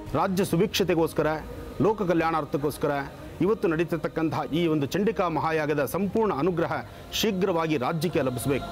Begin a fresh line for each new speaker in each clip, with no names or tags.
ರಾಜ್ಯ ಸುಭಿಕ್ಷತೆಗೋಸ್ಕರ ಲೋಕ ಕಲ್ಯಾಣಾರ್ಥಕ್ಕೋಸ್ಕರ ಇವತ್ತು ನಡೀತಿರ್ತಕ್ಕಂತಹ ಈ ಒಂದು ಚಂಡಿಕಾ ಮಹಾಯಾಗದ ಸಂಪೂರ್ಣ ಅನುಗ್ರಹ ಶೀಘ್ರವಾಗಿ ರಾಜ್ಯಕ್ಕೆ ಲಭಿಸಬೇಕು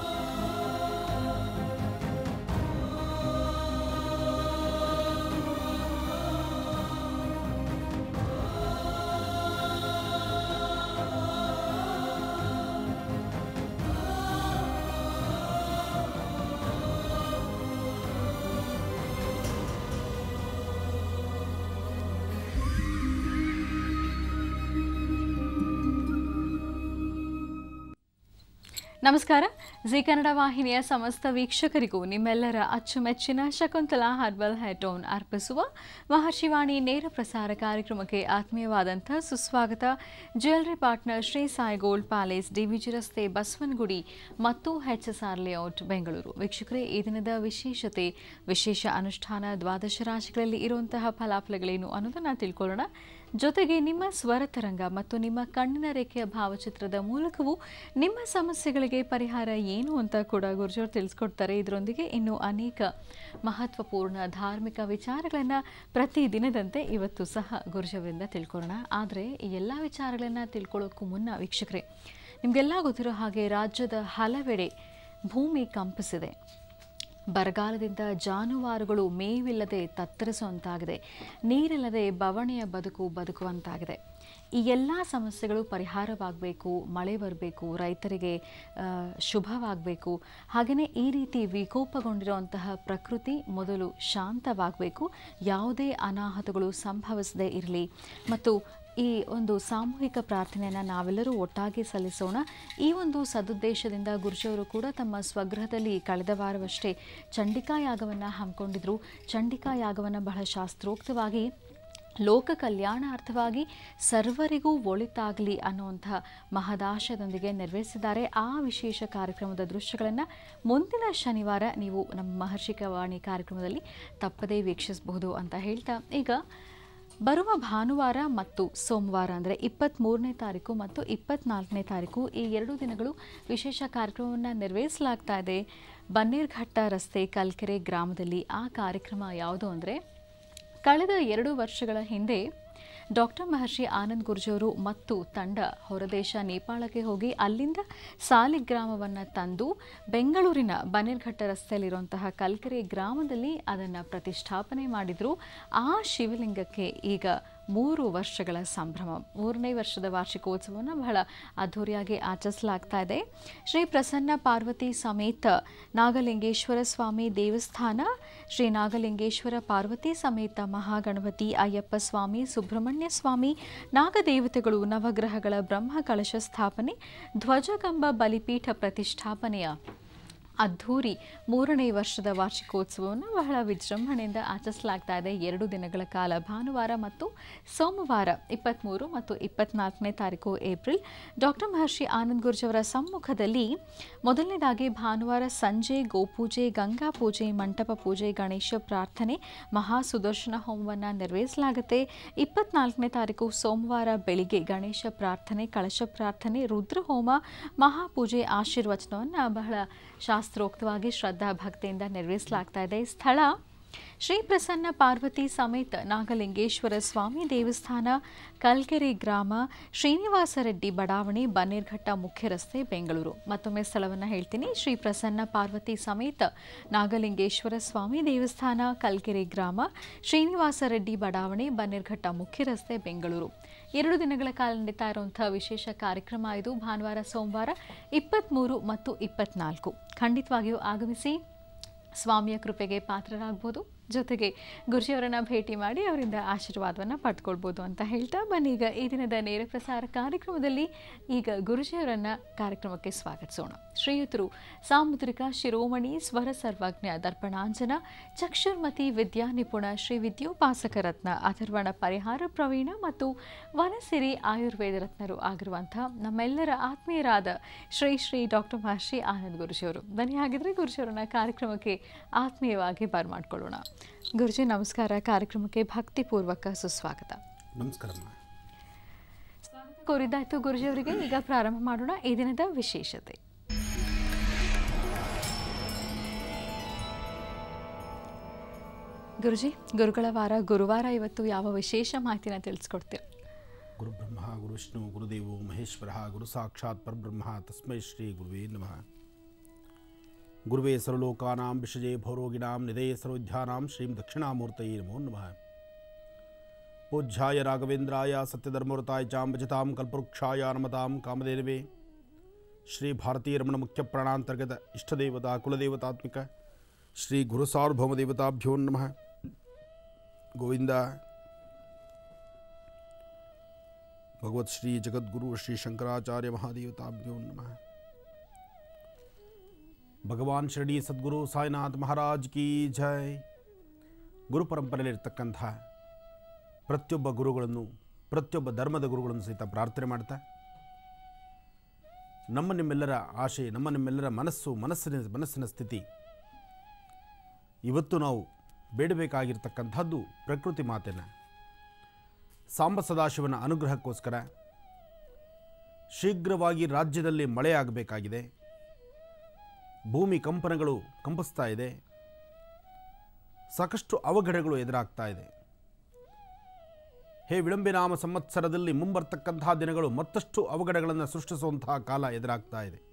ನಮಸ್ಕಾರ ಜಿ ಕನ್ನಡ ವಾಹಿನಿಯ ಸಮಸ್ತ ವೀಕ್ಷಕರಿಗೂ ನಿಮ್ಮೆಲ್ಲರ ಅಚ್ಚುಮೆಚ್ಚಿನ ಶಕುಂತಲಾ ಹರ್ಬಲ್ ಹೆಟೋನ್ ಅರ್ಪಿಸುವ ಮಹರ್ಷಿವಾಣಿ ನೇರ ಪ್ರಸಾರ ಕಾರ್ಯಕ್ರಮಕ್ಕೆ ಆತ್ಮೀಯವಾದಂಥ ಸುಸ್ವಾಗತ jewellery partner Shri Sai gold palace DVG ರಸ್ತೆ ಬಸವನಗುಡಿ ಮತ್ತು H S R layout Bengaluru ವೀಕ್ಷಕರೇ ಈ ದಿನದ ವಿಶೇಷತೆ ವಿಶೇಷ ಅನುಷ್ಠಾನ ದ್ವಾದಶ ರಾಶಿಗಳಲ್ಲಿ ಇರುವಂತಹ ಫಲಾಫಲಗಳೇನು ಅನ್ನೋದನ್ನು ತಿಳ್ಕೊಳ್ಳೋಣ ಜೊತೆಗೆ ನಿಮ್ಮ ಸ್ವರ ತರಂಗ ಮತ್ತು ನಿಮ್ಮ ಕಣ್ಣಿನ ರೇಖೆಯ ಭಾವಚಿತ್ರದ ಮೂಲಕವೂ ನಿಮ್ಮ ಸಮಸ್ಯೆಗಳಿಗೆ ಪರಿಹಾರ ಏನು ಅಂತ ಕೂಡ ಗುರುಜೋರು ತಿಳಿಸ್ಕೊಡ್ತಾರೆ ಇದರೊಂದಿಗೆ ಇನ್ನು ಅನೇಕ ಮಹತ್ವಪೂರ್ಣ ಧಾರ್ಮಿಕ ವಿಚಾರಗಳನ್ನು ಪ್ರತಿ ದಿನದಂತೆ ಇವತ್ತು ಸಹ ಗುರುಜವರಿಂದ ತಿಳ್ಕೊಳ್ಳೋಣ ಆದರೆ ಈ ಎಲ್ಲ ವಿಚಾರಗಳನ್ನು ತಿಳ್ಕೊಳ್ಳೋಕ್ಕೂ ಮುನ್ನ ವೀಕ್ಷಕರೇ ನಿಮಗೆಲ್ಲ ಗೊತ್ತಿರೋ ಹಾಗೆ ರಾಜ್ಯದ ಹಲವೆಡೆ ಭೂಮಿ ಕಂಪಿಸಿದೆ ಬರಗಾಲದಿಂದ ಜಾನುವಾರುಗಳು ಮೇವಿಲ್ಲದೆ ತತ್ತರಿಸುವಂತಾಗಿದೆ ನೀರಿಲ್ಲದೆ ಬವಣೆಯ ಬದುಕು ಬದುಕುವಂತಾಗಿದೆ ಈ ಎಲ್ಲ ಸಮಸ್ಯೆಗಳು ಪರಿಹಾರವಾಗಬೇಕು ಮಳೆ ಬರಬೇಕು ರೈತರಿಗೆ ಆ, ಶುಭವಾಗಬೇಕು ಹಾಗೆಯೇ ಈ ರೀತಿ ವಿಕೋಪಗೊಂಡಿರುವಂತಹ ಪ್ರಕೃತಿ ಮೊದಲು ಶಾಂತವಾಗಬೇಕು ಯಾವುದೇ ಅನಾಹುತಗಳು ಸಂಭವಿಸದೇ ಇರಲಿ ಮತ್ತು ಈ ಒಂದು ಸಾಮೂಹಿಕ ಪ್ರಾರ್ಥನೆಯನ್ನು ನಾವೆಲ್ಲರೂ ಒಟ್ಟಾಗಿ ಸಲ್ಲಿಸೋಣ ಈ ಒಂದು ಸದುದ್ದೇಶದಿಂದ ಗುರುಜಿಯವರು ಕೂಡ ತಮ್ಮ ಸ್ವಗೃಹದಲ್ಲಿ ಕಳೆದ ವಾರವಷ್ಟೇ ಚಂಡಿಕಾ ಯಾಗವನ್ನು ಹಮ್ಮಿಕೊಂಡಿದ್ರು ಚಂಡಿಕಾ ಯಾಗವನ್ನು ಬಹಳ ಶಾಸ್ತ್ರೋಕ್ತವಾಗಿ ಲೋಕ ಕಲ್ಯಾಣಾರ್ಥವಾಗಿ ಸರ್ವರಿಗೂ ಒಳಿತಾಗಲಿ ಅನ್ನುವಂಥ ಮಹದಾಶಯದೊಂದಿಗೆ ನೆರವೇರಿಸಿದ್ದಾರೆ ಆ ವಿಶೇಷ ಕಾರ್ಯಕ್ರಮದ ದೃಶ್ಯಗಳನ್ನು ಮುಂದಿನ ಶನಿವಾರ ನೀವು ನಮ್ಮ ಮಹರ್ಷಿಕ ವಾಣಿ ಕಾರ್ಯಕ್ರಮದಲ್ಲಿ ತಪ್ಪದೇ ವೀಕ್ಷಿಸಬಹುದು ಅಂತ ಹೇಳ್ತಾ ಈಗ ಬರುವ ಭಾನುವಾರ ಮತ್ತು ಸೋಮವಾರ ಅಂದರೆ ಇಪ್ಪತ್ತ್ಮೂರನೇ ತಾರೀಕು ಮತ್ತು ಇಪ್ಪತ್ನಾಲ್ಕನೇ ತಾರೀಕು ಈ ಎರಡು ದಿನಗಳು ವಿಶೇಷ ಕಾರ್ಯಕ್ರಮವನ್ನು ನೆರವೇರಿಸಲಾಗ್ತಾ ಇದೆ ಬನ್ನೇರ್ಘಟ್ಟ ರಸ್ತೆ ಕಲ್ಕೆರೆ ಗ್ರಾಮದಲ್ಲಿ ಆ ಕಾರ್ಯಕ್ರಮ ಯಾವುದು ಅಂದರೆ ಕಳೆದ ಎರಡು ವರ್ಷಗಳ ಹಿಂದೆ ಡಾಕ್ಟರ್ ಮಹರ್ಷಿ ಆನಂದ್ ಗುರ್ಜವರು ಮತ್ತು ತಂಡ ಹೊರದೇಶ ನೇಪಾಳಕ್ಕೆ ಹೋಗಿ ಅಲ್ಲಿಂದ ಸಾಲಿಗ್ರಾಮವನ್ನು ತಂದು ಬೆಂಗಳೂರಿನ ಬನ್ನೇರ್ಘಟ್ಟ ರಸ್ತೆಯಲ್ಲಿರುವಂತಹ ಕಲ್ಕೆರೆ ಗ್ರಾಮದಲ್ಲಿ ಅದನ್ನು ಪ್ರತಿಷ್ಠಾಪನೆ ಮಾಡಿದರು ಆ ಶಿವಲಿಂಗಕ್ಕೆ ಈಗ ಮೂರು ವರ್ಷಗಳ ಸಂಭ್ರಮ ಮೂರನೇ ವರ್ಷದ ವಾರ್ಷಿಕೋತ್ಸವವನ್ನು ಬಹಳ ಅದ್ಧೂರಿಯಾಗಿ ಆಚರಿಸಲಾಗ್ತಾ ಇದೆ ಶ್ರೀ ಪ್ರಸನ್ನ ಪಾರ್ವತಿ ಸಮೇತ ನಾಗಲಿಂಗೇಶ್ವರ ಸ್ವಾಮಿ ದೇವಸ್ಥಾನ ಶ್ರೀ ನಾಗಲಿಂಗೇಶ್ವರ ಪಾರ್ವತಿ ಸಮೇತ ಮಹಾಗಣಪತಿ ಅಯ್ಯಪ್ಪ ಸ್ವಾಮಿ ಸುಬ್ರಹ್ಮಣ್ಯ ಸ್ವಾಮಿ ನಾಗದೇವತೆಗಳು ನವಗ್ರಹಗಳ ಬ್ರಹ್ಮ ಕಳಶ ಸ್ಥಾಪನೆ ಧ್ವಜಗಂಬ ಬಲಿಪೀಠ ಪ್ರತಿಷ್ಠಾಪನೆಯ ಅದ್ಧೂರಿ ಮೂರನೇ ವರ್ಷದ ವಾರ್ಷಿಕೋತ್ಸವವನ್ನು ಬಹಳ ವಿಜೃಂಭಣೆಯಿಂದ ಆಚರಿಸಲಾಗ್ತಾ ಇದೆ ಎರಡು ದಿನಗಳ ಕಾಲ ಭಾನುವಾರ ಮತ್ತು ಸೋಮವಾರ ಇಪ್ಪತ್ತ್ಮೂರು ಮತ್ತು ಇಪ್ಪತ್ನಾಲ್ಕನೇ ತಾರೀಕು ಏಪ್ರಿಲ್ ಡಾಕ್ಟರ್ ಮಹರ್ಷಿ ಆನಂದ್ ಗುರ್ಜವರ ಸಮ್ಮುಖದಲ್ಲಿ ಮೊದಲನೇದಾಗಿ ಭಾನುವಾರ ಸಂಜೆ ಗೋಪೂಜೆ ಗಂಗಾ ಪೂಜೆ ಮಂಟಪ ಪೂಜೆ ಗಣೇಶ ಪ್ರಾರ್ಥನೆ ಮಹಾ ಸುದರ್ಶನ ಹೋಮವನ್ನು ನೆರವೇರಿಸಲಾಗುತ್ತೆ ಇಪ್ಪತ್ನಾಲ್ಕನೇ ತಾರೀಕು ಸೋಮವಾರ ಬೆಳಿಗ್ಗೆ ಗಣೇಶ ಪ್ರಾರ್ಥನೆ ಕಳಶ ಪ್ರಾರ್ಥನೆ ರುದ್ರಹೋಮ ಮಹಾಪೂಜೆ ಆಶೀರ್ವಚನವನ್ನು ಬಹಳ ಶಾಸ್ತ್ರೋಕ್ತವಾಗಿ ಶ್ರದ್ಧಾ ಭಕ್ತಿಯಿಂದ ನೆರವೇರಿಸಲಾಗ್ತಾ ಇದೆ ಸ್ಥಳ ಶ್ರೀ ಪ್ರಸನ್ನ ಪಾರ್ವತಿ ಸಮೇತ ನಾಗಲಿಂಗೇಶ್ವರ ಸ್ವಾಮಿ ದೇವಸ್ಥಾನ ಕಲ್ಕೆರೆ ಗ್ರಾಮ ಶ್ರೀನಿವಾಸ ರೆಡ್ಡಿ ಬಡಾವಣೆ ಬನ್ನೇರ್ಘಟ್ಟ ಮುಖ್ಯ ರಸ್ತೆ ಬೆಂಗಳೂರು ಮತ್ತೊಮ್ಮೆ ಸ್ಥಳವನ್ನು ಹೇಳ್ತೀನಿ ಶ್ರೀ ಪ್ರಸನ್ನ ಪಾರ್ವತಿ ಸಮೇತ ನಾಗಲಿಂಗೇಶ್ವರ ಸ್ವಾಮಿ ದೇವಸ್ಥಾನ ಕಲ್ಕೆರೆ ಗ್ರಾಮ ಶ್ರೀನಿವಾಸ ರೆಡ್ಡಿ ಬಡಾವಣೆ ಬನ್ನೇರ್ಘಟ್ಟ ಮುಖ್ಯ ರಸ್ತೆ ಬೆಂಗಳೂರು ಎರಡು ದಿನಗಳ ಕಾಲ ನಡೀತಾ ಇರುವಂತಹ ವಿಶೇಷ ಕಾರ್ಯಕ್ರಮ ಇದು ಭಾನುವಾರ ಸೋಮವಾರ ಇಪ್ಪತ್ತ್ಮೂರು ಮತ್ತು ಇಪ್ಪತ್ನಾಲ್ಕು ಖಂಡಿತವಾಗಿಯೂ ಆಗಮಿಸಿ ಸ್ವಾಮಿಯ ಕೃಪೆಗೆ ಪಾತ್ರರಾಗ್ಬೋದು ಜೊತೆಗೆ ಗುರುಜಿಯವರನ್ನ ಭೇಟಿ ಮಾಡಿ ಅವರಿಂದ ಆಶೀರ್ವಾದವನ್ನು ಪಡ್ಕೊಳ್ಬೋದು ಅಂತ ಹೇಳ್ತಾ ಬನ್ನಿ ಈಗ ಈ ದಿನದ ನೇರ ಪ್ರಸಾರ ಕಾರ್ಯಕ್ರಮದಲ್ಲಿ ಈಗ ಗುರುಜಿಯವರನ್ನ ಕಾರ್ಯಕ್ರಮಕ್ಕೆ ಸ್ವಾಗತಿಸೋಣ ಶ್ರೀಯುತರು ಸಾಮುದ್ರಿಕ ಶಿರೋಮಣಿ ಸ್ವರ ಸರ್ವಜ್ಞ ದರ್ಪಣಾಂಜನ ಚಕ್ಷುರ್ಮತಿ ವಿದ್ಯಾ ನಿಪುಣ ಶ್ರೀ ವಿದ್ಯೋಪಾಸಕ ರತ್ನ ಅಥರ್ವಣ ಪರಿಹಾರ ಪ್ರವೀಣ ಮತ್ತು ವನಸಿರಿ ಆಯುರ್ವೇದ ರತ್ನರು ಆಗಿರುವಂಥ ನಮ್ಮೆಲ್ಲರ ಆತ್ಮೀಯರಾದ ಶ್ರೀ ಶ್ರೀ ಡಾಕ್ಟರ್ ಮಹರ್ಷಿ ಆನಂದ್ ಗುರುಜಿಯವರು ಬನ್ನಿ ಹಾಗಿದ್ರೆ ಗುರುಜಿಯವರನ್ನ ಕಾರ್ಯಕ್ರಮಕ್ಕೆ ಆತ್ಮೀಯವಾಗಿ ಬರ್ಮಾಡ್ಕೊಳ್ಳೋಣ ಗುರುಜಿ ನಮಸ್ಕಾರ ಕಾರ್ಯಕ್ರಮಕ್ಕೆ ಭಕ್ತಿಪೂರ್ವಕ ಸುಸ್ವಾಗತ
ನಮಸ್ಕಾರಮ್ಮ
ಕೋರಿದ್ದಾಯ್ತು ಗುರುಜಿಯವರಿಗೆ ಈಗ ಪ್ರಾರಂಭ ಮಾಡೋಣ ಈ ದಿನದ ವಿಶೇಷತೆ ಗುರುಜಿ ಗುರುಗಳ ವಾರ ಗುರುವಾರ ಇವತ್ತು ಯಾವ ವಿಶೇಷ ಮಾಹಿತಿನ ತಿಳಿಸ್ಕೊಡ್ತೀರಾ
ಗುರುಬ್ರಹ್ಮ ಗುರುವಿಷ್ಣು ಗುರುದೇವೋ ಮಹೇಶ್ವರ ಗುರು ಸಾಕ್ಷಾತ್ ಪರಬ್ರಹ್ಮ ತಸ್ಮೈ ಶ್ರೀ ಗುರುವೇ ನಮಃ ಗುರುವೇ ಸರ್ವಲೋಕಾನಾಂ ವಿಷಜೇ ಭೌರೋಗಿಣಾಂ ನಿಧೇಯ ಸರ್ವೋಧ್ಯಾನಾಂ ಶ್ರೀಂ ದಕ್ಷಿಣಾಮೂರ್ತಯೇ ನಮೋ ನಮಃ ಪೂಜ್ಯಾಯ ರಾಘವೇಂದ್ರಾಯ ಸತ್ಯಧರ್ಮವೃತಾಯ ಚಾಂ ಭಜತಾಂ ಕಲ್ಪವೃಕ್ಷಾಯ ನಮತಾಂ ಕಾಮಧೇನವೇ ಶ್ರೀ ಭಾರತೀಯ ರಮಣ ಮುಖ್ಯ ಪ್ರಾಣಾಂತರ್ಗತ ಇಷ್ಟದೇವತಾ ಕುಲದೇವತಾತ್ಮಿಕ ಶ್ರೀ ಗುರು ಸಾರ್ವಭೌಮ ದೇವತಾಭ್ಯೋ ನಮಃ ಗೋವಿಂದ ಭಗವತ್ ಶ್ರೀ ಜಗದ್ಗುರು ಶ್ರೀ ಶಂಕರಾಚಾರ್ಯ ಮಹಾದೇವತಾಭ್ಯೋ ನಮಃ ಭಗವಾನ್ ಶಿರಡಿ ಸದ್ಗುರು ಸಾಯಿನಾಥ್ ಮಹಾರಾಜ್ ಕಿ ಜೈ ಗುರು ಪರಂಪರೆಯಲ್ಲಿರ್ತಕ್ಕಂಥ ಪ್ರತಿಯೊಬ್ಬ ಗುರುಗಳನ್ನು ಪ್ರತಿಯೊಬ್ಬ ಧರ್ಮದ ಗುರುಗಳನ್ನು ಸಹಿತ ಪ್ರಾರ್ಥನೆ ಮಾಡ್ತಾ ನಮ್ಮ ನಿಮ್ಮೆಲ್ಲರ ಆಶೆ ನಮ್ಮ ನಿಮ್ಮೆಲ್ಲರ ಮನಸ್ಸು ಮನಸ್ಸಿನ ಮನಸ್ಸಿನ ಸ್ಥಿತಿ ಇವತ್ತು ನಾವು ಬೇಡಬೇಕಾಗಿರ್ತಕ್ಕಂಥದ್ದು ಪ್ರಕೃತಿ ಮಾತೆನ ಸಾಂಬ ಸದಾಶಿವನ ಅನುಗ್ರಹಕ್ಕೋಸ್ಕರ ಶೀಘ್ರವಾಗಿ ರಾಜ್ಯದಲ್ಲಿ ಮಳೆಯಾಗಬೇಕಾಗಿದೆ ಭೂಮಿ ಕಂಪನಗಳು ಕಂಪಿಸ್ತಾ ಇದೆ ಸಾಕಷ್ಟು ಅವಘಡಗಳು ಎದುರಾಗ್ತಾ ಇದೆ ಹೇ ವಿಳಂಬಿನಾಮ ಸಂವತ್ಸರದಲ್ಲಿ ಮುಂಬರ್ತಕ್ಕಂತಹ ದಿನಗಳು ಮತ್ತಷ್ಟು ಅವಘಡಗಳನ್ನು ಸೃಷ್ಟಿಸುವಂತಹ ಕಾಲ ಎದುರಾಗ್ತಾ ಇದೆ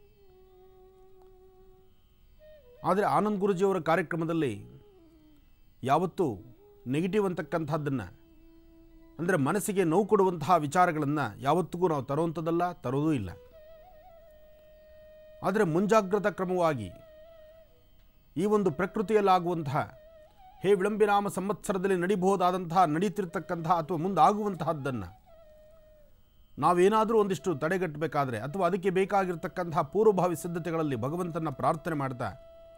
ಆದರೆ ಆನಂದ್ ಗುರುಜಿಯವರ ಕಾರ್ಯಕ್ರಮದಲ್ಲಿ ಯಾವತ್ತೂ ನೆಗೆಟಿವ್ ಅಂತಕ್ಕಂಥದ್ದನ್ನು ಅಂದರೆ ಮನಸ್ಸಿಗೆ ನೋವು ಕೊಡುವಂತಹ ವಿಚಾರಗಳನ್ನು ಯಾವತ್ತಿಗೂ ನಾವು ತರುವಂಥದ್ದಲ್ಲ ತರೋದೂ ಇಲ್ಲ ಆದರೆ ಮುಂಜಾಗ್ರತಾ ಕ್ರಮವಾಗಿ ಈ ಒಂದು ಪ್ರಕೃತಿಯಲ್ಲಾಗುವಂತಹ ಹೇ ವಿಳಂಬಿನಾಮ ಸಂವತ್ಸರದಲ್ಲಿ ನಡಿಬಹುದಾದಂತಹ ನಡೀತಿರ್ತಕ್ಕಂತಹ ಅಥವಾ ಮುಂದಾಗುವಂತಹದ್ದನ್ನು ನಾವೇನಾದರೂ ಒಂದಿಷ್ಟು ತಡೆಗಟ್ಟಬೇಕಾದ್ರೆ ಅಥವಾ ಅದಕ್ಕೆ ಬೇಕಾಗಿರ್ತಕ್ಕಂತಹ ಪೂರ್ವಭಾವಿ ಸಿದ್ಧತೆಗಳಲ್ಲಿ ಭಗವಂತನ ಪ್ರಾರ್ಥನೆ ಮಾಡ್ತಾ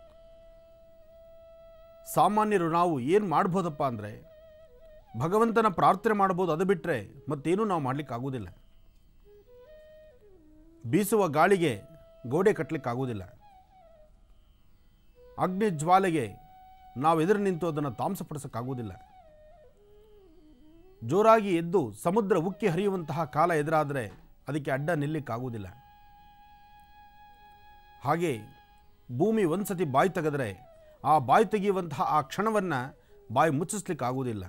ಸಾಮಾನ್ಯರು ನಾವು ಏನು ಮಾಡ್ಬೋದಪ್ಪ ಅಂದರೆ ಭಗವಂತನ ಪ್ರಾರ್ಥನೆ ಮಾಡ್ಬೋದು ಅದು ಬಿಟ್ಟರೆ ಮತ್ತೇನೂ ನಾವು ಮಾಡಲಿಕ್ಕೆ ಆಗೋದಿಲ್ಲ ಬೀಸುವ ಗಾಳಿಗೆ ಗೋಡೆ ಕಟ್ಟಲಿಕ್ಕೆ ಆಗೋದಿಲ್ಲ ಅಗ್ನಿ ಜ್ವಾಲೆಗೆ ನಾವು ಎದುರು ನಿಂತು ಅದನ್ನು ತಾಮಸಪಡಿಸೋಕ್ಕಾಗೋದಿಲ್ಲ ಜೋರಾಗಿ ಎದ್ದು ಸಮುದ್ರ ಉಕ್ಕಿ ಹರಿಯುವಂತಹ ಕಾಲ ಎದುರಾದರೆ ಅದಕ್ಕೆ ಅಡ್ಡ ನಿಲ್ಲಿಕ್ಕಾಗೋದಿಲ್ಲ ಹಾಗೆ ಭೂಮಿ ಒಂದ್ಸತಿ ಬಾಯಿ ತೆಗೆದರೆ ಆ ಬಾಯಿ ತೆಗೆಯುವಂತಹ ಆ ಕ್ಷಣವನ್ನು ಬಾಯಿ ಮುಚ್ಚಿಸ್ಲಿಕ್ಕೆ ಆಗೋದಿಲ್ಲ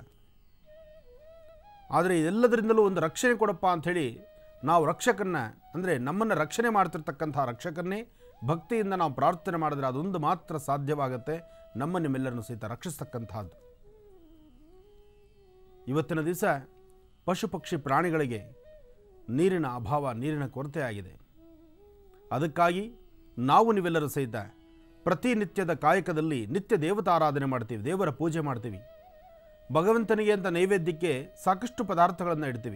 ಆದರೆ ಇದೆಲ್ಲದರಿಂದಲೂ ಒಂದು ರಕ್ಷಣೆ ಕೊಡಪ್ಪ ಅಂಥೇಳಿ ನಾವು ರಕ್ಷಕನ್ನ ಅಂದರೆ ನಮ್ಮನ್ನು ರಕ್ಷಣೆ ಮಾಡ್ತಿರ್ತಕ್ಕಂಥ ರಕ್ಷಕನ್ನೇ ಭಕ್ತಿಯಿಂದ ನಾವು ಪ್ರಾರ್ಥನೆ ಮಾಡಿದ್ರೆ ಅದೊಂದು ಮಾತ್ರ ಸಾಧ್ಯವಾಗುತ್ತೆ ನಮ್ಮ ನಿಮ್ಮೆಲ್ಲರನ್ನು ಸಹಿತ ರಕ್ಷಿಸ್ತಕ್ಕಂಥದ್ದು ಇವತ್ತಿನ ದಿವಸ ಪಶು ಪಕ್ಷಿ ಪ್ರಾಣಿಗಳಿಗೆ ನೀರಿನ ಅಭಾವ ನೀರಿನ ಕೊರತೆ ಆಗಿದೆ ಅದಕ್ಕಾಗಿ ನಾವು ನೀವೆಲ್ಲರೂ ಸಹಿತ ಪ್ರತಿನಿತ್ಯದ ಕಾಯಕದಲ್ಲಿ ನಿತ್ಯ ದೇವತಾರಾಧನೆ ಮಾಡ್ತೀವಿ ದೇವರ ಪೂಜೆ ಮಾಡ್ತೀವಿ ಭಗವಂತನಿಗೆ ಅಂತ ನೈವೇದ್ಯಕ್ಕೆ ಸಾಕಷ್ಟು ಪದಾರ್ಥಗಳನ್ನು ಇಡ್ತೀವಿ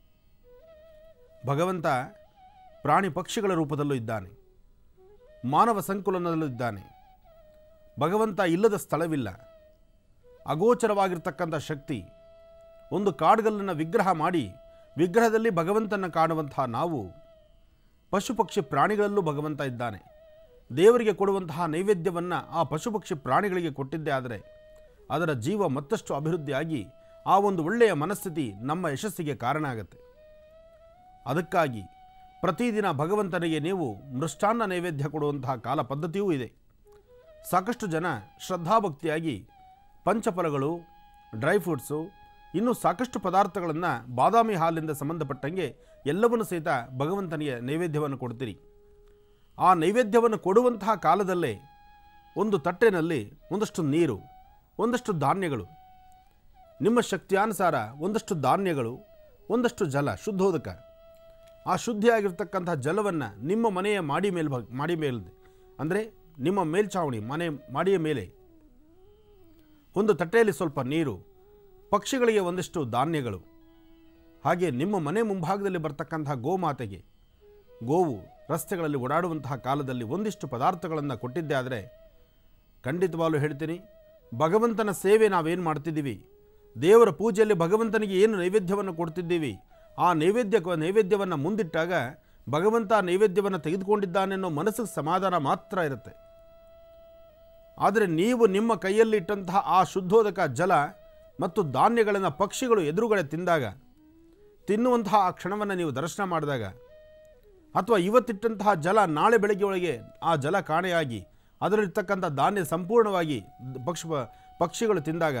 ಭಗವಂತ ಪ್ರಾಣಿ ಪಕ್ಷಿಗಳ ರೂಪದಲ್ಲೂ ಇದ್ದಾನೆ ಮಾನವ ಸಂಕುಲನದಲ್ಲೂ ಇದ್ದಾನೆ ಭಗವಂತ ಇಲ್ಲದ ಸ್ಥಳವಿಲ್ಲ ಅಗೋಚರವಾಗಿರ್ತಕ್ಕಂಥ ಶಕ್ತಿ ಒಂದು ಕಾಡುಗಲ್ಲನ್ನು ವಿಗ್ರಹ ಮಾಡಿ ವಿಗ್ರಹದಲ್ಲಿ ಭಗವಂತನ ಕಾಣುವಂತಹ ನಾವು ಪಶು ಪಕ್ಷಿ ಪ್ರಾಣಿಗಳಲ್ಲೂ ಭಗವಂತ ಇದ್ದಾನೆ ದೇವರಿಗೆ ಕೊಡುವಂತಹ ನೈವೇದ್ಯವನ್ನು ಆ ಪಶು ಪಕ್ಷಿ ಪ್ರಾಣಿಗಳಿಗೆ ಕೊಟ್ಟಿದ್ದೇ ಆದರೆ ಅದರ ಜೀವ ಮತ್ತಷ್ಟು ಅಭಿವೃದ್ಧಿಯಾಗಿ ಆ ಒಂದು ಒಳ್ಳೆಯ ಮನಸ್ಥಿತಿ ನಮ್ಮ ಯಶಸ್ಸಿಗೆ ಕಾರಣ ಆಗುತ್ತೆ ಅದಕ್ಕಾಗಿ ಪ್ರತಿದಿನ ಭಗವಂತನಿಗೆ ನೀವು ಮೃಷ್ಟಾನ್ನ ನೈವೇದ್ಯ ಕೊಡುವಂತಹ ಕಾಲ ಪದ್ಧತಿಯೂ ಇದೆ ಸಾಕಷ್ಟು ಜನ ಶ್ರದ್ಧಾಭಕ್ತಿಯಾಗಿ ಪಂಚಫಲಗಳು ಡ್ರೈ ಫ್ರೂಟ್ಸು ಇನ್ನೂ ಸಾಕಷ್ಟು ಪದಾರ್ಥಗಳನ್ನು ಬಾದಾಮಿ ಹಾಲಿಂದ ಸಂಬಂಧಪಟ್ಟಂಗೆ ಎಲ್ಲವನ್ನು ಸಹಿತ ಭಗವಂತನಿಗೆ ನೈವೇದ್ಯವನ್ನು ಕೊಡ್ತೀರಿ ಆ ನೈವೇದ್ಯವನ್ನು ಕೊಡುವಂತಹ ಕಾಲದಲ್ಲೇ ಒಂದು ತಟ್ಟೆನಲ್ಲಿ ಒಂದಷ್ಟು ನೀರು ಒಂದಷ್ಟು ಧಾನ್ಯಗಳು ನಿಮ್ಮ ಶಕ್ತಿಯಾನುಸಾರ ಒಂದಷ್ಟು ಧಾನ್ಯಗಳು ಒಂದಷ್ಟು ಜಲ ಶುದ್ಧೋದಕ ಆ ಶುದ್ಧಿಯಾಗಿರ್ತಕ್ಕಂಥ ಜಲವನ್ನು ನಿಮ್ಮ ಮನೆಯ ಮಾಡಿ ಮೇಲ್ ಮಾಡಿ ಮೇಲೆ ಅಂದರೆ ನಿಮ್ಮ ಮೇಲ್ಛಾವಣಿ ಮನೆ ಮಾಡಿಯ ಮೇಲೆ ಒಂದು ತಟ್ಟೆಯಲ್ಲಿ ಸ್ವಲ್ಪ ನೀರು ಪಕ್ಷಿಗಳಿಗೆ ಒಂದಿಷ್ಟು ಧಾನ್ಯಗಳು ಹಾಗೆ ನಿಮ್ಮ ಮನೆ ಮುಂಭಾಗದಲ್ಲಿ ಬರ್ತಕ್ಕಂತಹ ಗೋಮಾತೆಗೆ ಗೋವು ರಸ್ತೆಗಳಲ್ಲಿ ಓಡಾಡುವಂತಹ ಕಾಲದಲ್ಲಿ ಒಂದಿಷ್ಟು ಪದಾರ್ಥಗಳನ್ನು ಕೊಟ್ಟಿದ್ದೆ ಆದರೆ ಖಂಡಿತವಾಗ್ಲೂ ಹೇಳ್ತೀನಿ ಭಗವಂತನ ಸೇವೆ ನಾವೇನು ಮಾಡ್ತಿದ್ದೀವಿ ದೇವರ ಪೂಜೆಯಲ್ಲಿ ಭಗವಂತನಿಗೆ ಏನು ನೈವೇದ್ಯವನ್ನು ಕೊಡ್ತಿದ್ದೀವಿ ಆ ನೈವೇದ್ಯ ನೈವೇದ್ಯವನ್ನು ಮುಂದಿಟ್ಟಾಗ ಭಗವಂತ ಆ ನೈವೇದ್ಯವನ್ನು ತೆಗೆದುಕೊಂಡಿದ್ದಾನೆ ಅನ್ನೋ ಮನಸ್ಸಿಗೆ ಸಮಾಧಾನ ಮಾತ್ರ ಇರುತ್ತೆ ಆದರೆ ನೀವು ನಿಮ್ಮ ಕೈಯಲ್ಲಿಟ್ಟಂತಹ ಆ ಶುದ್ಧೋದಕ ಜಲ ಮತ್ತು ಧಾನ್ಯಗಳನ್ನು ಪಕ್ಷಿಗಳು ಎದುರುಗಡೆ ತಿಂದಾಗ ತಿನ್ನುವಂತಹ ಆ ಕ್ಷಣವನ್ನು ನೀವು ದರ್ಶನ ಮಾಡಿದಾಗ ಅಥವಾ ಇವತ್ತಿಟ್ಟಂತಹ ಜಲ ನಾಳೆ ಬೆಳಗ್ಗೆ ಒಳಗೆ ಆ ಜಲ ಕಾಣೆಯಾಗಿ ಅದರಲ್ಲಿರ್ತಕ್ಕಂಥ ಧಾನ್ಯ ಸಂಪೂರ್ಣವಾಗಿ ದ- ಪಕ್ಷ ಪಕ್ಷಿಗಳು ತಿಂದಾಗ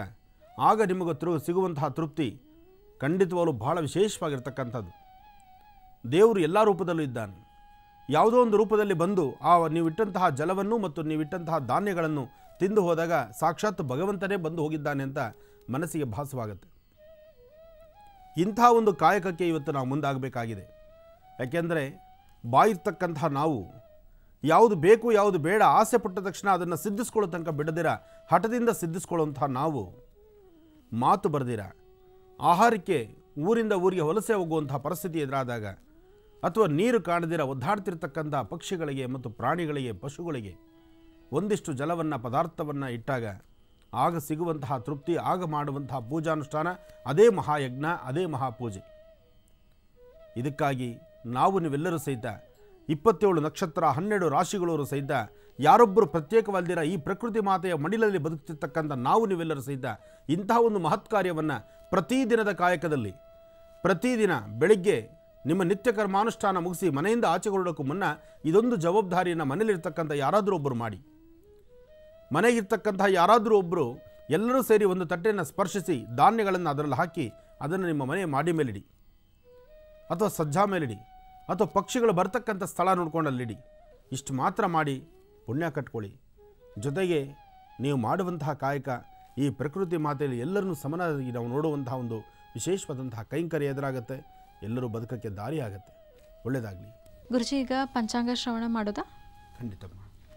ಆಗ ನಿಮಗೆ ತೃ ಸಿಗುವಂತಹ ತೃಪ್ತಿ ಖಂಡಿತವಾಗಲೂ ಬಹಳ ವಿಶೇಷವಾಗಿರ್ತಕ್ಕಂಥದ್ದು ದೇವರು ಎಲ್ಲ ರೂಪದಲ್ಲೂ ಇದ್ದಾನೆ ಯಾವುದೋ ಒಂದು ರೂಪದಲ್ಲಿ ಬಂದು ಆ ನೀವಿಟ್ಟಂತಹ ಜಲವನ್ನು ಮತ್ತು ನೀವಿಟ್ಟಂತಹ ಧಾನ್ಯಗಳನ್ನು ತಿಂದು ಹೋದಾಗ ಸಾಕ್ಷಾತ್ ಭಗವಂತನೇ ಬಂದು ಹೋಗಿದ್ದಾನೆ ಅಂತ ಮನಸ್ಸಿಗೆ ಭಾಸವಾಗುತ್ತೆ ಇಂಥ ಒಂದು ಕಾಯಕಕ್ಕೆ ಇವತ್ತು ನಾವು ಮುಂದಾಗಬೇಕಾಗಿದೆ ಯಾಕೆಂದರೆ ಬಾಯಿರ್ತಕ್ಕಂತಹ ನಾವು ಯಾವುದು ಬೇಕು ಯಾವುದು ಬೇಡ ಆಸೆ ಪಟ್ಟ ತಕ್ಷಣ ಅದನ್ನು ಸಿದ್ಧಿಸ್ಕೊಳ್ಳೋ ತನಕ ಬಿಡದಿರ ಹಠದಿಂದ ಸಿದ್ಧಿಸ್ಕೊಳ್ಳುವಂತಹ ನಾವು ಮಾತು ಬರೆದಿರ ಆಹಾರಕ್ಕೆ ಊರಿಂದ ಊರಿಗೆ ವಲಸೆ ಹೋಗುವಂತಹ ಪರಿಸ್ಥಿತಿ ಎದುರಾದಾಗ ಅಥವಾ ನೀರು ಕಾಣದಿರ ಒದ್ದಾಡ್ತಿರ್ತಕ್ಕಂಥ ಪಕ್ಷಿಗಳಿಗೆ ಮತ್ತು ಪ್ರಾಣಿಗಳಿಗೆ ಪಶುಗಳಿಗೆ ಒಂದಿಷ್ಟು ಜಲವನ್ನು ಪದಾರ್ಥವನ್ನು ಇಟ್ಟಾಗ ಆಗ ಸಿಗುವಂತಹ ತೃಪ್ತಿ ಆಗ ಮಾಡುವಂತಹ ಪೂಜಾನುಷ್ಠಾನ ಅದೇ ಮಹಾಯಜ್ಞ ಅದೇ ಮಹಾಪೂಜೆ ಇದಕ್ಕಾಗಿ ನಾವು ನೀವೆಲ್ಲರೂ ಸಹಿತ ಇಪ್ಪತ್ತೇಳು ನಕ್ಷತ್ರ ಹನ್ನೆರಡು ರಾಶಿಗಳವರು ಸಹಿತ ಯಾರೊಬ್ಬರು ಪ್ರತ್ಯೇಕವಲ್ಲದಿರ ಈ ಪ್ರಕೃತಿ ಮಾತೆಯ ಮಡಿಲಲ್ಲಿ ಬದುಕ್ತಿರ್ತಕ್ಕಂಥ ನಾವು ನೀವೆಲ್ಲರೂ ಸಹಿತ ಇಂತಹ ಒಂದು ಮಹತ್ ಕಾರ್ಯವನ್ನು ಪ್ರತಿದಿನದ ಕಾಯಕದಲ್ಲಿ ಪ್ರತಿದಿನ ಬೆಳಿಗ್ಗೆ ನಿಮ್ಮ ನಿತ್ಯ ಕರ್ಮಾನುಷ್ಠಾನ ಮುಗಿಸಿ ಮನೆಯಿಂದ ಆಚೆ ಹೊರಡೋಕ್ಕೂ ಮುನ್ನ ಇದೊಂದು ಜವಾಬ್ದಾರಿಯನ್ನು ಮನೇಲಿರ್ತಕ್ಕಂಥ ಯಾರಾದರೂ ಒಬ್ಬರು ಮಾಡಿ ಮನೆಗಿರ್ತಕ್ಕಂತಹ ಯಾರಾದರೂ ಒಬ್ಬರು ಎಲ್ಲರೂ ಸೇರಿ ಒಂದು ತಟ್ಟೆಯನ್ನು ಸ್ಪರ್ಶಿಸಿ ಧಾನ್ಯಗಳನ್ನು ಅದರಲ್ಲಿ ಹಾಕಿ ಅದನ್ನು ನಿಮ್ಮ ಮನೆಯ ಮಾಡಿ ಮೇಲಿಡಿ ಅಥವಾ ಸಜ್ಜಾ ಮೇಲಿಡಿ ಅಥವಾ ಪಕ್ಷಿಗಳು ಬರ್ತಕ್ಕಂಥ ಸ್ಥಳ ನೋಡ್ಕೊಂಡು ಅಲ್ಲಿಡಿ ಇಷ್ಟು ಮಾತ್ರ ಮಾಡಿ ಪುಣ್ಯ ಕಟ್ಕೊಳ್ಳಿ ಜೊತೆಗೆ ನೀವು ಮಾಡುವಂತಹ ಕಾಯಕ ಈ ಪ್ರಕೃತಿ ಮಾತೆಯಲ್ಲಿ ಎಲ್ಲರನ್ನೂ ಸಮನಾಗಿ ನಾವು ನೋಡುವಂತಹ ಒಂದು ವಿಶೇಷವಾದಂತಹ ಕೈಂಕರ್ಯ ಎದುರಾಗುತ್ತೆ ಎಲ್ಲರೂ ಬದುಕಕ್ಕೆ ದಾರಿ ಆಗುತ್ತೆ ಒಳ್ಳೆಯದಾಗಲಿ
ಗುರುಜಿ ಈಗ ಪಂಚಾಂಗ ಶ್ರವಣ ಮಾಡೋದಾ
ಖಂಡಿತಮ್ಮ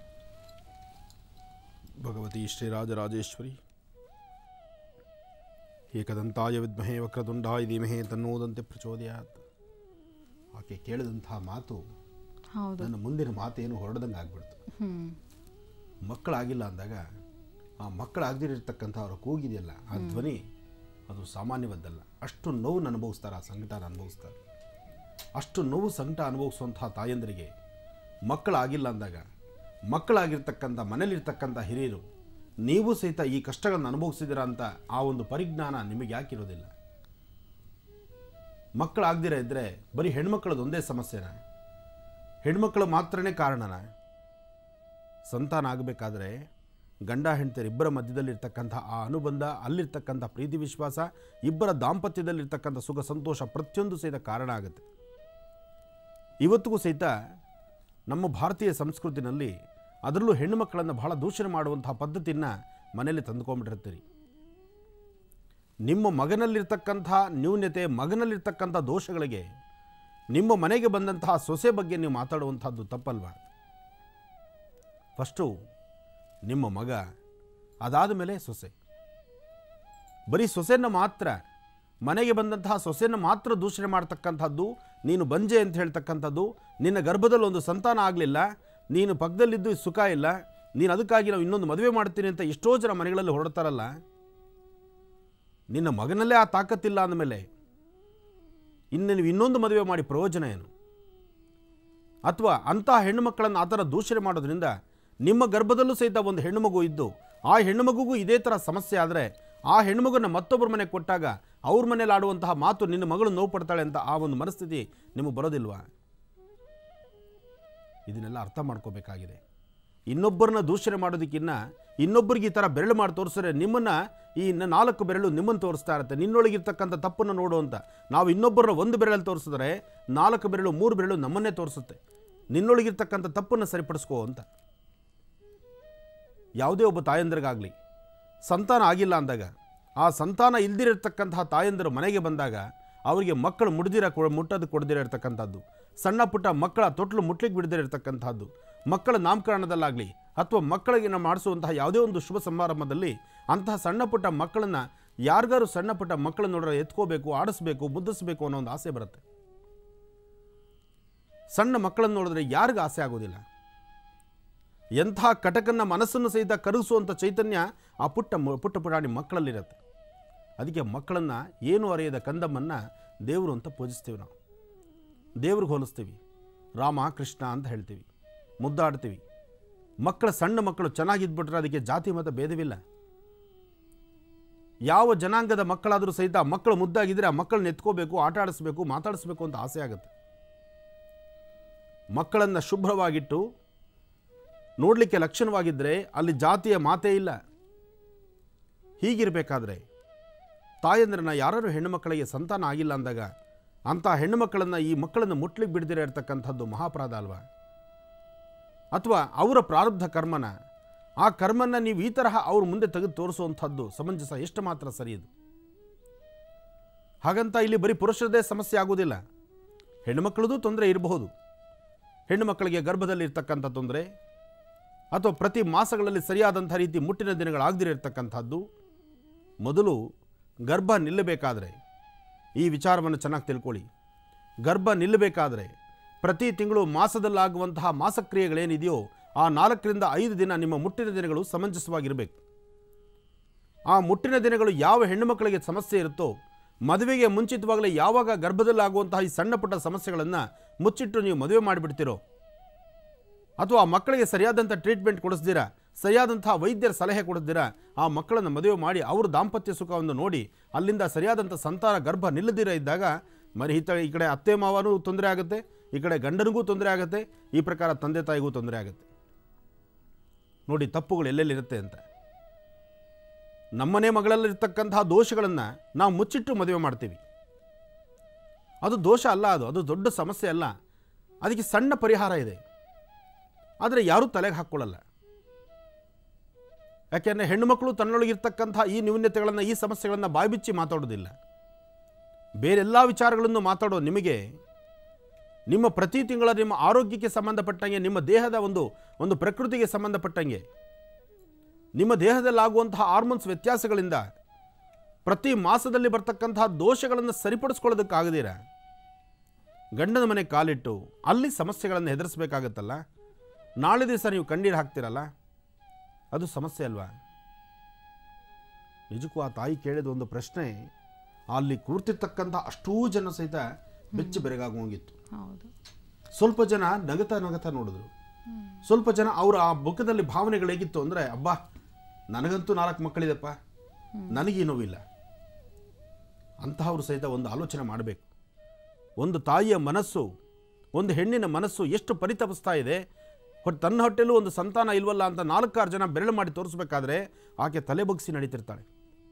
ಭಗವತಿ ಶ್ರೀರಾಜರಾಜೇಶ್ವರಿ ಏಕದಂತಾಯ ವಿದ್ಮಹೇ ವಕ್ರತುಂಡಾಯ ಧೀಮಹೇ ತನ್ನೋದಂತೆ ಪ್ರಚೋದಯಾತ್ ಆಕೆ ಕೇಳಿದಂತಹ ಮಾತು
ಹೌದು
ನನ್ನ ಮುಂದಿನ ಮಾತೇನು ಹೊರಡ್ದಂಗೆ ಆಗ್ಬಿಡ್ತು
ಹ್ಮ್
ಮಕ್ಕಳಾಗಿಲ್ಲ ಅಂದಾಗ ಆ ಮಕ್ಕಳಾಗದಿರತಕ್ಕಂಥ ಅವರ ಕೂಗಿದೆಯಲ್ಲ ಆ ಧ್ವನಿ ಅದು ಸಾಮಾನ್ಯವಾದ್ದಲ್ಲ ಅಷ್ಟು ನೋವು ಅನುಭವಿಸ್ತಾರೆ ಆ ಸಂಕಟನ ಅನುಭವಿಸ್ತಾರೆ ಅಷ್ಟು ನೋವು ಸಂಕಟ ಅನುಭವಿಸುವಂತಹ ತಾಯಂದರಿಗೆ ಮಕ್ಕಳಾಗಿಲ್ಲ ಅಂದಾಗ ಮಕ್ಕಳಾಗಿರ್ತಕ್ಕಂಥ ಮನೇಲಿರ್ತಕ್ಕಂಥ ಹಿರಿಯರು ನೀವು ಸಹಿತ ಈ ಕಷ್ಟಗಳನ್ನು ಅನುಭವಿಸಿದ್ದೀರಾ ಅಂತ ಆ ಒಂದು ಪರಿಜ್ಞಾನ ನಿಮಗೆ ಯಾಕಿರೋದಿಲ್ಲ ಮಕ್ಕಳಾಗ್ದಿರ ಇದ್ದರೆ ಬರೀ ಹೆಣ್ಮಕ್ಳದ್ದು ಒಂದೇ ಸಮಸ್ಯೆನ ಹೆಣ್ಮಕ್ಳು ಮಾತ್ರನೇ ಕಾರಣನ ಸಂತಾನ ಆಗಬೇಕಾದ್ರೆ ಗಂಡ ಹೆಂಡತಿಯರು ಇಬ್ಬರ ಮಧ್ಯದಲ್ಲಿರ್ತಕ್ಕಂಥ ಆ ಅನುಬಂಧ ಅಲ್ಲಿರ್ತಕ್ಕಂಥ ಪ್ರೀತಿ ವಿಶ್ವಾಸ ಇಬ್ಬರ ದಾಂಪತ್ಯದಲ್ಲಿರ್ತಕ್ಕಂಥ ಸುಖ ಸಂತೋಷ ಪ್ರತಿಯೊಂದು ಸಹಿತ ಕಾರಣ ಆಗುತ್ತೆ ಇವತ್ತಿಗೂ ಸಹಿತ ನಮ್ಮ ಭಾರತೀಯ ಸಂಸ್ಕೃತಿನಲ್ಲಿ ಅದರಲ್ಲೂ ಹೆಣ್ಣು ಮಕ್ಕಳನ್ನು ಬಹಳ ದೂಷಣೆ ಮಾಡುವಂತಹ ಪದ್ಧತಿಯನ್ನು ಮನೆಯಲ್ಲಿ ತಂದುಕೊಂಡ್ಬಿಟ್ಟಿರ್ತೀರಿ ನಿಮ್ಮ ಮಗನಲ್ಲಿರ್ತಕ್ಕಂಥ ನ್ಯೂನ್ಯತೆ ಮಗನಲ್ಲಿರ್ತಕ್ಕಂಥ ದೋಷಗಳಿಗೆ ನಿಮ್ಮ ಮನೆಗೆ ಬಂದಂತಹ ಸೊಸೆ ಬಗ್ಗೆ ನೀವು ಮಾತಾಡುವಂಥದ್ದು ತಪ್ಪಲ್ವಾ ಫಸ್ಟು ನಿಮ್ಮ ಮಗ ಅದಾದ ಮೇಲೆ ಸೊಸೆ ಬರೀ ಸೊಸೆಯನ್ನು ಮಾತ್ರ ಮನೆಗೆ ಬಂದಂತಹ ಸೊಸೆಯನ್ನು ಮಾತ್ರ ದೂಷಣೆ ಮಾಡ್ತಕ್ಕಂಥದ್ದು ನೀನು ಬಂಜೆ ಅಂತ ಹೇಳ್ತಕ್ಕಂಥದ್ದು ನಿನ್ನ ಗರ್ಭದಲ್ಲಿ ಒಂದು ಸಂತಾನ ಆಗಲಿಲ್ಲ ನೀನು ಪಕ್ಕದಲ್ಲಿದ್ದು ಸುಖ ಇಲ್ಲ ನೀನು ಅದಕ್ಕಾಗಿ ನಾವು ಇನ್ನೊಂದು ಮದುವೆ ಮಾಡ್ತೀನಿ ಅಂತ ಎಷ್ಟೋ ಜನ ಮನೆಗಳಲ್ಲಿ ಹೊರಡ್ತಾರಲ್ಲ ನಿನ್ನ ಮಗನಲ್ಲೇ ಆ ತಾಕತ್ತಿಲ್ಲ ಅಂದಮೇಲೆ ಇನ್ನು ನೀವು ಇನ್ನೊಂದು ಮದುವೆ ಮಾಡಿ ಪ್ರಯೋಜನ ಏನು ಅಥವಾ ಅಂತಹ ಹೆಣ್ಣು ಮಕ್ಕಳನ್ನು ಆ ಥರ ದೂಷಣೆ ಮಾಡೋದ್ರಿಂದ ನಿಮ್ಮ ಗರ್ಭದಲ್ಲೂ ಸಹಿತ ಒಂದು ಹೆಣ್ಣು ಮಗು ಇದ್ದು ಆ ಹೆಣ್ಣು ಮಗುಗೂ ಇದೇ ಥರ ಸಮಸ್ಯೆ ಆದರೆ ಆ ಹೆಣ್ಣುಮಗನ ಮತ್ತೊಬ್ಬರ ಮನೆಗೆ ಕೊಟ್ಟಾಗ ಅವ್ರ ಮನೇಲಿ ಆಡುವಂತಹ ಮಾತು ನಿನ್ನ ಮಗಳು ನೋವು ಪಡ್ತಾಳೆ ಅಂತ ಆ ಒಂದು ಮನಸ್ಥಿತಿ ನಿಮಗೆ ಬರೋದಿಲ್ವಾ ಇದನ್ನೆಲ್ಲ ಅರ್ಥ ಮಾಡ್ಕೋಬೇಕಾಗಿದೆ ಇನ್ನೊಬ್ಬರನ್ನ ದೂಷಣೆ ಮಾಡೋದಕ್ಕಿನ್ನ ಇನ್ನೊಬ್ಬರಿಗೆ ಈ ಥರ ಬೆರಳು ಮಾಡಿ ತೋರಿಸಿದ್ರೆ ನಿಮ್ಮನ್ನು ಈ ನ- ನಾಲ್ಕು ಬೆರಳು ನಿಮ್ಮನ್ನು ತೋರಿಸ್ತಾ ಇರುತ್ತೆ ನಿನ್ನೊಳಗಿರ್ತಕ್ಕಂಥ ತಪ್ಪನ್ನು ನೋಡು ಅಂತ ನಾವು ಇನ್ನೊಬ್ಬರನ್ನ ಒಂದು ಬೆರಳಲ್ಲಿ ತೋರಿಸಿದ್ರೆ ನಾಲ್ಕು ಬೆರಳು ಮೂರು ಬೆರಳು ನಮ್ಮನ್ನೇ ತೋರಿಸುತ್ತೆ ನಿನ್ನೊಳಗಿರ್ತಕ್ಕಂಥ ತಪ್ಪನ್ನು ಸರಿಪಡಿಸ್ಕೋ ಅಂತ ಯಾವುದೇ ಒಬ್ಬ ತಾಯಂದ್ರಿಗಾಗಲಿ ಸಂತಾನ ಆಗಿಲ್ಲ ಅಂದಾಗ ಆ ಸಂತಾನ ಇಲ್ದಿರತಕ್ಕಂತಹ ತಾಯಂದಿರು ಮನೆಗೆ ಬಂದಾಗ ಅವರಿಗೆ ಮಕ್ಕಳು ಮುಡ್ದಿರ ಕೊ ಮುಟ್ಟೋದು ಕೊಡದಿರ ಇರ್ತಕ್ಕಂಥದ್ದು ಸಣ್ಣ ಪುಟ್ಟ ಮಕ್ಕಳ ತೊಟ್ಲು ಮುಟ್ಲಿಕ್ಕೆ ಬಿಡದಿರ ಇರ್ತಕ್ಕಂಥದ್ದು ಮಕ್ಕಳ ನಾಮಕರಣದಲ್ಲಾಗಲಿ ಅಥವಾ ಮಕ್ಕಳಿಗೆ ನಾವು ಮಾಡಿಸುವಂತಹ ಯಾವುದೇ ಒಂದು ಶುಭ ಸಮಾರಂಭದಲ್ಲಿ ಅಂತಹ ಸಣ್ಣ ಪುಟ್ಟ ಮಕ್ಕಳನ್ನು ಯಾರಿಗಾರು ಸಣ್ಣ ಪುಟ್ಟ ಮಕ್ಕಳನ್ನ ನೋಡ್ರೆ ಎತ್ಕೋಬೇಕು ಆಡಿಸ್ಬೇಕು ಮುದ್ದಿಸ್ಬೇಕು ಅನ್ನೋ ಒಂದು ಆಸೆ ಬರುತ್ತೆ ಸಣ್ಣ ಮಕ್ಕಳನ್ನು ನೋಡಿದ್ರೆ ಯಾರಿಗೂ ಆಸೆ ಆಗೋದಿಲ್ಲ ಎಂಥ ಕಟಕನ್ನ ಮನಸ್ಸನ್ನು ಸಹಿತ ಕರಗಿಸುವಂಥ ಚೈತನ್ಯ ಆ ಪುಟ್ಟ ಮ- ಪುಟ್ಟ ಪುಟಾಣಿ ಮಕ್ಕಳಲ್ಲಿರುತ್ತೆ ಅದಕ್ಕೆ ಮಕ್ಕಳನ್ನು ಏನು ಅರಿಯದ ಕಂದಮ್ಮನ್ನು ದೇವರು ಅಂತ ಪೂಜಿಸ್ತೀವಿ ನಾವು ದೇವ್ರಿಗೆ ಹೋಲಿಸ್ತೀವಿ ರಾಮ ಕೃಷ್ಣ ಅಂತ ಹೇಳ್ತೀವಿ ಮುದ್ದಾಡ್ತೀವಿ ಮಕ್ಕಳ ಸಣ್ಣ ಮಕ್ಕಳು ಚೆನ್ನಾಗಿದ್ಬಿಟ್ರೆ ಅದಕ್ಕೆ ಜಾತಿ ಮತ ಭೇದವಿಲ್ಲ ಯಾವ ಜನಾಂಗದ ಮಕ್ಕಳಾದರೂ ಸಹಿತ ಮಕ್ಕಳು ಮುದ್ದಾಗಿದ್ದರೆ ಆ ಮಕ್ಕಳನ್ನ ಎತ್ಕೋಬೇಕು ಆಟ ಆಡಿಸ್ಬೇಕು ಮಾತಾಡಿಸ್ಬೇಕು ಅಂತ ಆಸೆ ಆಗುತ್ತೆ ಮಕ್ಕಳನ್ನು ಶುಭ್ರವಾಗಿಟ್ಟು ನೋಡಲಿಕ್ಕೆ ಲಕ್ಷಣವಾಗಿದ್ದರೆ ಅಲ್ಲಿ ಜಾತಿಯ ಮಾತೇ ಇಲ್ಲ ಹೀಗಿರಬೇಕಾದ್ರೆ ತಾಯಂದ್ರನ್ನ ಯಾರು ಹೆಣ್ಣುಮಕ್ಕಳಿಗೆ ಸಂತಾನ ಆಗಿಲ್ಲ ಅಂದಾಗ ಅಂಥ ಹೆಣ್ಣುಮಕ್ಕಳನ್ನು ಈ ಮಕ್ಕಳನ್ನು ಮುಟ್ಲಿಕ್ಕೆ ಬಿಡದಿರ ಇರತಕ್ಕಂಥದ್ದು ಮಹಾಪರಾಧ ಅಲ್ವಾ ಅಥವಾ ಅವರ ಪ್ರಾರಬ್ಧ ಕರ್ಮನ ಆ ಕರ್ಮನ ನೀವು ಈ ತರಹ ಅವ್ರ ಮುಂದೆ ತೆಗೆದು ತೋರಿಸುವಂಥದ್ದು ಸಮಂಜಸ ಎಷ್ಟು ಮಾತ್ರ ಸರಿ ಇದು ಹಾಗಂತ ಇಲ್ಲಿ ಬರೀ ಪುರುಷರದೇ ಸಮಸ್ಯೆ ಆಗೋದಿಲ್ಲ ಹೆಣ್ಣುಮಕ್ಕಳದು ತೊಂದರೆ ಇರಬಹುದು ಹೆಣ್ಣು ಮಕ್ಕಳಿಗೆ ಗರ್ಭದಲ್ಲಿ ಇರ್ತಕ್ಕಂಥ ತೊಂದರೆ ಅಥವಾ ಪ್ರತಿ ಮಾಸಗಳಲ್ಲಿ ಸರಿಯಾದಂಥ ರೀತಿ ಮುಟ್ಟಿನ ದಿನಗಳಾಗದಿರತಕ್ಕಂಥದ್ದು ಮೊದಲು ಗರ್ಭ ನಿಲ್ಲಬೇಕಾದ್ರೆ ಈ ವಿಚಾರವನ್ನು ಚೆನ್ನಾಗಿ ತಿಳ್ಕೊಳ್ಳಿ ಗರ್ಭ ನಿಲ್ಲಬೇಕಾದ್ರೆ ಪ್ರತಿ ತಿಂಗಳು ಮಾಸದಲ್ಲಾಗುವಂತಹ ಮಾಸಕ್ರಿಯೆಗಳೇನಿದೆಯೋ ಆ ನಾಲ್ಕರಿಂದ ಐದು ದಿನ ನಿಮ್ಮ ಮುಟ್ಟಿನ ದಿನಗಳು ಸಮಂಜಸವಾಗಿರಬೇಕು ಆ ಮುಟ್ಟಿನ ದಿನಗಳು ಯಾವ ಹೆಣ್ಣು ಮಕ್ಕಳಿಗೆ ಸಮಸ್ಯೆ ಇರುತ್ತೋ ಮದುವೆಗೆ ಮುಂಚಿತವಾಗಲೇ ಯಾವಾಗ ಗರ್ಭದಲ್ಲಾಗುವಂತಹ ಈ ಸಣ್ಣ ಪುಟ್ಟ ಸಮಸ್ಯೆಗಳನ್ನು ಮುಚ್ಚಿಟ್ಟು ನೀವು ಮದುವೆ ಮಾಡಿಬಿಡ್ತೀರೋ ಅಥವಾ ಆ ಮಕ್ಕಳಿಗೆ ಸರಿಯಾದಂಥ ಟ್ರೀಟ್ಮೆಂಟ್ ಕೊಡಿಸ್ದಿರಾ ಸರಿಯಾದಂತಹ ವೈದ್ಯರ ಸಲಹೆ ಕೊಡಿಸ್ದಿರಾ ಆ ಮಕ್ಕಳನ್ನು ಮದುವೆ ಮಾಡಿ ಅವ್ರ ದಾಂಪತ್ಯ ಸುಖವನ್ನು ನೋಡಿ ಅಲ್ಲಿಂದ ಸರಿಯಾದಂಥ ಸಂತಾನ ಗರ್ಭ ನಿಲ್ಲದಿರ ಇದ್ದಾಗ ಮರಿ ಈತ ಈ ಕಡೆ ಅತ್ತೆ ಮಾವನೂ ತೊಂದರೆ ಆಗುತ್ತೆ ಈ ಕಡೆ ಗಂಡನಿಗೂ ತೊಂದರೆ ಆಗುತ್ತೆ ಈ ಪ್ರಕಾರ ತಂದೆ ತಾಯಿಗೂ ತೊಂದರೆ ಆಗುತ್ತೆ ನೋಡಿ ತಪ್ಪುಗಳು ಎಲ್ಲೆಲ್ಲಿರುತ್ತೆ ಅಂತ ನಮ್ಮನೆ ಮಗಳಲ್ಲಿರ್ತಕ್ಕಂತಹ ದೋಷಗಳನ್ನು ನಾವು ಮುಚ್ಚಿಟ್ಟು ಮದುವೆ ಮಾಡ್ತೀವಿ ಅದು ದೋಷ ಅಲ್ಲ ಅದು ಅದು ದೊಡ್ಡ ಸಮಸ್ಯೆ ಅಲ್ಲ ಅದಕ್ಕೆ ಸಣ್ಣ ಪರಿಹಾರ ಇದೆ ಆದರೆ ಯಾರೂ ತಲೆಗೆ ಹಾಕ್ಕೊಳ್ಳಲ್ಲ ಯಾಕೆಂದರೆ ಹೆಣ್ಣುಮಕ್ಕಳು ತನ್ನೊಳಗಿರ್ತಕ್ಕಂಥ ಈ ನ್ಯೂನ್ಯತೆಗಳನ್ನು ಈ ಸಮಸ್ಯೆಗಳನ್ನು ಬಾಯ್ಬಿಚ್ಚಿ ಮಾತಾಡೋದಿಲ್ಲ ಬೇರೆಲ್ಲ ವಿಚಾರಗಳನ್ನು ಮಾತಾಡೋ ನಿಮಗೆ ನಿಮ್ಮ ಪ್ರತಿ ತಿಂಗಳ ನಿಮ್ಮ ಆರೋಗ್ಯಕ್ಕೆ ಸಂಬಂಧಪಟ್ಟಂಗೆ ನಿಮ್ಮ ದೇಹದ ಒಂದು ಒಂದು ಪ್ರಕೃತಿಗೆ ಸಂಬಂಧಪಟ್ಟಂಗೆ ನಿಮ್ಮ ದೇಹದಲ್ಲಾಗುವಂತಹ ಹಾರ್ಮೋನ್ಸ್ ವ್ಯತ್ಯಾಸಗಳಿಂದ ಪ್ರತಿ ಮಾಸದಲ್ಲಿ ಬರ್ತಕ್ಕಂತಹ ದೋಷಗಳನ್ನು ಸರಿಪಡಿಸ್ಕೊಳ್ಳೋದಕ್ಕಾಗದಿರ ಗಂಡನ ಮನೆ ಕಾಲಿಟ್ಟು ಅಲ್ಲಿ ಸಮಸ್ಯೆಗಳನ್ನು ಎದುರಿಸಬೇಕಾಗತ್ತಲ್ಲ ನಾಳೆ ದಿವಸ ನೀವು ಕಣ್ಣೀರು ಹಾಕ್ತಿರಲ್ಲ ಅದು ಸಮಸ್ಯೆ ಅಲ್ವಾ ನಿಜಕ್ಕೂ ಆ ತಾಯಿ ಕೇಳಿದ ಒಂದು ಪ್ರಶ್ನೆ ಅಲ್ಲಿ ಕೂರ್ತಿರ್ತಕ್ಕಂಥ ಅಷ್ಟೂ ಜನ ಸಹಿತ ಬೆಚ್ಚಿ ಬೆರಗಾಗೋಗಿತ್ತು
ಹೌದು
ಸ್ವಲ್ಪ ಜನ ನಗತ ನಗತ ನೋಡಿದ್ರು ಸ್ವಲ್ಪ ಜನ ಅವರ ಆ ಮುಖದಲ್ಲಿ ಭಾವನೆಗಳು ಹೇಗಿತ್ತು ಅಂದರೆ ಅಬ್ಬಾ ನನಗಂತೂ ನಾಲ್ಕು ಮಕ್ಕಳಿದೆಪ್ಪ ನನಗೀ ನೋವಿಲ್ಲ ಅಂತಹವರು ಸಹಿತ ಒಂದು ಆಲೋಚನೆ ಮಾಡಬೇಕು ಒಂದು ತಾಯಿಯ ಮನಸ್ಸು ಒಂದು ಹೆಣ್ಣಿನ ಮನಸ್ಸು ಎಷ್ಟು ಪರಿತಪಿಸ್ತಾ ಇದೆ ಹೊಟ್- ತನ್ನ ಹೊಟ್ಟೆಲೂ ಒಂದು ಸಂತಾನ ಇಲ್ವಲ್ಲ ಅಂತ ನಾಲ್ಕಾರು ಜನ ಬೆರಳು ಮಾಡಿ ತೋರಿಸ್ಬೇಕಾದ್ರೆ ಆಕೆ ತಲೆ ಬಗ್ಸಿ ನಡೀತಿರ್ತಾಳೆ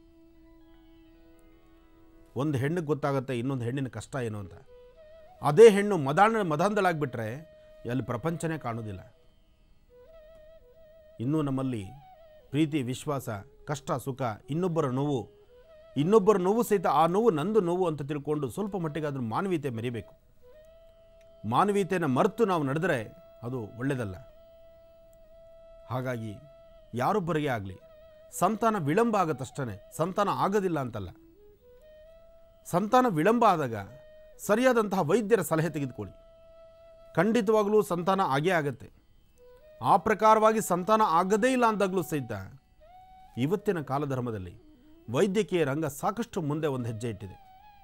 ಒಂದು ಹೆಣ್ಣಿಗೆ ಗೊತ್ತಾಗುತ್ತೆ ಇನ್ನೊಂದು ಹೆಣ್ಣಿನ ಕಷ್ಟ ಏನು ಅಂತ ಅದೇ ಹೆಣ್ಣು ಮದಾಣ ಮದಾಂಧಳಾಗ್ಬಿಟ್ರೆ ಅಲ್ಲಿ ಪ್ರಪಂಚನೇ ಕಾಣೋದಿಲ್ಲ ಇನ್ನೂ ನಮ್ಮಲ್ಲಿ ಪ್ರೀತಿ ವಿಶ್ವಾಸ ಕಷ್ಟ ಸುಖ ಇನ್ನೊಬ್ಬರ ನೋವು ಇನ್ನೊಬ್ಬರ ನೋವು ಸಹಿತ ಆ ನೋವು ನಂದು ನೋವು ಅಂತ ತಿಳ್ಕೊಂಡು ಸ್ವಲ್ಪ ಮಟ್ಟಿಗಾದ್ರೂ ಮಾನವೀಯತೆ ಮೆರಿಬೇಕು ಮಾನವೀಯತೆಯನ್ನು ಮರೆತು ನಾವು ನಡೆದರೆ ಅದು ಒಳ್ಳೆಯದಲ್ಲ ಹಾಗಾಗಿ ಯಾರೊಬ್ಬರಿಗೆ ಆಗಲಿ ಸಂತಾನ ವಿಳಂಬ ಆಗತ್ತಷ್ಟೇ ಸಂತಾನ ಆಗೋದಿಲ್ಲ ಅಂತಲ್ಲ ಸಂತಾನ ವಿಳಂಬ ಆದಾಗ ಸರಿಯಾದಂತಹ ವೈದ್ಯರ ಸಲಹೆ ತೆಗೆದುಕೊಳ್ಳಿ ಖಂಡಿತವಾಗಲೂ ಸಂತಾನ ಆಗೇ ಆಗತ್ತೆ ಆ ಪ್ರಕಾರವಾಗಿ ಸಂತಾನ ಆಗದೇ ಇಲ್ಲ ಅಂದಾಗಲೂ ಸಹಿತ ಇವತ್ತಿನ ಕಾಲಧರ್ಮದಲ್ಲಿ ವೈದ್ಯಕೀಯ ರಂಗ ಸಾಕಷ್ಟು ಮುಂದೆ ಒಂದು ಹೆಜ್ಜೆ ಇಟ್ಟಿದೆ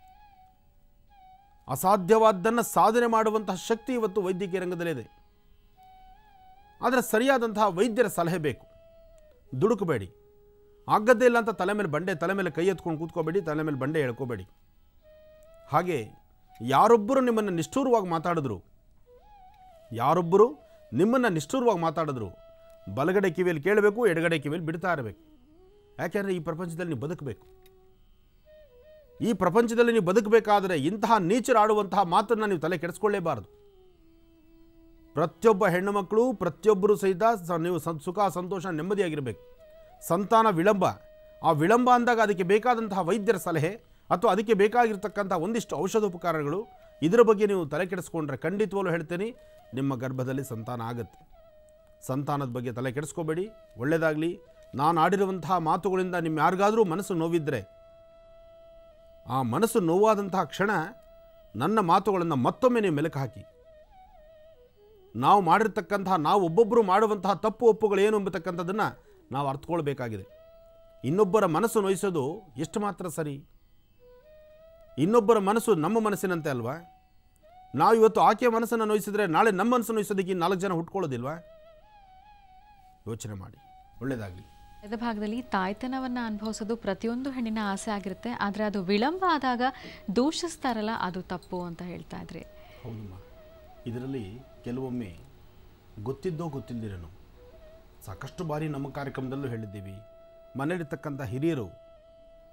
ಅಸಾಧ್ಯವಾದ್ದನ್ನು ಸಾಧನೆ ಮಾಡುವಂತಹ ಶಕ್ತಿ ಇವತ್ತು ವೈದ್ಯಕೀಯ ರಂಗದಲ್ಲಿದೆ ಆದರೆ ಸರಿಯಾದಂತಹ ವೈದ್ಯರ ಸಲಹೆ ಬೇಕು ದುಡುಕಬೇಡಿ ಆಗದ್ದೇ ಇಲ್ಲ ಅಂತ ತಲೆ ಮೇಲೆ ಬಂಡೆ ತಲೆ ಮೇಲೆ ಕೈ ಎತ್ಕೊಂಡು ಕೂತ್ಕೋಬೇಡಿ ತಲೆ ಮೇಲೆ ಬಂಡೆ ಹೇಳ್ಕೋಬೇಡಿ ಹಾಗೆ ಯಾರೊಬ್ಬರು ನಿಮ್ಮನ್ನು ನಿಷ್ಠೂರವಾಗಿ ಮಾತಾಡಿದ್ರು ಯಾರೊಬ್ಬರು ನಿಮ್ಮನ್ನು ನಿಷ್ಠೂರವಾಗಿ ಮಾತಾಡಿದ್ರು ಬಲಗಡೆ ಕಿವಿಯಲ್ಲಿ ಕೇಳಬೇಕು ಎಡಗಡೆ ಕಿವಿಯಲ್ಲಿ ಬಿಡ್ತಾ ಇರಬೇಕು ಯಾಕೆಂದರೆ ಈ ಪ್ರಪಂಚದಲ್ಲಿ ನೀವು ಬದುಕಬೇಕು ಈ ಪ್ರಪಂಚದಲ್ಲಿ ನೀವು ಬದುಕಬೇಕಾದರೆ ಇಂತಹ ನೀಚರಾಡುವಂತಹ ಮಾತನ್ನು ನೀವು ತಲೆ ಕೆಡಿಸ್ಕೊಳ್ಳೇಬಾರದು ಪ್ರತಿಯೊಬ್ಬ ಹೆಣ್ಣು ಮಕ್ಕಳು ಪ್ರತಿಯೊಬ್ಬರು ಸಹಿತ ಸ- ನೀವು ಸಂ- ಸುಖ ಸಂತೋಷ ನೆಮ್ಮದಿಯಾಗಿರಬೇಕು ಸಂತಾನ ವಿಳಂಬ ಆ ವಿಳಂಬ ಅಂದಾಗ ಅದಕ್ಕೆ ಬೇಕಾದಂತಹ ವೈದ್ಯರ ಸಲಹೆ ಅಥವಾ ಅದಕ್ಕೆ ಬೇಕಾಗಿರ್ತಕ್ಕಂಥ ಒಂದಿಷ್ಟು ಔಷಧೋಪಕಾರಗಳು ಇದರ ಬಗ್ಗೆ ನೀವು ತಲೆ ಕೆಡಿಸ್ಕೊಂಡ್ರೆ ಖಂಡಿತವಾಗ್ಲೂ ಹೇಳ್ತೇನೆ ನಿಮ್ಮ ಗರ್ಭದಲ್ಲಿ ಸಂತಾನ ಆಗುತ್ತೆ ಸಂತಾನದ ಬಗ್ಗೆ ತಲೆ ಕೆಡಿಸ್ಕೋಬೇಡಿ ಒಳ್ಳೆಯದಾಗಲಿ ನಾನು ಆಡಿರುವಂತಹ ಮಾತುಗಳಿಂದ ನಿಮ್ಮ ಯಾರಿಗಾದರೂ ಮನಸ್ಸು ನೋವಿದ್ದರೆ ಆ ಮನಸ್ಸು ನೋವಾದಂತಹ ಕ್ಷಣ ನನ್ನ ಮಾತುಗಳನ್ನು ಮತ್ತೊಮ್ಮೆ ನೀವು ಮೆಲುಕು ಹಾಕಿ ನಾವು ಮಾಡಿರ್ತಕ್ಕಂತಹ ನಾವು ಒಬ್ಬೊಬ್ಬರು ಮಾಡುವಂತಹ ತಪ್ಪು ಒಪ್ಪುಗಳೇನು ಎಂಬತಕ್ಕಂಥದ್ದನ್ನು ನಾವು ಅರ್ಥಕೊಳ್ಬೇಕಾಗಿದೆ ಇನ್ನೊಬ್ಬರ ಮನಸ್ಸು ನೋಯಿಸೋದು ಎಷ್ಟು ಮಾತ್ರ ಸರಿ ಇನ್ನೊಬ್ಬರ ಮನಸ್ಸು ನಮ್ಮ ಮನಸ್ಸಿನಂತೆ ಅಲ್ವಾ ನಾವು ಇವತ್ತು ಆಕೆಯ ಮನಸ್ಸನ್ನು ನೋಯಿಸಿದ್ರೆ ನಾಳೆ ನಮ್ಮ ಮನಸ್ಸು ನೋಯಿಸೋದಕ್ಕೆ ಇನ್ನು ನಾಲ್ಕು ಜನ ಹುಟ್ಕೊಳ್ಳೋದಿಲ್ವಾ ಯೋಚನೆ ಮಾಡಿ ಒಳ್ಳೆಯದಾಗಲಿ
ಎದ ಭಾಗದಲ್ಲಿ ತಾಯ್ತನವನ್ನು ಅನುಭವಿಸೋದು ಪ್ರತಿಯೊಂದು ಹೆಣ್ಣಿನ ಆಸೆ ಆಗಿರುತ್ತೆ ಆದರೆ ಅದು ವಿಳಂಬ ಆದಾಗ ದೂಷಿಸ್ತಾರಲ್ಲ ಅದು ತಪ್ಪು ಅಂತ ಹೇಳ್ತಾ ಇದ್ರಿ
ಹೌದಮ್ಮ ಇದರಲ್ಲಿ ಕೆಲವೊಮ್ಮೆ ಗೊತ್ತಿದ್ದೋ ಗೊತ್ತಿಲ್ಲದಿರೋನು ಸಾಕಷ್ಟು ಬಾರಿ ನಮ್ಮ ಕಾರ್ಯಕ್ರಮದಲ್ಲೂ ಹೇಳಿದ್ದೀವಿ ಮನೆಯಲ್ಲಿರ್ತಕ್ಕಂಥ ಹಿರಿಯರು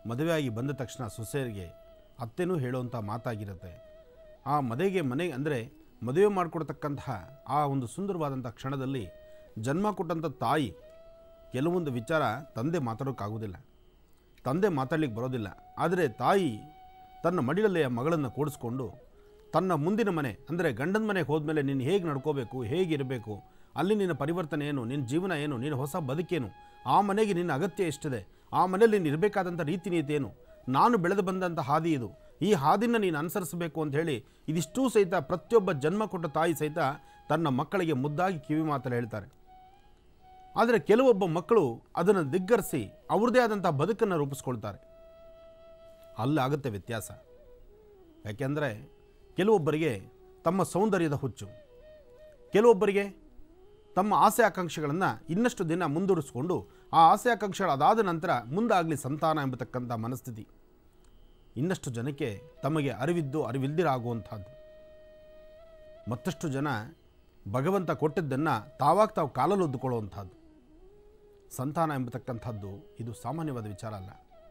ಮದುವೆಯಾಗಿ ಬಂದ ತಕ್ಷಣ ಸೊಸೆಯರಿಗೆ ಅತ್ತೆನೂ ಹೇಳುವಂಥ ಮಾತಾಗಿರುತ್ತೆ ಆ ಮದುವೆಗೆ ಮನೆ ಅಂದರೆ ಮದುವೆ ಮಾಡಿಕೊಡ್ತಕ್ಕಂತಹ ಆ ಒಂದು ಸುಂದರವಾದಂಥ ಕ್ಷಣದಲ್ಲಿ ಜನ್ಮ ಕೊಟ್ಟಂಥ ತಾಯಿ ಕೆಲವೊಂದು ವಿಚಾರ ತಂದೆ ಮಾತಾಡೋಕ್ಕಾಗೋದಿಲ್ಲ ತಂದೆ ಮಾತಾಡ್ಲಿಕ್ಕೆ ಬರೋದಿಲ್ಲ ಆದರೆ ತಾಯಿ ತನ್ನ ಮಡಿಲಲ್ಲಿ ಆ ಮಗಳನ್ನು ಕೂಡಿಸ್ಕೊಂಡು ತನ್ನ ಮುಂದಿನ ಮನೆ ಅಂದರೆ ಗಂಡನ ಮನೆಗೆ ಹೋದ್ಮೇಲೆ ನೀನು ಹೇಗೆ ನಡ್ಕೋಬೇಕು ಹೇಗಿರಬೇಕು ಅಲ್ಲಿ ನಿನ್ನ ಪರಿವರ್ತನೆ ಏನು ನಿನ್ನ ಜೀವನ ಏನು ನಿನ್ನ ಹೊಸ ಬದುಕೇನು ಆ ಮನೆಗೆ ನಿನ್ನ ಅಗತ್ಯ ಎಷ್ಟಿದೆ ಆ ಮನೆಯಲ್ಲಿ ನೀನು ಇರಬೇಕಾದಂಥ ರೀತಿ ನೀತಿ ಏನು ನಾನು ಬೆಳೆದು ಬಂದಂಥ ಹಾದಿ ಇದು ಈ ಹಾದಿನ ನೀನು ಅನುಸರಿಸಬೇಕು ಅಂತ ಹೇಳಿ ಇದಿಷ್ಟೂ ಸಹಿತ ಪ್ರತಿಯೊಬ್ಬ ಜನ್ಮ ಕೊಟ್ಟ ತಾಯಿ ಸಹಿತ ತನ್ನ ಮಕ್ಕಳಿಗೆ ಮುದ್ದಾಗಿ ಕಿವಿ ಮಾತಲ್ಲಿ ಹೇಳ್ತಾರೆ ಆದರೆ ಕೆಲವೊಬ್ಬ ಮಕ್ಕಳು ಅದನ್ನು ದಿಗ್ಗರಿಸಿ ಅವ್ರದ್ದೇ ಆದಂಥ ಬದುಕನ್ನು ರೂಪಿಸ್ಕೊಳ್ತಾರೆ ಅಲ್ಲಿ ಆಗುತ್ತೆ ವ್ಯತ್ಯಾಸ ಯಾಕೆಂದರೆ ಕೆಲವೊಬ್ಬರಿಗೆ ತಮ್ಮ ಸೌಂದರ್ಯದ ಹುಚ್ಚು ಕೆಲವೊಬ್ಬರಿಗೆ ತಮ್ಮ ಆಸೆ ಆಕಾಂಕ್ಷೆಗಳನ್ನು ಇನ್ನಷ್ಟು ದಿನ ಮುಂದುವರಿಸ್ಕೊಂಡು ಆ ಆಸೆ ಆಕಾಂಕ್ಷೆಗಳು ಅದಾದ ನಂತರ ಮುಂದಾಗಲಿ ಸಂತಾನ ಎಂಬತಕ್ಕಂಥ ಮನಸ್ಥಿತಿ ಇನ್ನಷ್ಟು ಜನಕ್ಕೆ ತಮಗೆ ಅರಿವಿದ್ದು ಅರಿವಿಲ್ದಿರ ಆಗುವಂಥದ್ದು ಮತ್ತಷ್ಟು ಜನ ಭಗವಂತ ಕೊಟ್ಟಿದ್ದನ್ನು ತಾವಾಗ ತಾವು ಕಾಲಲ್ಲಿ ಒದ್ದುಕೊಳ್ಳುವಂಥದ್ದು ಸಂತಾನ ಎಂಬತಕ್ಕಂಥದ್ದು ಇದು ಸಾಮಾನ್ಯವಾದ ವಿಚಾರ ಅಲ್ಲ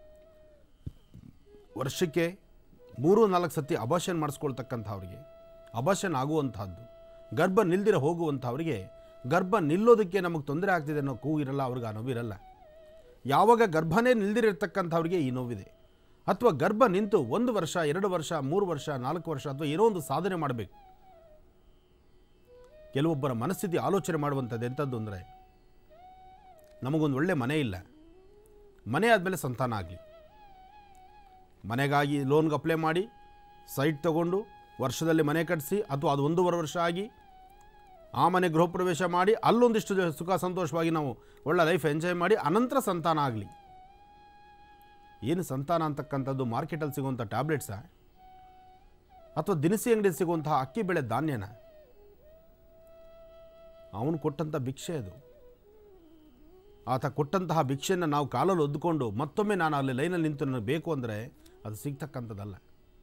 ವರ್ಷಕ್ಕೆ ಮೂರು ನಾಲ್ಕು ಸತಿ ಅಬಾಷನ್ ಮಾಡಿಸ್ಕೊಳ್ತಕ್ಕಂಥವ್ರಿಗೆ ಅಬಾಷನ್ ಆಗುವಂಥದ್ದು ಗರ್ಭ ನಿಲ್ದಿರ ಹೋಗುವಂಥವ್ರಿಗೆ ಗರ್ಭ ನಿಲ್ಲೋದಕ್ಕೆ ನಮಗೆ ತೊಂದರೆ ಆಗ್ತಿದೆ ಅನ್ನೋ ಕೂಗಿರಲ್ಲ ಅವ್ರಿಗೆ ಆ ನೋವಿರಲ್ಲ ಯಾವಾಗ ಗರ್ಭನೇ ನಿಲ್ದಿರಿರ್ತಕ್ಕಂಥವ್ರಿಗೆ ಈ ನೋವಿದೆ ಅಥವಾ ಗರ್ಭ ನಿಂತು ಒಂದು ವರ್ಷ ಎರಡು ವರ್ಷ ಮೂರು ವರ್ಷ ನಾಲ್ಕು ವರ್ಷ ಅಥವಾ ಏನೋ ಒಂದು ಸಾಧನೆ ಮಾಡಬೇಕು ಕೆಲವೊಬ್ಬರ ಮನಸ್ಥಿತಿ ಆಲೋಚನೆ ಮಾಡುವಂಥದ್ದು ಎಂಥದ್ದು ಅಂದರೆ ನಮಗೊಂದು ಒಳ್ಳೆ ಮನೆ ಇಲ್ಲ ಮನೆ ಆದಮೇಲೆ ಸಂತಾನ ಆಗಲಿ ಮನೆಗಾಗಿ ಲೋನ್ಗೆ ಅಪ್ಲೈ ಮಾಡಿ ಸೈಟ್ ತಗೊಂಡು ವರ್ಷದಲ್ಲಿ ಮನೆ ಕಟ್ಟಿಸಿ ಅಥವಾ ಅದು ಒಂದೂವರೆ ವರ್ಷ ಆಗಿ ಆ ಮನೆ ಗೃಹ ಪ್ರವೇಶ ಮಾಡಿ ಅಲ್ಲೊಂದಿಷ್ಟು ಜ- ಸುಖ ಸಂತೋಷವಾಗಿ ನಾವು ಒಳ್ಳೆ ಲೈಫ್ ಎಂಜಾಯ್ ಮಾಡಿ ಅನಂತರ ಸಂತಾನ ಆಗಲಿ ಏನು ಸಂತಾನ ಅಂತಕ್ಕಂಥದ್ದು ಮಾರ್ಕೆಟಲ್ಲಿ ಸಿಗುವಂಥ ಟ್ಯಾಬ್ಲೆಟ್ಸಾ ಅಥವಾ ದಿನಸಿ ಅಂಗಡಿ ಸಿಗುವಂತಹ ಅಕ್ಕಿ ಬೆಳೆ ಧಾನ್ಯನ ಅವನು ಕೊಟ್ಟಂಥ ಭಿಕ್ಷೆ ಅದು ಆತ ಕೊಟ್ಟಂತಹ ಭಿಕ್ಷೆಯನ್ನು ನಾವು ಕಾಲಲ್ಲಿ ಒದ್ದುಕೊಂಡು ಮತ್ತೊಮ್ಮೆ ನಾನು ಅಲ್ಲಿ ಲೈನಲ್ಲಿ ನಿಂತು ನನಗೆ ಬೇಕು ಅಂದರೆ ಅದು ಸಿಗ್ತಕ್ಕಂಥದ್ದಲ್ಲ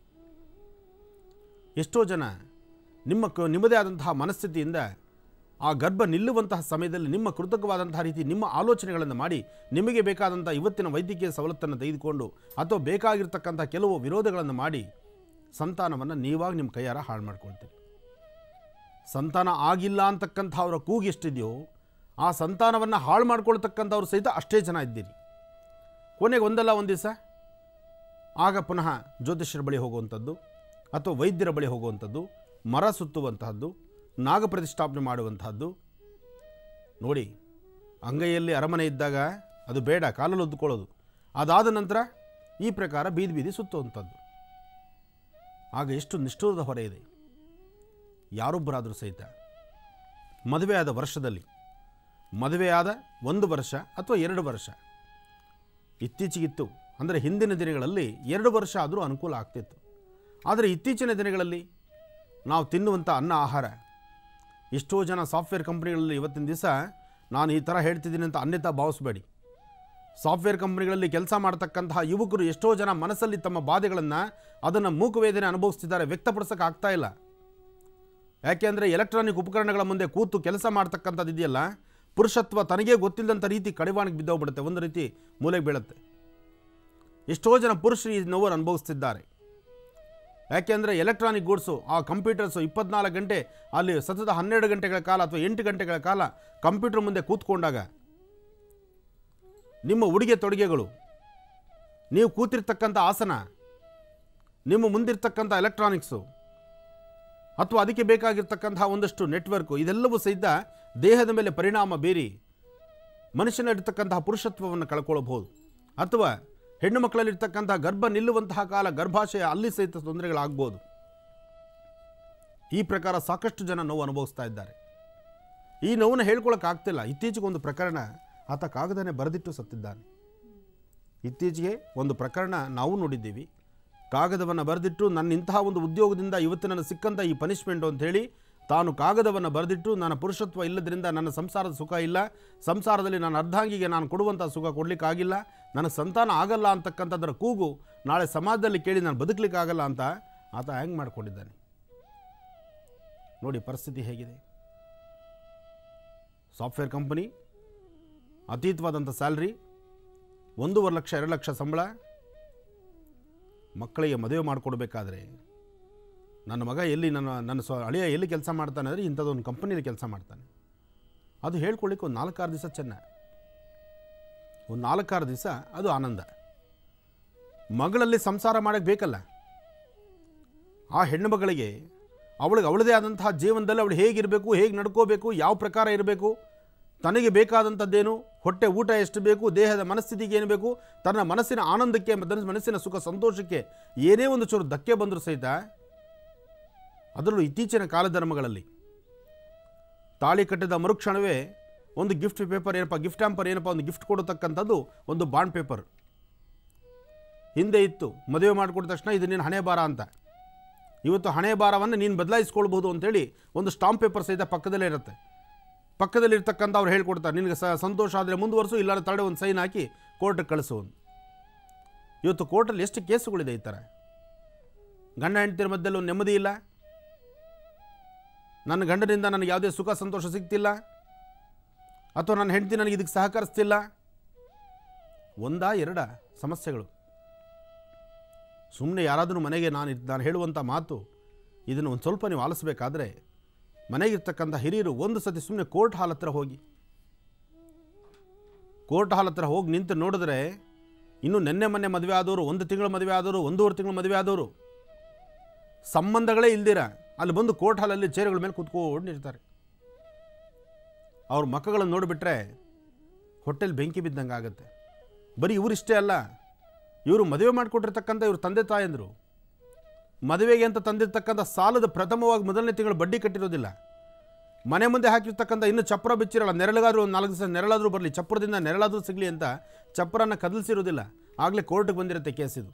ಎಷ್ಟೋ ಜನ ನಿಮ್ಮ ಕ ನಿಮ್ಮದೇ ಆದಂತಹ ಮನಸ್ಥಿತಿಯಿಂದ ಆ ಗರ್ಭ ನಿಲ್ಲುವಂತಹ ಸಮಯದಲ್ಲಿ ನಿಮ್ಮ ಕೃತಕವಾದಂತಹ ರೀತಿ ನಿಮ್ಮ ಆಲೋಚನೆಗಳನ್ನು ಮಾಡಿ ನಿಮಗೆ ಬೇಕಾದಂಥ ಇವತ್ತಿನ ವೈದ್ಯಕೀಯ ಸವಲತ್ತನ್ನು ತೆಗೆದುಕೊಂಡು ಅಥವಾ ಬೇಕಾಗಿರ್ತಕ್ಕಂಥ ಕೆಲವು ವಿರೋಧಗಳನ್ನು ಮಾಡಿ ಸಂತಾನವನ್ನು ನೀವಾಗಿ ನಿಮ್ಮ ಕೈಯಾರ ಹಾಳು ಮಾಡ್ಕೊಳ್ತೀರಿ ಸಂತಾನ ಆಗಿಲ್ಲ ಅಂತಕ್ಕಂಥ ಅವರ ಕೂಗು ಎಷ್ಟಿದೆಯೋ ಆ ಸಂತಾನವನ್ನು ಹಾಳು ಮಾಡ್ಕೊಳ್ತಕ್ಕಂಥವ್ರು ಸಹಿತ ಅಷ್ಟೇ ಜನ ಇದ್ದೀರಿ ಕೊನೆಗೆ ಒಂದಲ್ಲ ಒಂದು ದಿವಸ ಆಗ ಪುನಃ ಜ್ಯೋತಿಷ್ಯರ ಬಳಿ ಹೋಗುವಂಥದ್ದು ಅಥವಾ ವೈದ್ಯರ ಬಳಿ ಹೋಗುವಂಥದ್ದು ಮರ ಸುತ್ತುವಂತಹದ್ದು ನಾಗ ಪ್ರತಿಷ್ಠಾಪನೆ ಮಾಡುವಂತಹದ್ದು ನೋಡಿ ಅಂಗೈಯಲ್ಲಿ ಅರಮನೆ ಇದ್ದಾಗ ಅದು ಬೇಡ ಕಾಲಲ್ಲಿ ಒದ್ದುಕೊಳ್ಳೋದು ಅದಾದ ನಂತರ ಈ ಪ್ರಕಾರ ಬೀದಿ ಬೀದಿ ಸುತ್ತುವಂಥದ್ದು ಆಗ ಎಷ್ಟು ನಿಷ್ಠುರದ ಹೊರೆ ಇದೆ ಯಾರೊಬ್ಬರಾದರೂ ಸಹಿತ ಮದುವೆಯಾದ ವರ್ಷದಲ್ಲಿ ಮದುವೆಯಾದ ಒಂದು ವರ್ಷ ಅಥವಾ ಎರಡು ವರ್ಷ ಇತ್ತೀಚೆಗಿತ್ತು ಅಂದರೆ ಹಿಂದಿನ ದಿನಗಳಲ್ಲಿ ಎರಡು ವರ್ಷ ಆದರೂ ಅನುಕೂಲ ಆಗ್ತಿತ್ತು ಆದರೆ ಇತ್ತೀಚಿನ ದಿನಗಳಲ್ಲಿ ನಾವು ತಿನ್ನುವಂಥ ಅನ್ನ ಆಹಾರ ಎಷ್ಟೋ ಜನ ಸಾಫ್ಟ್ವೇರ್ ಕಂಪ್ನಿಗಳಲ್ಲಿ ಇವತ್ತಿನ ದಿವಸ ನಾನು ಈ ಥರ ಹೇಳ್ತಿದ್ದೀನಿ ಅಂತ ಅನ್ಯತಾ ಭಾವಿಸಬೇಡಿ ಸಾಫ್ಟ್ವೇರ್ ಕಂಪ್ನಿಗಳಲ್ಲಿ ಕೆಲಸ ಮಾಡ್ತಕ್ಕಂತಹ ಯುವಕರು ಎಷ್ಟೋ ಜನ ಮನಸ್ಸಲ್ಲಿ ತಮ್ಮ ಬಾಧೆಗಳನ್ನು ಅದನ್ನು ಮೂಕವೇದನೆ ಅನುಭವಿಸ್ತಿದ್ದಾರೆ ವ್ಯಕ್ತಪಡಿಸೋಕೆ ಆಗ್ತಾ ಇಲ್ಲ ಯಾಕೆಂದರೆ ಎಲೆಕ್ಟ್ರಾನಿಕ್ ಉಪಕರಣಗಳ ಮುಂದೆ ಕೂತು ಕೆಲಸ ಮಾಡ್ತಕ್ಕಂಥದ್ದು ಇದೆಯಲ್ಲ ಪುರುಷತ್ವ ತನಗೇ ಗೊತ್ತಿಲ್ಲದಂಥ ರೀತಿ ಕಡಿವಾಣಿಗೆ ಬಿದ್ದೋಗ್ಬಿಡುತ್ತೆ ಒಂದು ರೀತಿ ಮೂಲೆಗೆ ಬೀಳುತ್ತೆ ಎಷ್ಟೋ ಜನ ಪುರುಷರು ಈ ನೋವನ್ನು ಅನುಭವಿಸ್ತಿದ್ದಾರೆ ಯಾಕೆಂದರೆ ಎಲೆಕ್ಟ್ರಾನಿಕ್ ಗೂಡ್ಸು ಆ ಕಂಪ್ಯೂಟರ್ಸು ಇಪ್ಪತ್ನಾಲ್ಕು ಗಂಟೆ ಅಲ್ಲಿ ಸತತ ಹನ್ನೆರಡು ಗಂಟೆಗಳ ಕಾಲ ಅಥವಾ ಎಂಟು ಗಂಟೆಗಳ ಕಾಲ ಕಂಪ್ಯೂಟರ್ ಮುಂದೆ ಕೂತ್ಕೊಂಡಾಗ ನಿಮ್ಮ ಉಡುಗೆ ತೊಡುಗೆಗಳು ನೀವು ಕೂತಿರ್ತಕ್ಕಂಥ ಆಸನ ನಿಮ್ಮ ಮುಂದಿರ್ತಕ್ಕಂಥ ಎಲೆಕ್ಟ್ರಾನಿಕ್ಸು ಅಥವಾ ಅದಕ್ಕೆ ಬೇಕಾಗಿರ್ತಕ್ಕಂತಹ ಒಂದಷ್ಟು ನೆಟ್ವರ್ಕು ಇದೆಲ್ಲವೂ ಸಹಿತ ದೇಹದ ಮೇಲೆ ಪರಿಣಾಮ ಬೀರಿ ಮನುಷ್ಯನಲ್ಲಿರ್ತಕ್ಕಂತಹ ಪುರುಷತ್ವವನ್ನು ಕಳ್ಕೊಳ್ಳಬಹುದು ಅಥವಾ ಹೆಣ್ಣು ಮಕ್ಕಳಲ್ಲಿರ್ತಕ್ಕಂತಹ ಗರ್ಭ ನಿಲ್ಲುವಂತಹ ಕಾಲ ಗರ್ಭಾಶಯ ಅಲ್ಲಿ ಸಹಿತ ತೊಂದರೆಗಳಾಗ್ಬೋದು ಈ ಪ್ರಕಾರ ಸಾಕಷ್ಟು ಜನ ನೋವು ಅನುಭವಿಸ್ತಾ ಇದ್ದಾರೆ ಈ ನೋವನ್ನು ಹೇಳ್ಕೊಳಕ್ಕಾಗ್ತಿಲ್ಲ ಇತ್ತೀಚೆಗೆ ಒಂದು ಪ್ರಕರಣ ಆತ ಕಾಗದನೇ ಬರೆದಿಟ್ಟು ಸತ್ತಿದ್ದಾನೆ ಇತ್ತೀಚೆಗೆ ಒಂದು ಪ್ರಕರಣ ನಾವು ನೋಡಿದ್ದೀವಿ ಕಾಗದವನ್ನು ಬರೆದಿಟ್ಟು ನನ್ನ ಇಂತಹ ಒಂದು ಉದ್ಯೋಗದಿಂದ ಇವತ್ತು ನನಗೆ ಸಿಕ್ಕಂಥ ಈ ಪನಿಷ್ಮೆಂಟು ಅಂತ ಹೇಳಿ ತಾನು ಕಾಗದವನ್ನು ಬರೆದಿಟ್ಟು ನನ್ನ ಪುರುಷತ್ವ ಇಲ್ಲದ್ರಿಂದ ನನ್ನ ಸಂಸಾರದ ಸುಖ ಇಲ್ಲ ಸಂಸಾರದಲ್ಲಿ ನಾನು ಅರ್ಧಾಂಗಿಗೆ ನಾನು ಕೊಡುವಂಥ ಸುಖ ಕೊಡಲಿಕ್ಕಾಗಿಲ್ಲ ನನಗೆ ಸಂತಾನ ಆಗಲ್ಲ ಅಂತಕ್ಕಂಥದ್ರ ಕೂಗು ನಾಳೆ ಸಮಾಜದಲ್ಲಿ ಕೇಳಿ ನಾನು ಬದುಕಲಿಕ್ಕಾಗಲ್ಲ ಅಂತ ಆತ ಹ್ಯಾಂಗ್ ಮಾಡಿಕೊಂಡಿದ್ದಾನೆ ನೋಡಿ ಪರಿಸ್ಥಿತಿ ಹೇಗಿದೆ ಸಾಫ್ಟ್ವೇರ್ ಕಂಪನಿ ಅತೀತವಾದಂಥ ಸ್ಯಾಲ್ರಿ ಒಂದೂವರೆ ಲಕ್ಷ ಎರಡು ಲಕ್ಷ ಸಂಬಳ ಮಕ್ಕಳಿಗೆ ಮದುವೆ ಮಾಡಿಕೊಡ್ಬೇಕಾದ್ರೆ ನನ್ನ ಮಗ ಎಲ್ಲಿ ನನ್ನ ನನ್ನ ಸ್ವ ಅಳಿಯ ಎಲ್ಲಿ ಕೆಲಸ ಮಾಡ್ತಾನೆ ಅಂದರೆ ಇಂಥದ್ದೊಂದು ಕಂಪನಿಯಲ್ಲಿ ಕೆಲಸ ಮಾಡ್ತಾನೆ ಅದು ಹೇಳ್ಕೊಳ್ಳಿಕ್ಕೆ ಒಂದು ನಾಲ್ಕಾರು ದಿವಸ ಚೆನ್ನ ಒಂದು ನಾಲ್ಕಾರು ದಿವಸ ಅದು ಆನಂದ ಮಗಳಲ್ಲಿ ಸಂಸಾರ ಮಾಡೋಕ್ಕೆ ಬೇಕಲ್ಲ ಆ ಹೆಣ್ಣು ಮಗಳಿಗೆ ಅವಳಿಗೆ ಅವಳದೇ ಆದಂತಹ ಜೀವನದಲ್ಲಿ ಅವಳು ಹೇಗಿರಬೇಕು ಹೇಗೆ ನಡ್ಕೋಬೇಕು ಯಾವ ಪ್ರಕಾರ ಇರಬೇಕು ತನಗೆ ಬೇಕಾದಂಥದ್ದೇನು ಹೊಟ್ಟೆ ಊಟ ಎಷ್ಟು ಬೇಕು ದೇಹದ ಮನಸ್ಥಿತಿಗೆ ಏನು ಬೇಕು ತನ್ನ ಮನಸ್ಸಿನ ಆನಂದಕ್ಕೆ ಮತ್ತು ಮನಸ್ಸಿನ ಸುಖ ಸಂತೋಷಕ್ಕೆ ಏನೇ ಒಂದು ಚೂರು ಧಕ್ಕೆ ಬಂದರೂ ಸಹಿತ ಅದರಲ್ಲೂ ಇತ್ತೀಚಿನ ಕಾಲಧರ್ಮಗಳಲ್ಲಿ ತಾಳಿ ಕಟ್ಟಿದ ಮರುಕ್ಷಣವೇ ಒಂದು ಗಿಫ್ಟ್ ಪೇಪರ್ ಏನಪ್ಪ ಗಿಫ್ಟ್ ಹ್ಯಾಂಪರ್ ಏನಪ್ಪ ಒಂದು ಗಿಫ್ಟ್ ಕೊಡತಕ್ಕಂಥದ್ದು ಒಂದು ಬಾಂಡ್ ಪೇಪರ್ ಹಿಂದೆ ಇತ್ತು ಮದುವೆ ಮಾಡಿಕೊಡಿದ ತಕ್ಷಣ ಇದು ನೀನು ಹಣೆ ಭಾರ ಅಂತ ಇವತ್ತು ಹಣೆ ಭಾರವನ್ನು ನೀನು ಬದಲಾಯಿಸ್ಕೊಳ್ಬೋದು ಅಂತೇಳಿ ಒಂದು ಸ್ಟಾಂಪ್ ಪೇಪರ್ ಸಹಿತ ಪಕ್ಕದಲ್ಲೇ ಇರುತ್ತೆ ಪಕ್ಕದಲ್ಲಿರ್ತಕ್ಕಂಥ ಅವ್ರು ಹೇಳ್ಕೊಡ್ತಾರೆ ನಿನಗೆ ಸ ಸಂತೋಷ ಆದರೆ ಮುಂದುವರಿಸು ಇಲ್ಲಾರ ತಡೆ ಒಂದು ಸೈನ್ ಹಾಕಿ ಕೋರ್ಟಿಗೆ ಕಳಿಸು ಅಂತ ಇವತ್ತು ಕೋರ್ಟಲ್ಲಿ ಎಷ್ಟು ಕೇಸುಗಳಿದೆ ಈ ಥರ ಗಂಡ ಹೆಂಡತಿರ ಮಧ್ಯದಲ್ಲಿ ಒಂದು ನೆಮ್ಮದಿ ಇಲ್ಲ ನನ್ನ ಗಂಡನಿಂದ ನನಗೆ ಯಾವುದೇ ಸುಖ ಸಂತೋಷ ಸಿಗ್ತಿಲ್ಲ ಅಥವಾ ನನ್ನ ಹೆಂಡತಿ ನನಗೆ ಇದಕ್ಕೆ ಸಹಕರಿಸ್ತಿಲ್ಲ ಒಂದಾ ಎರಡ ಸಮಸ್ಯೆಗಳು ಸುಮ್ಮನೆ ಯಾರಾದರೂ ಮನೆಗೆ ನಾನು ಇದ್- ನಾನು ಹೇಳುವಂಥ ಮಾತು ಇದನ್ನು ಒಂದು ಸ್ವಲ್ಪ ನೀವು ಆಲಿಸ್ಬೇಕಾದ್ರೆ ಮನೆಗಿರ್ತಕ್ಕಂಥ ಹಿರಿಯರು ಒಂದು ಸತಿ ಸುಮ್ಮನೆ ಕೋರ್ಟ್ ಹಾಲ್ ಹತ್ರ ಹೋಗಿ ಕೋರ್ಟ್ ಹಾಲ್ ಹತ್ರ ಹೋಗಿ ನಿಂತು ನೋಡಿದ್ರೆ ಇನ್ನು ನೆನ್ನೆ ಮೊನ್ನೆ ಮದುವೆ ಆದವರು ಒಂದು ತಿಂಗಳ ಮದುವೆ ಆದವರು ಒಂದೂವರೆ ತಿಂಗಳು ಮದುವೆ ಆದವರು ಸಂಬಂಧಗಳೇ ಇಲ್ದಿರ ಅಲ್ಲಿ ಬಂದು ಕೋರ್ಟ್ ಹಾಲಲ್ಲಿ ಚೇರುಗಳ ಮೇಲೆ ಕೂತ್ಕೊಂಡು ಇರ್ತಾರೆ ಅವ್ರ ಮಕ್ಕಳನ್ನು ನೋಡಿಬಿಟ್ರೆ ಹೊಟ್ಟೆಲಿ ಬೆಂಕಿ ಬಿದ್ದಂಗೆ ಆಗುತ್ತೆ ಬರೀ ಇವರಿಷ್ಟೇ ಅಲ್ಲ ಇವರು ಮದುವೆ ಮಾಡಿಕೊಟ್ಟಿರ್ತಕ್ಕಂಥ ಇವ್ರ ತಂದೆ ತಾಯಂದರು ಮದುವೆಗೆ ಅಂತ ತಂದಿರ್ತಕ್ಕಂಥ ಸಾಲದ ಪ್ರಥಮವಾಗಿ ಮೊದಲನೇ ತಿಂಗಳು ಬಡ್ಡಿ ಕಟ್ಟಿರೋದಿಲ್ಲ ಮನೆ ಮುಂದೆ ಹಾಕಿರ್ತಕ್ಕಂಥ ಇನ್ನೂ ಚಪ್ರ ಬಿಚ್ಚಿರಲ್ಲ ನೆರಳಿಗಾದ್ರೂ ಒಂದು ನಾಲ್ಕು ದಿವಸ ನೆರಳಾದರೂ ಬರಲಿ ಚಪ್ರದಿಂದ ನೆರಳಾದರೂ ಸಿಗಲಿ ಅಂತ ಚಪ್ರನ ಕದಲಿಸಿರೋದಿಲ್ಲ ಆಗಲೇ ಕೋರ್ಟ್ಗೆ ಬಂದಿರುತ್ತೆ ಕೇಸಿದು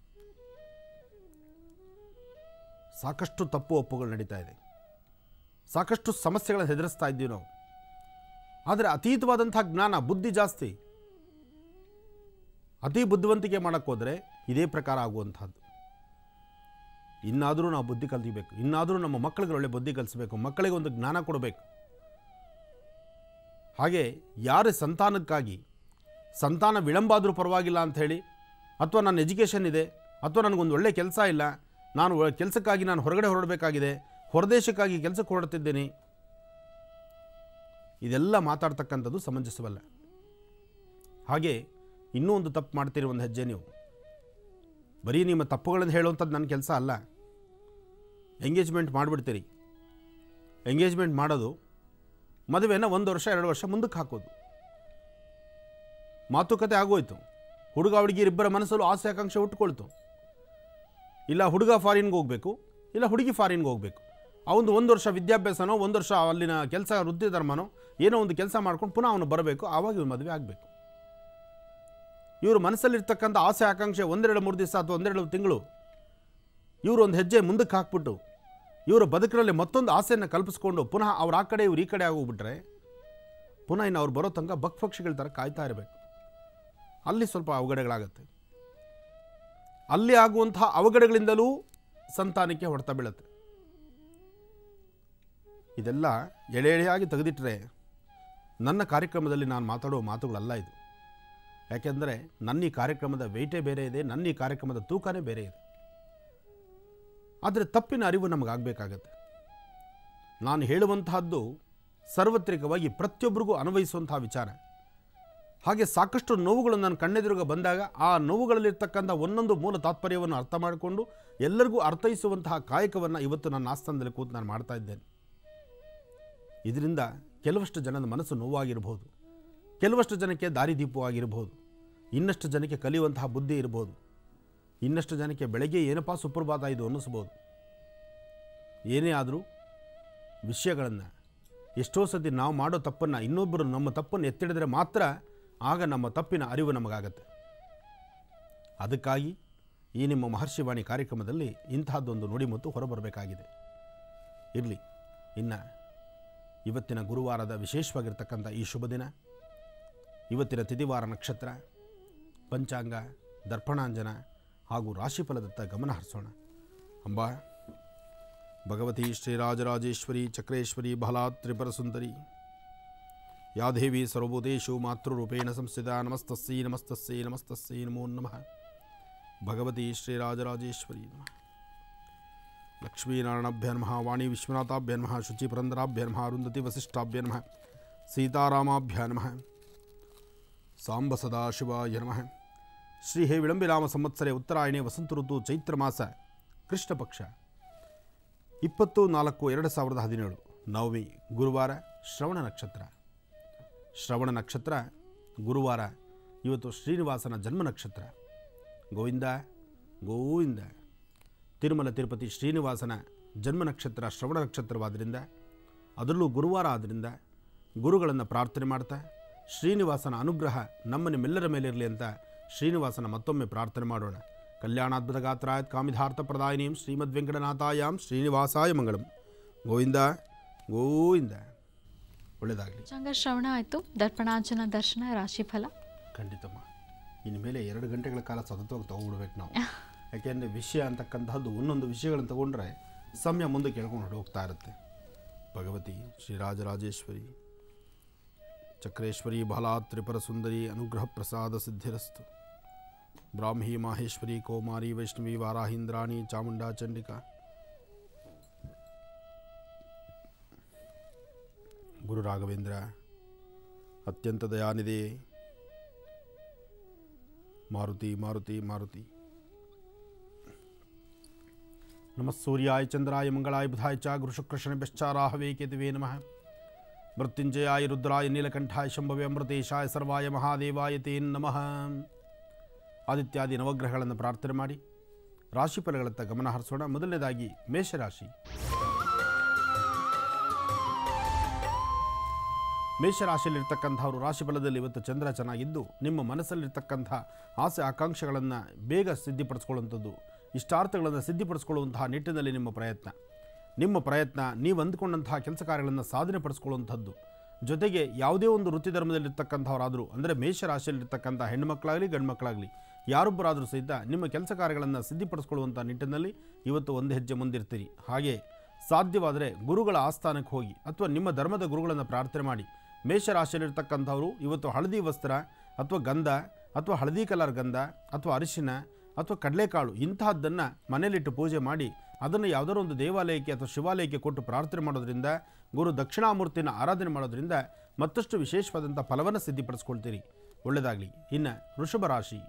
ಸಾಕಷ್ಟು ತಪ್ಪು ಒಪ್ಪುಗಳು ನಡೀತಾ ಇದೆ ಸಾಕಷ್ಟು ಸಮಸ್ಯೆಗಳನ್ನು ಎದುರಿಸ್ತಾ ಇದ್ದೀವಿ ನಾವು ಆದರೆ ಅತೀತವಾದಂಥ ಜ್ಞಾನ ಬುದ್ಧಿ ಜಾಸ್ತಿ ಅತಿ ಬುದ್ಧಿವಂತಿಕೆ ಮಾಡೋಕ್ಕೆ ಹೋದರೆ ಇದೇ ಪ್ರಕಾರ ಆಗುವಂಥದ್ದು ಇನ್ನಾದರೂ ನಾವು ಬುದ್ಧಿ ಕಲಿಬೇಕು ಇನ್ನಾದರೂ ನಮ್ಮ ಮಕ್ಕಳಿಗೆ ಒಳ್ಳೆ ಬುದ್ಧಿ ಕಲಿಸಬೇಕು ಮಕ್ಕಳಿಗೆ ಒಂದು ಜ್ಞಾನ ಕೊಡಬೇಕು ಹಾಗೆ ಯಾರ ಸಂತಾನಕ್ಕಾಗಿ ಸಂತಾನ ವಿಳಂಬ ಆದರೂ ಪರವಾಗಿಲ್ಲ ಅಂತ ಹೇಳಿ ಅಥವಾ ನನ್ನ ಎಜುಕೇಷನ್ ಇದೆ ಅಥವಾ ನನಗೊಂದು ಒಳ್ಳೆಯ ಕೆಲಸ ಇಲ್ಲ ನಾನು ಒ- ಕೆಲಸಕ್ಕಾಗಿ ನಾನು ಹೊರಗಡೆ ಹೊರಡಬೇಕಾಗಿದೆ ಹೊರದೇಶಕ್ಕಾಗಿ ಕೆಲಸಕ್ಕೆ ಹೊರಡ್ತಿದ್ದೀನಿ ಇದೆಲ್ಲ ಮಾತಾಡ್ತಕ್ಕಂಥದ್ದು ಸಮಂಜಸವಲ್ಲ ಹಾಗೆ ಇನ್ನೂ ಒಂದು ತಪ್ಪು ಮಾಡ್ತೀರಿ ಒಂದು ಹೆಜ್ಜೆ ನೀವು ಬರೀ ನಿಮ್ಮ ತಪ್ಪುಗಳನ್ನು ಹೇಳುವಂಥದ್ದು ನನ್ನ ಕೆಲಸ ಅಲ್ಲ ಎಂಗೇಜ್ಮೆಂಟ್ ಮಾಡಿಬಿಡ್ತೀರಿ ಎಂಗೇಜ್ಮೆಂಟ್ ಮಾಡೋದು ಮದುವೆನ ಒಂದು ವರ್ಷ ಎರಡು ವರ್ಷ ಮುಂದಕ್ಕೆ ಹಾಕೋದು ಮಾತುಕತೆ ಆಗೋಯ್ತು ಹುಡುಗ ಹುಡುಗಿರಿಬ್ಬರ ಮನಸ್ಸಲ್ಲೂ ಆಸೆ ಆಕಾಂಕ್ಷೆ ಹುಟ್ಕೊಳ್ತು ಇಲ್ಲ ಹುಡುಗ ಫಾರಿನ್ಗೆ ಹೋಗಬೇಕು ಇಲ್ಲ ಹುಡುಗಿ ಫಾರಿನ್ಗೆ ಹೋಗಬೇಕು ಅವನು ಒಂದು ವರ್ಷ ವಿದ್ಯಾಭ್ಯಾಸನೋ ಒಂದು ವರ್ಷ ಅಲ್ಲಿನ ಕೆಲಸ ವೃತ್ತಿ ಧರ್ಮನೋ ಏನೋ ಒಂದು ಕೆಲಸ ಮಾಡ್ಕೊಂಡು ಪುನಃ ಅವನು ಬರಬೇಕು ಆವಾಗ ಇವ್ರು ಮದುವೆ ಆಗಬೇಕು ಇವರು ಮನಸ್ಸಲ್ಲಿರ್ತಕ್ಕಂಥ ಆಸೆ ಆಕಾಂಕ್ಷೆ ಒಂದೆರಡು ಮೂರು ದಿವಸ ಅಥವಾ ಒಂದೆರಡು ತಿಂಗಳು ಇವರು ಒಂದು ಹೆಜ್ಜೆ ಮುಂದಕ್ಕೆ ಹಾಕ್ಬಿಟ್ಟು ಇವರ ಬದುಕಿನಲ್ಲಿ ಮತ್ತೊಂದು ಆಸೆಯನ್ನು ಕಲ್ಪಿಸ್ಕೊಂಡು ಪುನಃ ಅವ್ರು ಆ ಕಡೆ ಇವ್ರು ಈ ಕಡೆ ಆಗೋಗ್ಬಿಟ್ರೆ ಪುನಃ ಇನ್ನು ಅವ್ರು ಬರೋ ತನಕ ಬಕ್ಪಕ್ಷಿಗಳ ಥರ ಕಾಯ್ತಾ ಇರಬೇಕು ಅಲ್ಲಿ ಸ್ವಲ್ಪ ಅವಘಡಗಳಾಗತ್ತೆ ಅಲ್ಲಿ ಆಗುವಂತಹ ಅವಘಡಗಳಿಂದಲೂ ಸಂತಾನಕ್ಕೆ ಹೊಡೆತ ಬೀಳುತ್ತೆ ಇದೆಲ್ಲ ಎಳೆ ಎಳೆಯಾಗಿ ತೆಗೆದಿಟ್ಟರೆ ನನ್ನ ಕಾರ್ಯಕ್ರಮದಲ್ಲಿ ನಾನು ಮಾತಾಡುವ ಮಾತುಗಳಲ್ಲ ಇದು ಯಾಕೆಂದರೆ ನನ್ನ ಈ ಕಾರ್ಯಕ್ರಮದ ವೆಯ್ಟೇ ಬೇರೆ ಇದೆ ನನ್ನ ಈ ಕಾರ್ಯಕ್ರಮದ ತೂಕನೇ ಬೇರೆ ಇದೆ ಆದರೆ ತಪ್ಪಿನ ಅರಿವು ನಮಗಾಗಬೇಕಾಗತ್ತೆ ನಾನು ಹೇಳುವಂತಹದ್ದು ಸಾರ್ವತ್ರಿಕವಾಗಿ ಪ್ರತಿಯೊಬ್ಬರಿಗೂ ಅನ್ವಯಿಸುವಂತಹ ವಿಚಾರ ಹಾಗೆ ಸಾಕಷ್ಟು ನೋವುಗಳು ನನ್ನ ಕಣ್ಣೆದುರುಗ ಬಂದಾಗ ಆ ನೋವುಗಳಲ್ಲಿರ್ತಕ್ಕಂಥ ಒಂದೊಂದು ಮೂಲ ತಾತ್ಪರ್ಯವನ್ನು ಅರ್ಥ ಮಾಡಿಕೊಂಡು ಎಲ್ಲರಿಗೂ ಅರ್ಥೈಸುವಂತಹ ಕಾಯಕವನ್ನು ಇವತ್ತು ನನ್ನ ಆಸ್ಥಾನದಲ್ಲಿ ಕೂತು ನಾನು ಮಾಡ್ತಾ ಇದ್ದೇನೆ ಇದರಿಂದ ಕೆಲವಷ್ಟು ಜನದ ಮನಸ್ಸು ನೋವಾಗಿರಬಹುದು ಕೆಲವಷ್ಟು ಜನಕ್ಕೆ ದಾರಿದೀಪವಾಗಿರಬಹುದು ಇನ್ನಷ್ಟು ಜನಕ್ಕೆ ಕಲಿಯುವಂತಹ ಬುದ್ಧಿ ಇರಬಹುದು ಇನ್ನಷ್ಟು ಜನಕ್ಕೆ ಬೆಳಗ್ಗೆ ಏನಪ್ಪ ಸುಪ್ರಭಾತ ಇದು ಅನ್ನಿಸ್ಬೋದು ಏನೇ ಆದರೂ ವಿಷಯಗಳನ್ನು ಎಷ್ಟೋ ಸತಿ ನಾವು ಮಾಡೋ ತಪ್ಪನ್ನು ಇನ್ನೊಬ್ಬರು ನಮ್ಮ ತಪ್ಪನ್ನು ಎತ್ತಿಡಿದ್ರೆ ಮಾತ್ರ ಆಗ ನಮ್ಮ ತಪ್ಪಿನ ಅರಿವು ನಮಗಾಗತ್ತೆ ಅದಕ್ಕಾಗಿ ಈ ನಿಮ್ಮ ಮಹರ್ಷಿವಾಣಿ ಕಾರ್ಯಕ್ರಮದಲ್ಲಿ ಇಂತಹದ್ದೊಂದು ನುಡಿಮುತ್ತು ಹೊರಬರಬೇಕಾಗಿದೆ ಇರಲಿ ಇನ್ನು ಇವತ್ತಿನ ಗುರುವಾರದ ವಿಶೇಷವಾಗಿರ್ತಕ್ಕಂಥ ಈ ಶುಭ ದಿನ ಇವತ್ತಿನ ತಿಥಿವಾರ ನಕ್ಷತ್ರ ಪಂಚಾಂಗ ದರ್ಪಣಾಂಜನ ಹಾಗೂ ರಾಶಿಫಲದತ್ತ ಗಮನ ಹರಿಸೋಣ ಅಂಬಾ ಭಗವತಿ ಶ್ರೀರಾಜರಾಜೇಶ್ವರಿ ಚಕ್ರೇಶ್ವರಿ ಬಲಾ ತ್ರಿಪುರ ಸುಂದರಿ ಯಾ ದೇವಿ ಸರ್ವಭೂತೇಷು ಮಾತೃರೂಪೇಣ ಸಂಸ್ಥಿತ ನಮಸ್ತಸ್ಸೈ ನಮಸ್ತಸ್ಸೈ ನಮಸ್ತಸ್ಸೈ ನಮೋ ನಮಃ ಭಗವತಿ ಶ್ರೀರಾಜರಾಜೇಶ್ವರಿ ನಮಃ ಲಕ್ಷ್ಮೀನಾರಾಯಣಭ್ಯ ನಮಃ ವಾಣಿ ವಿಶ್ವನಾಥಾಭ್ಯ ನಮಃ ಶುಚಿ ಪುರಂದರಾಭ್ಯ ನಮಃ ಅರುಂಧತಿ ವಸಿಷ್ಠಾಭ್ಯ ನಮಃ ಸೀತಾರಾಮಾಭ್ಯ ನಮಃ ಸಾಂಬ ಸದಾಶಿವಾಯ ನಮಃ ಶ್ರೀ ಹೇ ವಿಳಂಬಿರಾಮ ಸಂವತ್ಸರೆ ಉತ್ತರಾಯಣೆ ವಸಂತ ಋತು ಚೈತ್ರ ಮಾಸ ಕೃಷ್ಣ ಪಕ್ಷ ಇಪ್ಪತ್ತು ನಾಲ್ಕು ಎರಡು ಸಾವಿರದ ಹದಿನೇಳು ನವಮಿ ಗುರುವಾರ ಶ್ರವಣ ನಕ್ಷತ್ರ ಶ್ರವಣ ನಕ್ಷತ್ರ ಗುರುವಾರ ಇವತ್ತು ಶ್ರೀನಿವಾಸನ ಜನ್ಮ ನಕ್ಷತ್ರ ಗೋವಿಂದ ಗೋವಿಂದ ತಿರುಮಲ ತಿರುಪತಿ ಶ್ರೀನಿವಾಸನ ಜನ್ಮ ನಕ್ಷತ್ರ ಶ್ರವಣ ನಕ್ಷತ್ರವಾದ್ದರಿಂದ ಅದರಲ್ಲೂ ಗುರುವಾರ ಆದ್ದರಿಂದ ಗುರುಗಳನ್ನು ಪ್ರಾರ್ಥನೆ ಮಾಡ್ತಾ ಶ್ರೀನಿವಾಸನ ಅನುಗ್ರಹ ನಮ್ಮ ನಿಮ್ಮೆಲ್ಲರ ಮೇಲೆ ಇರಲಿ ಅಂತ ಶ್ರೀನಿವಾಸನ ಮತ್ತೊಮ್ಮೆ ಪ್ರಾರ್ಥನೆ ಮಾಡೋಣ ಕಲ್ಯಾಣಾದ್ಭುತ ಗಾತ್ರಾಯತ್ ಕಾಮಿಧಾರ್ಥ ಪ್ರದಾಯಿನೀಂ ಶ್ರೀಮದ್ ವೆಂಕಟನಾಥಾಯಾಂ ಶ್ರೀನಿವಾಸಾಯ ಮಂಗಳಂ ಗೋವಿಂದ ಗೋವಿಂದ ಒಳ್ಳೆಯದಾಗಲಿ
ಚಂಗ ಶ್ರವಣ ಆಯಿತು ದರ್ಪಣಾಂಜನ ದರ್ಶನ ರಾಶಿಫಲ
ಖಂಡಿತಮ್ಮ ಇನ್ನು ಮೇಲೆ ಎರಡು ಗಂಟೆಗಳ ಕಾಲ ಸತತವಾಗಿ ತಗೊಂಡ್ಬಿಡ್ಬೇಕು ನಾವು ಯಾಕೆಂದರೆ ವಿಷಯ ಅಂತಕ್ಕಂತಹದ್ದು ಒಂದೊಂದು ವಿಷಯಗಳನ್ನು ತಗೊಂಡ್ರೆ ಸಮಯ ಮುಂದೆ ಕೇಳ್ಕೊಂಡು ಹೊರಟು ಹೋಗ್ತಾ ಇರುತ್ತೆ ಭಗವತಿ ಶ್ರೀರಾಜರಾಜೇಶ್ವರಿ ಚಕ್ರೇಶ್ವರಿ ಬಲಾ ತ್ರಿಪುರ ಸುಂದರಿ ಅನುಗ್ರಹ ಪ್ರಸಾದ ಸಿದ್ಧಿರಸ್ತು ಬ್ರಾಹ್ಮಿ ಮಾಹೇಶ್ವರಿ ಕೌಮಾರಿ ವೈಷ್ಣವಿ ವಾರಾಹೀಂದ್ರಾಣಿ ಚಾಮುಂಡಾ ಚಂಡಿಕಾ ಗುರು ರಾಘವೇಂದ್ರ ಅತ್ಯಂತ ದಯಾನಿದೆ ಮಾರುತಿ ಮಾರುತಿ ಮಾರುತಿ ನಮಃ ಸೂರ್ಯಾಯ ಚಂದ್ರಾಯ ಮಂಗಳಾಯ ಬುಧಾಯ ಚ ಗುರುಶುಕ್ರಶನಭ್ಯಶ್ಚಾರಾಹವೇ ಕೇತುವೆ ನಮಃ ಮೃತ್ಯುಂಜಯಾಯ ರುದ್ರಾಯ ನೀಲಕಂಠಾಯ ಶಂಭವೆ ಅಮೃತೇಶಾಯ ಸರ್ವಾಯ ಮಹಾದೇವಾಯ ತೇ ನಮಃ ಆದಿತ್ಯಾದಿ ನವಗ್ರಹಗಳನ್ನು ಪ್ರಾರ್ಥನೆ ಮಾಡಿ ರಾಶಿಫಲಗಳತ್ತ ಗಮನ ಹರಿಸೋಣ ಮೊದಲನೇದಾಗಿ ಮೇಷರಾಶಿ ಮೇಷರಾಶಿಯಲ್ಲಿರ್ತಕ್ಕಂಥವ್ರು ರಾಶಿಫಲದಲ್ಲಿ ಇವತ್ತು ಚಂದ್ರ ಚೆನ್ನಾಗಿದ್ದು ನಿಮ್ಮ ಮನಸ್ಸಲ್ಲಿರ್ತಕ್ಕಂಥ ಆಸೆ ಆಕಾಂಕ್ಷೆಗಳನ್ನು ಬೇಗ ಸಿದ್ಧಿಪಡಿಸ್ಕೊಳ್ಳುವಂಥದ್ದು ಇಷ್ಟಾರ್ಥಗಳನ್ನು ಸಿದ್ಧಿಪಡಿಸ್ಕೊಳ್ಳುವಂತಹ ನಿಟ್ಟಿನಲ್ಲಿ ನಿಮ್ಮ ಪ್ರಯತ್ನ ನಿಮ್ಮ ಪ್ರಯತ್ನ ನೀವು ಅಂದ್ಕೊಂಡಂತಹ ಕೆಲಸ ಕಾರ್ಯಗಳನ್ನು ಸಾಧನೆ ಪಡಿಸ್ಕೊಳ್ಳುವಂಥದ್ದು ಜೊತೆಗೆ ಯಾವುದೇ ಒಂದು ವೃತ್ತಿ ಧರ್ಮದಲ್ಲಿರ್ತಕ್ಕಂಥವರಾದರೂ ಅಂದರೆ ಮೇಷರಾಶಿಯಲ್ಲಿರ್ತಕ್ಕಂಥ ಹೆಣ್ಣುಮಕ್ಕಳಾಗಲಿ ಗಂಡು ಮಕ್ಕಳಾಗಲಿ ಯಾರೊಬ್ಬರಾದರೂ ಸಹಿತ ನಿಮ್ಮ ಕೆಲಸ ಕಾರ್ಯಗಳನ್ನು ಸಿದ್ಧಿಪಡಿಸ್ಕೊಳ್ಳುವಂಥ ನಿಟ್ಟಿನಲ್ಲಿ ಇವತ್ತು ಒಂದು ಹೆಜ್ಜೆ ಮುಂದಿರ್ತೀರಿ ಹಾಗೆ ಸಾಧ್ಯವಾದರೆ ಗುರುಗಳ ಆಸ್ಥಾನಕ್ಕೆ ಹೋಗಿ ಅಥವಾ ನಿಮ್ಮ ಧರ್ಮದ ಗುರುಗಳನ್ನು ಪ್ರಾರ್ಥನೆ ಮಾಡಿ ಮೇಷರಾಶಿಯಲ್ಲಿರ್ತಕ್ಕಂಥವರು ಇವತ್ತು ಹಳದಿ ವಸ್ತ್ರ ಅಥವಾ ಗಂಧ ಅಥವಾ ಹಳದಿ ಕಲರ್ ಗಂಧ ಅಥವಾ ಅರಿಶಿನ ಅಥವಾ ಕಡಲೆಕಾಳು ಇಂತಹದ್ದನ್ನು ಮನೆಯಲ್ಲಿಟ್ಟು ಪೂಜೆ ಮಾಡಿ ಅದನ್ನು ಯಾವುದಾದ್ರು ಒಂದು ದೇವಾಲಯಕ್ಕೆ ಅಥವಾ ಶಿವಾಲಯಕ್ಕೆ ಕೊಟ್ಟು ಪ್ರಾರ್ಥನೆ ಮಾಡೋದ್ರಿಂದ ಗುರು ದಕ್ಷಿಣಾಮೂರ್ತಿನ ಆರಾಧನೆ ಮಾಡೋದ್ರಿಂದ ಮತ್ತಷ್ಟು ವಿಶೇಷವಾದಂಥ ಫಲವನ್ನು ಸಿದ್ಧಿಪಡಿಸ್ಕೊಳ್ತೀರಿ ಒಳ್ಳೆಯದಾಗಲಿ ಇನ್ನು ವೃಷಭ ರಾಶಿ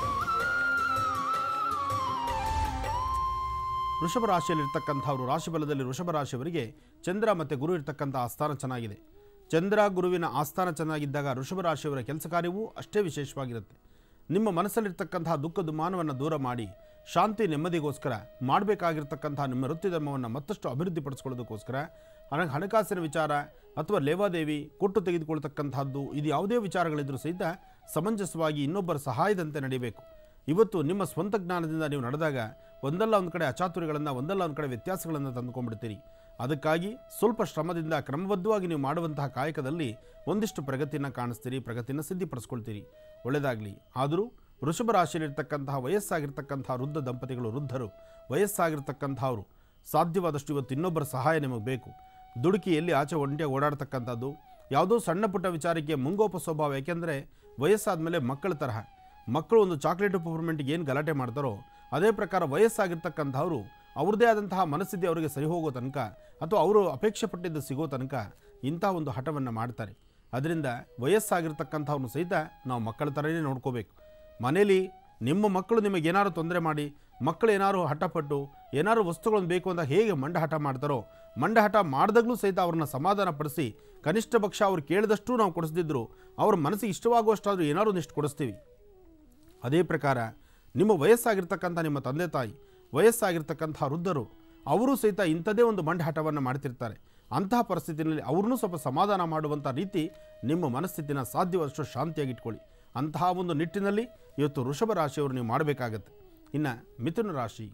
ವೃಷಭ ರಾಶಿಯಲ್ಲಿರ್ತಕ್ಕಂಥವ್ರು ರಾಶಿಫಲದಲ್ಲಿ ವೃಷಭ ರಾಶಿಯವರಿಗೆ ಚಂದ್ರ ಮತ್ತು ಗುರು ಇರ್ತಕ್ಕಂಥ ಆಸ್ಥಾನ ಚೆನ್ನಾಗಿದೆ ಚಂದ್ರ ಗುರುವಿನ ಆಸ್ಥಾನ ಚೆನ್ನಾಗಿದ್ದಾಗ ವೃಷಭ ರಾಶಿಯವರ ಕೆಲಸ ಕಾರ್ಯವೂ ಅಷ್ಟೇ ವಿಶೇಷವಾಗಿರುತ್ತೆ ನಿಮ್ಮ ಮನಸ್ಸಲ್ಲಿರ್ತಕ್ಕಂತಹ ದುಃಖ ದುಮಾನವನ್ನು ದೂರ ಮಾಡಿ ಶಾಂತಿ ನೆಮ್ಮದಿಗೋಸ್ಕರ ಮಾಡಬೇಕಾಗಿರ್ತಕ್ಕಂಥ ನಿಮ್ಮ ವೃತ್ತಿ ಧರ್ಮವನ್ನು ಮತ್ತಷ್ಟು ಅಭಿವೃದ್ಧಿಪಡಿಸ್ಕೊಳ್ಳೋದಕ್ಕೋಸ್ಕರ ಹಣ ಹಣಕಾಸಿನ ವಿಚಾರ ಅಥವಾ ಲೇವಾದೇವಿ ಕೊಟ್ಟು ತೆಗೆದುಕೊಳ್ತಕ್ಕಂಥದ್ದು ಇದು ಯಾವುದೇ ವಿಚಾರಗಳಿದ್ರೂ ಸಹಿತ ಸಮಂಜಸವಾಗಿ ಇನ್ನೊಬ್ಬರ ಸಹಾಯದಂತೆ ನಡೀಬೇಕು ಇವತ್ತು ನಿಮ್ಮ ಸ್ವಂತ ಜ್ಞಾನದಿಂದ ನೀವು ನಡೆದಾಗ ಒಂದಲ್ಲ ಒಂದು ಕಡೆ ಅಚಾತುರ್ಯಗಳನ್ನು ಒಂದಲ್ಲ ಒಂದು ಕಡೆ ವ್ಯತ್ಯಾಸಗಳನ್ನು ತಂದುಕೊಂಡ್ಬಿಡ್ತೀರಿ ಅದಕ್ಕಾಗಿ ಸ್ವಲ್ಪ ಶ್ರಮದಿಂದ ಕ್ರಮಬದ್ಧವಾಗಿ ನೀವು ಮಾಡುವಂತಹ ಕಾಯಕದಲ್ಲಿ ಒಂದಿಷ್ಟು ಪ್ರಗತಿಯನ್ನು ಕಾಣಿಸ್ತೀರಿ ಪ್ರಗತಿಯನ್ನು ಸಿದ್ಧಿಪಡಿಸ್ಕೊಳ್ತೀರಿ ಒಳ್ಳೆಯದಾಗಲಿ ಆದರೂ ವೃಷಭ ರಾಶಿಯಲ್ಲಿರ್ತಕ್ಕಂತಹ ವಯಸ್ಸಾಗಿರ್ತಕ್ಕಂತಹ ವೃದ್ಧ ದಂಪತಿಗಳು ವೃದ್ಧರು ವಯಸ್ಸಾಗಿರ್ತಕ್ಕಂಥವ್ರು ಸಾಧ್ಯವಾದಷ್ಟು ಇವತ್ತು ಇನ್ನೊಬ್ಬರ ಸಹಾಯ ನಿಮಗೆ ಬೇಕು ದುಡುಕಿಯಲ್ಲಿ ಆಚೆ ಒಂಟಿಯಾಗಿ ಓಡಾಡ್ತಕ್ಕಂಥದ್ದು ಯಾವುದೋ ಸಣ್ಣ ಪುಟ್ಟ ವಿಚಾರಕ್ಕೆ ಮುಂಗೋಪ ಸ್ವಭಾವ ಯಾಕೆಂದರೆ ವಯಸ್ಸಾದ ಮೇಲೆ ಮಕ್ಕಳ ತರಹ ಮಕ್ಕಳು ಒಂದು ಚಾಕ್ಲೇಟ್ ಪರ್ಮೆಂಟ್ಗೆ ಏನು ಗಲಾಟೆ ಮಾಡ್ತಾರೋ ಅದೇ ಪ್ರಕಾರ ವಯಸ್ಸಾಗಿರ್ತಕ್ಕಂಥವ್ರು ಅವ್ರದ್ದೇ ಆದಂತಹ ಮನಸ್ಥಿತಿ ಅವರಿಗೆ ಸರಿ ಹೋಗೋ ತನಕ ಅಥವಾ ಅವರು ಅಪೇಕ್ಷೆ ಪಟ್ಟಿದ್ದು ಸಿಗೋ ತನಕ ಇಂಥ ಒಂದು ಹಠವನ್ನು ಮಾಡ್ತಾರೆ ಅದರಿಂದ ವಯಸ್ಸಾಗಿರ್ತಕ್ಕಂಥವ್ರನ್ನು ಸಹಿತ ನಾವು ಮಕ್ಕಳ ಥರನೇ ನೋಡ್ಕೋಬೇಕು ಮನೇಲಿ ನಿಮ್ಮ ಮಕ್ಕಳು ನಿಮಗೆ ಏನಾದ್ರು ತೊಂದರೆ ಮಾಡಿ ಮಕ್ಕಳು ಏನಾದ್ರು ಹಠಪಟ್ಟು ಏನಾದ್ರು ವಸ್ತುಗಳನ್ನು ಬೇಕು ಅಂತ ಹೇಗೆ ಮಂಡ ಹಠ ಮಾಡ್ತಾರೋ ಮಂಡ ಹಠ ಮಾಡಿದಾಗಲೂ ಸಹಿತ ಅವ್ರನ್ನ ಸಮಾಧಾನ ಪಡಿಸಿ ಕನಿಷ್ಠ ಪಕ್ಷ ಅವ್ರು ಕೇಳಿದಷ್ಟು ನಾವು ಕೊಡಿಸ್ದಿದ್ರು ಅವ್ರ ಮನಸ್ಸಿಗೆ ಇಷ್ಟವಾಗುವಷ್ಟಾದರೂ ಏನಾದ್ರು ಒಂದಿಷ್ಟು ಕೊಡಿಸ್ತೀವಿ ಅದೇ ಪ್ರಕಾರ ನಿಮ್ಮ ವಯಸ್ಸಾಗಿರ್ತಕ್ಕಂಥ ನಿಮ್ಮ ತಂದೆ ತಾಯಿ ವಯಸ್ಸಾಗಿರ್ತಕ್ಕಂಥ ವೃದ್ಧರು ಅವರು ಸಹಿತ ಇಂಥದೇ ಒಂದು ಮಂಡಹಠವನ್ನು ಮಾಡ್ತಿರ್ತಾರೆ ಅಂತಹ ಪರಿಸ್ಥಿತಿಯಲ್ಲಿ ಅವ್ರನ್ನೂ ಸ್ವಲ್ಪ ಸಮಾಧಾನ ಮಾಡುವಂಥ ರೀತಿ ನಿಮ್ಮ ಮನಸ್ಥಿತಿನ ಸಾಧ್ಯವಾದಷ್ಟು ಶಾಂತಿಯಾಗಿಟ್ಕೊಳ್ಳಿ ಅಂತಹ ಒಂದು ನಿಟ್ಟಿನಲ್ಲಿ ಇವತ್ತು ವೃಷಭ ರಾಶಿಯವರು ನೀವು ಮಾಡಬೇಕಾಗತ್ತೆ ಇನ್ನು ಮಿಥುನ ರಾಶಿ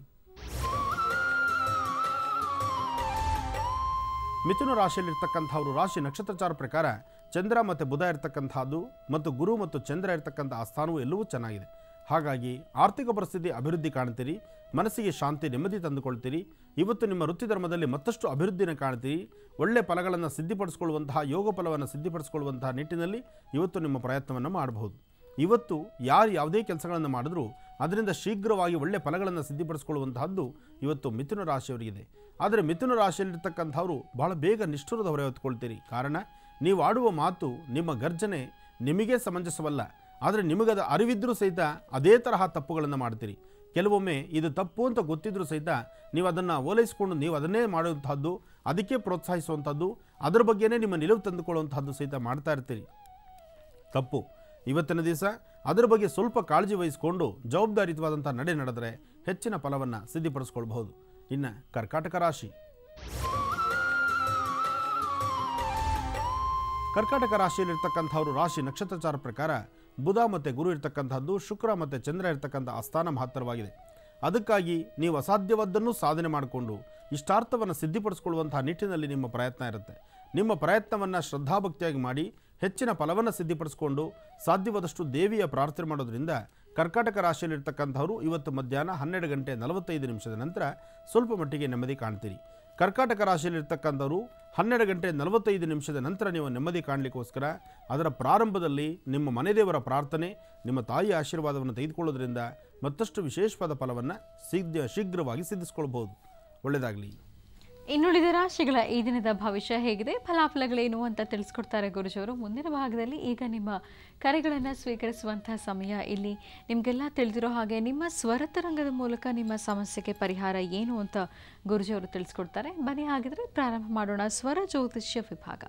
ಮಿಥುನ ರಾಶಿಯಲ್ಲಿರ್ತಕ್ಕಂಥವ್ರು ರಾಶಿ ನಕ್ಷತ್ರಚಾರ ಪ್ರಕಾರ ಚಂದ್ರ ಮತ್ತು ಬುಧ ಇರ್ತಕ್ಕಂಥದ್ದು ಮತ್ತು ಗುರು ಮತ್ತು ಚಂದ್ರ ಇರ್ತಕ್ಕಂಥ ಆ ಸ್ಥಾನವು ಎಲ್ಲವೂ ಚೆನ್ನಾಗಿದೆ ಹಾಗಾಗಿ ಆರ್ಥಿಕ ಪರಿಸ್ಥಿತಿ ಅಭಿವೃದ್ಧಿ ಕಾಣ್ತೀರಿ ಮನಸ್ಸಿಗೆ ಶಾಂತಿ ನೆಮ್ಮದಿ ತಂದುಕೊಳ್ತೀರಿ ಇವತ್ತು ನಿಮ್ಮ ವೃತ್ತಿ ಧರ್ಮದಲ್ಲಿ ಮತ್ತಷ್ಟು ಅಭಿವೃದ್ಧಿನ ಕಾಣ್ತೀರಿ ಒಳ್ಳೆ ಫಲಗಳನ್ನು ಸಿದ್ಧಿಪಡಿಸ್ಕೊಳ್ಳುವಂತಹ ಯೋಗ ಫಲವನ್ನು ಸಿದ್ಧಿಪಡಿಸ್ಕೊಳ್ಳುವಂತಹ ನಿಟ್ಟಿನಲ್ಲಿ ಇವತ್ತು ನಿಮ್ಮ ಪ್ರಯತ್ನವನ್ನು ಮಾಡಬಹುದು ಇವತ್ತು ಯಾರು ಯಾವುದೇ ಕೆಲಸಗಳನ್ನು ಮಾಡಿದ್ರೂ ಅದರಿಂದ ಶೀಘ್ರವಾಗಿ ಒಳ್ಳೆ ಫಲಗಳನ್ನು ಸಿದ್ಧಿಪಡಿಸ್ಕೊಳ್ಳುವಂತಹದ್ದು ಇವತ್ತು ಮಿಥುನ ರಾಶಿಯವರಿಗಿದೆ ಆದರೆ ಮಿಥುನ ರಾಶಿಯಲ್ಲಿರ್ತಕ್ಕಂಥವರು ಬಹಳ ಬೇಗ ನಿಷ್ಠುರದ ಹೊರೆ ಹೊತ್ಕೊಳ್ತೀರಿ ಕಾರಣ ನೀವು ಆಡುವ ಮಾತು ನಿಮ್ಮ ಗರ್ಜನೆ ನಿಮಗೇ ಸಮಂಜಸವಲ್ಲ ಆದರೆ ನಿಮಗದ ಅರಿವಿದ್ರೂ ಸಹಿತ ಅದೇ ತರಹ ತಪ್ಪುಗಳನ್ನು ಮಾಡ್ತೀರಿ ಕೆಲವೊಮ್ಮೆ ಇದು ತಪ್ಪು ಅಂತ ಗೊತ್ತಿದ್ರೂ ಸಹಿತ ನೀವು ಅದನ್ನು ಓಲೈಸಿಕೊಂಡು ನೀವು ಅದನ್ನೇ ಮಾಡುವಂತಹದ್ದು ಅದಕ್ಕೆ ಪ್ರೋತ್ಸಾಹಿಸುವಂಥದ್ದು ಅದರ ಬಗ್ಗೆನೇ ನಿಮ್ಮ ನಿಲುವು ತಂದುಕೊಳ್ಳುವಂತಹದ್ದು ಸಹಿತ ಮಾಡ್ತಾ ಇರ್ತೀರಿ ತಪ್ಪು ಇವತ್ತಿನ ದಿವಸ ಅದರ ಬಗ್ಗೆ ಸ್ವಲ್ಪ ಕಾಳಜಿ ವಹಿಸಿಕೊಂಡು ಜವಾಬ್ದಾರಿಯುತವಾದಂಥ ನಡೆ ನಡೆದರೆ ಹೆಚ್ಚಿನ ಫಲವನ್ನು ಸಿದ್ಧಿಪಡಿಸ್ಕೊಳ್ಬಹುದು ಇನ್ನು ಕರ್ಕಾಟಕ ರಾಶಿ ಕರ್ಕಾಟಕ ರಾಶಿಯಲ್ಲಿರ್ತಕ್ಕಂಥವ್ರು ರಾಶಿ ನಕ್ಷತ್ರಚಾರ ಪ್ರಕಾರ ಬುಧ ಮತ್ತು ಗುರು ಇರ್ತಕ್ಕಂಥದ್ದು ಶುಕ್ರ ಮತ್ತು ಚಂದ್ರ ಇರ್ತಕ್ಕಂಥ ಆಸ್ಥಾನ ಮಹತ್ತರವಾಗಿದೆ ಅದಕ್ಕಾಗಿ ನೀವು ಅಸಾಧ್ಯವಾದ್ದನ್ನು ಸಾಧನೆ ಮಾಡಿಕೊಂಡು ಇಷ್ಟಾರ್ಥವನ್ನು ಸಿದ್ಧಿಪಡಿಸ್ಕೊಳ್ಳುವಂತಹ ನಿಟ್ಟಿನಲ್ಲಿ ನಿಮ್ಮ ಪ್ರಯತ್ನ ಇರುತ್ತೆ ನಿಮ್ಮ ಪ್ರಯತ್ನವನ್ನು ಶ್ರದ್ಧಾಭಕ್ತಿಯಾಗಿ ಮಾಡಿ ಹೆಚ್ಚಿನ ಫಲವನ್ನು ಸಿದ್ಧಿಪಡಿಸಿಕೊಂಡು ಸಾಧ್ಯವಾದಷ್ಟು ದೇವಿಯ ಪ್ರಾರ್ಥನೆ ಮಾಡೋದ್ರಿಂದ ಕರ್ಕಾಟಕ ರಾಶಿಯಲ್ಲಿರ್ತಕ್ಕಂಥವರು ಇವತ್ತು ಮಧ್ಯಾಹ್ನ ಹನ್ನೆರಡು ಗಂಟೆ ನಲವತ್ತೈದು ನಿಮಿಷದ ನಂತರ ಸ್ವಲ್ಪ ಮಟ್ಟಿಗೆ ನೆಮ್ಮದಿ ಕಾಣ್ತೀರಿ ಕರ್ಕಾಟಕ ರಾಶಿಯಲ್ಲಿರ್ತಕ್ಕಂಥವರು ಹನ್ನೆರಡು ಗಂಟೆ ನಲವತ್ತೈದು ನಿಮಿಷದ ನಂತರ ನೀವು ನೆಮ್ಮದಿ ಕಾಣಲಿಕ್ಕೋಸ್ಕರ ಅದರ ಪ್ರಾರಂಭದಲ್ಲಿ ನಿಮ್ಮ ಮನೆದೇವರ ಪ್ರಾರ್ಥನೆ ನಿಮ್ಮ ತಾಯಿಯ ಆಶೀರ್ವಾದವನ್ನು ತೆಗೆದುಕೊಳ್ಳೋದ್ರಿಂದ ಮತ್ತಷ್ಟು ವಿಶೇಷವಾದ ಫಲವನ್ನು ಸಿದ್ಧ ಶೀಘ್ರವಾಗಿ ಸಿದ್ಧಿಸ್ಕೊಳ್ಬೋದು ಒಳ್ಳೆಯದಾಗಲಿ
ಇನ್ನುಳಿದ ರಾಶಿಗಳ ಈ ದಿನದ ಭವಿಷ್ಯ ಹೇಗಿದೆ ಫಲಾಫಲಗಳೇನು ಅಂತ ತಿಳಿಸ್ಕೊಡ್ತಾರೆ ಗುರುಜವರು ಮುಂದಿನ ಭಾಗದಲ್ಲಿ ಈಗ ನಿಮ್ಮ ಕರೆಗಳನ್ನು ಸ್ವೀಕರಿಸುವಂತಹ ಸಮಯ ಇಲ್ಲಿ ನಿಮಗೆಲ್ಲ ತಿಳಿದಿರೋ ಹಾಗೆ ನಿಮ್ಮ ಸ್ವರತರಂಗದ ಮೂಲಕ ನಿಮ್ಮ ಸಮಸ್ಯೆಗೆ ಪರಿಹಾರ ಏನು ಅಂತ ಗುರುಜಿಯವರು ತಿಳಿಸ್ಕೊಡ್ತಾರೆ ಬನ್ನಿ ಹಾಗಿದ್ರೆ ಪ್ರಾರಂಭ ಮಾಡೋಣ ಸ್ವರ ಜ್ಯೋತಿಷ್ಯ ವಿಭಾಗ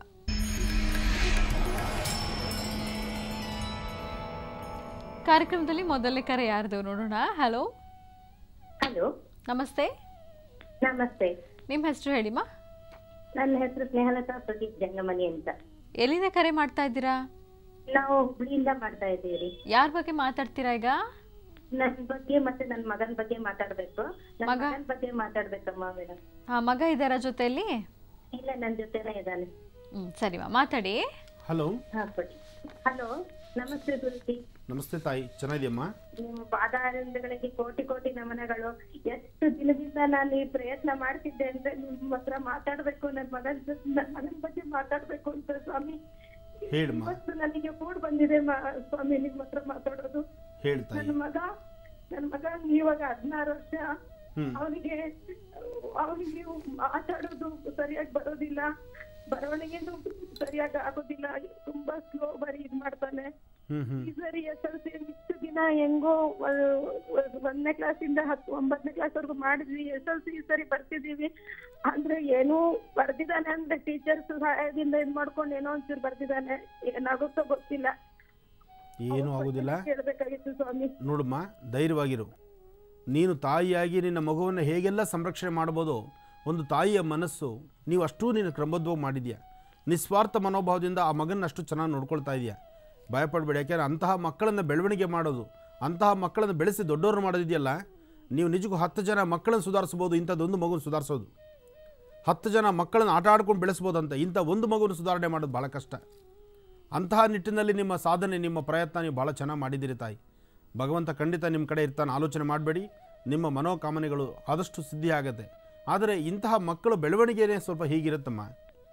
ಕಾರ್ಯಕ್ರಮದಲ್ಲಿ ಮೊದಲನೇ ಕರೆ ಯಾರ್ದು ನೋಡೋಣ ಹಲೋ
ಹಲೋ
ನಮಸ್ತೆ
ನಮಸ್ತೆ
ನಿಮ್ಮ ಹೆಸರು ಹೇಳಿಮ್ಮ
ನನ್ನ ಹೆಸರು ಸ್ನೇಹಲತಾ ಪ್ರದೀಪ್ ಜಂಗಮನಿ ಅಂತ
ಎಲ್ಲಿಂದ ಕರೆ ಮಾಡ್ತಾ ಇದ್ದೀರಾ
ನಾವು ಹುಬ್ಳಿಯಿಂದ ಮಾಡ್ತಾ ಇದ್ದೀವಿ
ಯಾರ ಬಗ್ಗೆ ಮಾತಾಡ್ತೀರಾ ಈಗ
ನನ್ ಬಗ್ಗೆ ಮತ್ತೆ ನನ್ ಮಗನ್ ಬಗ್ಗೆ ಮಾತಾಡ್ಬೇಕು ನನ್
ಮಗ?
ಮಗನ್ ಬಗ್ಗೆ ಮಾತಾಡ್ಬೇಕಮ್ಮ ಮೇಡಮ್
ಆ, ಮಗ ಇದ್ದಾರ ಜೊತೆಯಲ್ಲಿ
ಇಲ್ಲ ನನ್ ಜೊತೆನೇ ಇದ್ದಾನೆ
ಹ್ಮ್ ಸರಿಮಾ ಮಾತಾಡಿ
ಹಲೋ
ಹಾ ಕೊಡಿ ಹಲೋ ನಮಸ್ತೆ ಗುರುಜಿ
ನಮಸ್ತೆ ತಾಯಿ ಚೆನ್ನಾಗಿದೆಯಮ್ಮ
ನಿಮ್ಮ ಪಾದಾರವಿಂದಗಳಿಗೆ ಕೋಟಿ ಕೋಟಿ ನಮನಗಳು ಎಷ್ಟು ದಿನದಿಂದ ನಾನು ಈ ಪ್ರಯತ್ನ ಮಾಡ್ತಿದ್ದೆ ಅಂದ್ರೆ ನಿಮ್ ಹತ್ರ ಮಾತಾಡ್ಬೇಕು ನನ್ ಮಗನ್ ಜೊತೆ ನನ್ ಮಗನ್ ಬಗ್ಗೆ ಮಾತಾಡ್ಬೇಕು ಅಂತ ಸ್ವಾಮಿ
ಹೇಳಮ್ಮ
ಇವತ್ತು ನನಗೆ ಕೂಡ್ ಬಂದಿದೆ ಮ- ಸ್ವಾಮಿ ನಿಮ್ ಹತ್ರ ಮಾತಾಡೋದು
ಹೇಳು ತಾಯಿ
ನನ್ ಮಗ ನನ್ ಮಗ ಇವಾಗ ಹದಿನಾರು ವರ್ಷ
ಹ್ಮ್
ಅವನಿಗೆ ಅವನಿಗೆ ಮಾತಾಡೋದು ಸರಿಯಾಗಿ ಬರೋದಿಲ್ಲ ಬರವಣಿಗೆನು ಸರಿಯಾಗಿ ಆಗೋದಿಲ್ಲ ತುಂಬಾ ಸ್ಲೋ ಬರೀ ಇದ್ ಮಾಡ್ತಾನೆ
ಹ್ಮ್ ಹ್ಮ್
ಈ ಸರಿ ಎಸ್ ಎಲ್ ಸಿ ಇಷ್ಟು ದಿನ ಹೆಂಗೋ ಅಹ್, ಒಂದನೇ ಕ್ಲಾಸ್ ಇಂದ ಹತ್ತು ಒಂಬತ್ತನೇ ಕ್ಲಾಸ್ ವರ್ಗು ಮಾಡಿದ್ವಿ ಎಸ್ ಎಲ್ ಸಿ ಈ ಸರಿ ಬರ್ತಿದೀವಿ ಅಂದ್ರೆ ಏನೋ ಬರ್ದಿದ್ದಾನೆ ಅಂದ್ರೆ ಟೀಚರ್ಸ್ ಸಹಾಯದಿಂದ ಇದ್ ಮಾಡ್ಕೊಂಡು ಏನೋ ಒಂಚೂರು ಬರ್ದಿದ್ದಾನೆ ಏನಾಗುತ್ತೋ ಗೊತ್ತಿಲ್ಲ
ಏನೂ ಆಗೋದಿಲ್ಲ
ಕೇಳ್ಬೇಕಾಗಿತ್ತು ಸ್ವಾಮಿ
ನೋಡಮ್ಮ ಧೈರ್ಯವಾಗಿರು ನೀನು ತಾಯಿಯಾಗಿ ನಿನ್ನ ಮಗುವನ್ನು ಹೇಗೆಲ್ಲ ಸಂರಕ್ಷಣೆ ಮಾಡ್ಬೋದೋ ಒಂದು ತಾಯಿಯ ಮನಸ್ಸು ನೀವು ಅಷ್ಟೂ ನೀನು ಕ್ರಮಬದ್ಧವಾಗಿ ಮಾಡಿದ್ಯಾ ನಿಸ್ವಾರ್ಥ ಮನೋಭಾವದಿಂದ ಆ ಮಗನ ಅಷ್ಟು ಚೆನ್ನಾಗಿ ನೋಡ್ಕೊಳ್ತಾ ಇದೆಯಾ ಭಯಪಡಬೇಡಿ ಯಾಕೆಂದ್ರೆ ಅಂತಹ ಮಕ್ಕಳನ್ನು ಬೆಳವಣಿಗೆ ಮಾಡೋದು ಅಂತಹ ಮಕ್ಕಳನ್ನು ಬೆಳೆಸಿ ದೊಡ್ಡವ್ರು ಮಾಡೋದಿದೆಯಲ್ಲ ನೀವು ನಿಜಕ್ಕೂ ಹತ್ತು ಜನ ಮಕ್ಕಳನ್ನು ಸುಧಾರಿಸ್ಬೋದು ಇಂಥದ್ದೊಂದು ಮಗುನ ಸುಧಾರಿಸೋದು ಹತ್ತು ಜನ ಮಕ್ಕಳನ್ನು ಆಟ ಆಡ್ಕೊಂಡು ಬೆಳೆಸ್ಬೋದಂತ ಇಂಥ ಒಂದು ಮಗುನ ಸುಧಾರಣೆ ಮಾಡೋದು ಭಾಳ ಕಷ್ಟ ಅಂತಹ ನಿಟ್ಟಿನಲ್ಲಿ ನಿಮ್ಮ ಸಾಧನೆ ನಿಮ್ಮ ಪ್ರಯತ್ನ ನೀವು ಭಾಳ ಚೆನ್ನಾಗಿ ಮಾಡಿದ್ದೀರಿ ತಾಯಿ ಭಗವಂತ ಖಂಡಿತ ನಿಮ್ಮ ಕಡೆ ಇರ್ತಾನೆ ಆಲೋಚನೆ ಮಾಡಬೇಡಿ ನಿಮ್ಮ ಮನೋಕಾಮನೆಗಳು ಆದಷ್ಟು ಸಿದ್ಧಿ ಆಗತ್ತೆ ಆದರೆ ಇಂತಹ ಮಕ್ಕಳು ಬೆಳವಣಿಗೆನೇ ಸ್ವಲ್ಪ ಹೀಗಿರುತ್ತಮ್ಮ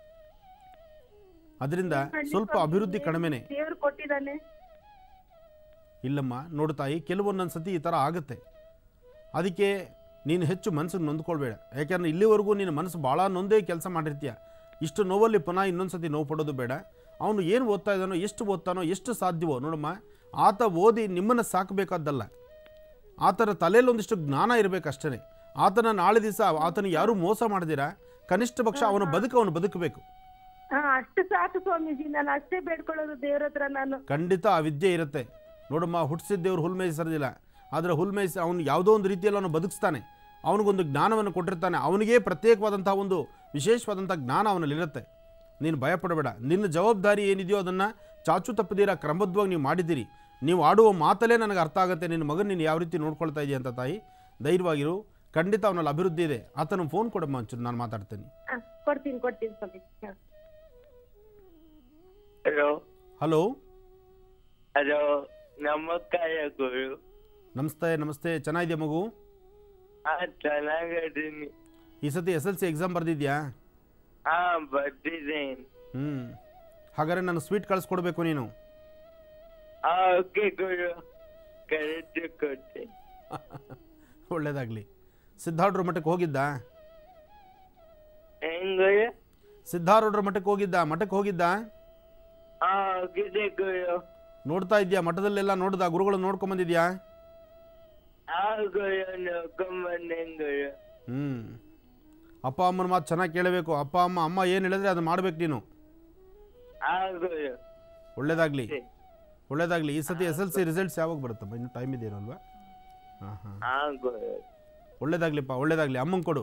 ಅದರಿಂದ ಸ್ವಲ್ಪ ಅಭಿವೃದ್ಧಿ ಕಡಿಮೆನೆ
ದೇವ್ರು ಕೊಟ್ಟಿದ್ದಾನೆ
ಇಲ್ಲಮ್ಮ ನೋಡು ತಾಯಿ ಕೆಲವೊಂದೊಂದು ಸತಿ ಈ ಥರ ಆಗುತ್ತೆ ಅದಕ್ಕೆ ನೀನು ಹೆಚ್ಚು ಮನಸ್ಸಿಗೆ ನೊಂದ್ಕೊಳ್ಬೇಡ ಯಾಕೆಂದ್ರೆ ಇಲ್ಲಿವರೆಗೂ ನಿನ್ನ ಮನಸ್ಸು ಭಾಳ ನೊಂದೇ ಕೆಲಸ ಮಾಡಿರ್ತೀಯ ಇಷ್ಟು ನೋವಲ್ಲಿ ಪುನಃ ಇನ್ನೊಂದು ಸತಿ ನೋವು ಪಡೋದು ಬೇಡ ಅವನು ಏನು ಓದ್ತಾ ಇದ್ದಾನೋ ಎಷ್ಟು ಓದ್ತಾನೋ ಎಷ್ಟು ಸಾಧ್ಯವೋ ನೋಡಮ್ಮ ಆತ ಓದಿ ನಿಮ್ಮನ್ನು ಸಾಕಬೇಕಾದ್ದಲ್ಲ ಆತನ ತಲೆಯಲ್ಲಿ ಒಂದಿಷ್ಟು ಜ್ಞಾನ ಇರಬೇಕಷ್ಟೇ ಆತನ ನಾಳೆ ದಿವಸ ಆತನಿಗೆ ಯಾರೂ ಮೋಸ ಮಾಡಿದಿರಾ ಕನಿಷ್ಠ ಪಕ್ಷ ಅವನ ಬದುಕು ಅವನು ಬದುಕಬೇಕು
ಹಾ ಅಷ್ಟು ಸಾಕು ಸ್ವಾಮೀಜಿ ನಾನು ಅಷ್ಟೇ ಬೇಡ್ಕೊಳ್ಳೋದು ದೇವ್ರ ಹತ್ರ ನಾನು
ಖಂಡಿತ ಆ ವಿದ್ಯೆ ಇರುತ್ತೆ ನೋಡಮ್ಮ ಹುಟ್ಟಿಸಿದ್ದೇವ್ರು ಹುಲ್ ಮೇಯಿಸೋದಿಲ್ಲ ಆದರೆ ಹುಲ್ ಮೇಯಿಸಿ ಅವನು ಯಾವುದೋ ಒಂದು ರೀತಿಯಲ್ಲಿ ಅವನು ಬದುಕಿಸ್ತಾನೆ ಅವನಿಗೊಂದು ಜ್ಞಾನವನ್ನು ಕೊಟ್ಟಿರ್ತಾನೆ ಅವನಿಗೆ ಪ್ರತ್ಯೇಕವಾದಂಥ ಒಂದು ವಿಶೇಷವಾದಂಥ ಜ್ಞಾನ ಅವನಲ್ಲಿರುತ್ತೆ ನೀನು ಭಯಪಡಬೇಡ ನಿನ್ನ ಜವಾಬ್ದಾರಿ ಏನಿದೆಯೋ ಅದನ್ನು ಚಾಚು ತಪ್ಪದಿರ ಕ್ರಮಬದ್ಧವಾಗಿ ನೀವು ಮಾಡಿದ್ದೀರಿ ನೀವು ಆಡುವ ಮಾತಲ್ಲೇ ನನಗೆ ಅರ್ಥ ಆಗುತ್ತೆ ನಿನ್ನ ಮಗನ ನೀನು ಯಾವ ರೀತಿ ನೋಡ್ಕೊಳ್ತಾ ಇದೆಯಾ ಅಂತ ತಾಯಿ ಧೈರ್ಯವಾಗಿರು ಖಂಡಿತ ಅವನಲ್ಲಿ ಅಭಿವೃದ್ಧಿ ಇದೆ ಆತನ ಫೋನ್ ಕೊಡಮ್ಮ ಒಂಚೂರು ನಾನು ಮಾತಾಡ್ತೇನೆ
ಹಾ, ಕೊಡ್ತೀನಿ ಕೊಡ್ತೀನಿ ಸ್ವಾಮಿ ಹಾ.
ಹಲೋ
ಹಲೋ
ಹಲೋ ನಮಸ್ಕಾರ ಗುರು
ನಮಸ್ತೆ ನಮಸ್ತೆ ಚೆನ್ನಾಗಿದೆಯಾ ಮಗು
ಹಾ ಚೆನ್ನಾಗಿದ್ದೀನಿ
ಈ ಸತಿ ಎಸ್ ಎಲ್ ಸಿ ಎಕ್ಸಾಮ್ ಬರೆದಿದ್ಯಾ
ಹಾ ಬರ್ತಿದ್ದೀನಿ
ಹ್ಞೂ ಹಾಗಾದ್ರೆ ನಾನು ಸ್ವೀಟ್ ಕಳಿಸ್ಕೊಡ್ಬೇಕು ನೀನು
ಹಾ ಓಕೆ ಗುರು ಕರೆದು ಕೊಡ್ತೀನಿ
ಒಳ್ಳೇದಾಗಲಿ ಸಿದ್ಧಾರೂಢರ ಮಠಕ್ಕೆ ಹೋಗಿದ್ದ
ಹೆಂಗಯ್ಯ
ಸಿದ್ಧಾರೂಢರ ಮಠಕ್ಕೆ ಹೋಗಿದ್ದ ಮಠಕ್ಕೆ ಹೋಗಿದ್ದ
ಹಾ ಹೋಗಿದೆ ಗುರು
ನೋಡ್ತಾ ಇದ್ಯಾ ಮಠದಲ್ಲೆಲ್ಲ ನೋಡ್ದ ಗುರುಗಳು ನೋಡ್ಕೊಂಬಂದಿದ್ಯಾ
ಆ ಗುರು ನೋಡ್ಕೊಂಬಂದೆ ಗುರು
ಹ್ಞೂ ಅಪ್ಪ ಅಮ್ಮನ ಮಾತು ಚೆನ್ನಾಗಿ ಕೇಳಬೇಕು ಅಪ್ಪ ಅಮ್ಮ ಅಮ್ಮ ಏನು ಹೇಳಿದ್ರೆ ಅದು ಮಾಡ್ಬೇಕು ನೀನು
ಆ ಗುರು
ಒಳ್ಳೇದಾಗಲಿ ಒಳ್ಳೇದಾಗಲಿ ಈ ಸತಿ ಎಸ್ ಎಲ್ ಸಿ ರಿಸಲ್ಟ್ಸ್ ಯಾವಾಗ ಬರುತ್ತಮ್ಮ ಇನ್ನೂ ಟೈಮ್ ಇದೆಯಲ್ವಾ ಹಾಂ ಹಾಂ
ಆ ಗುರು
ಒಳ್ಳೇದಾಗ್ಲಿಪ್ಪ ಒಳ್ಳೇದಾಗಲಿ ಅಮ್ಮಂಗೆ ಕೊಡು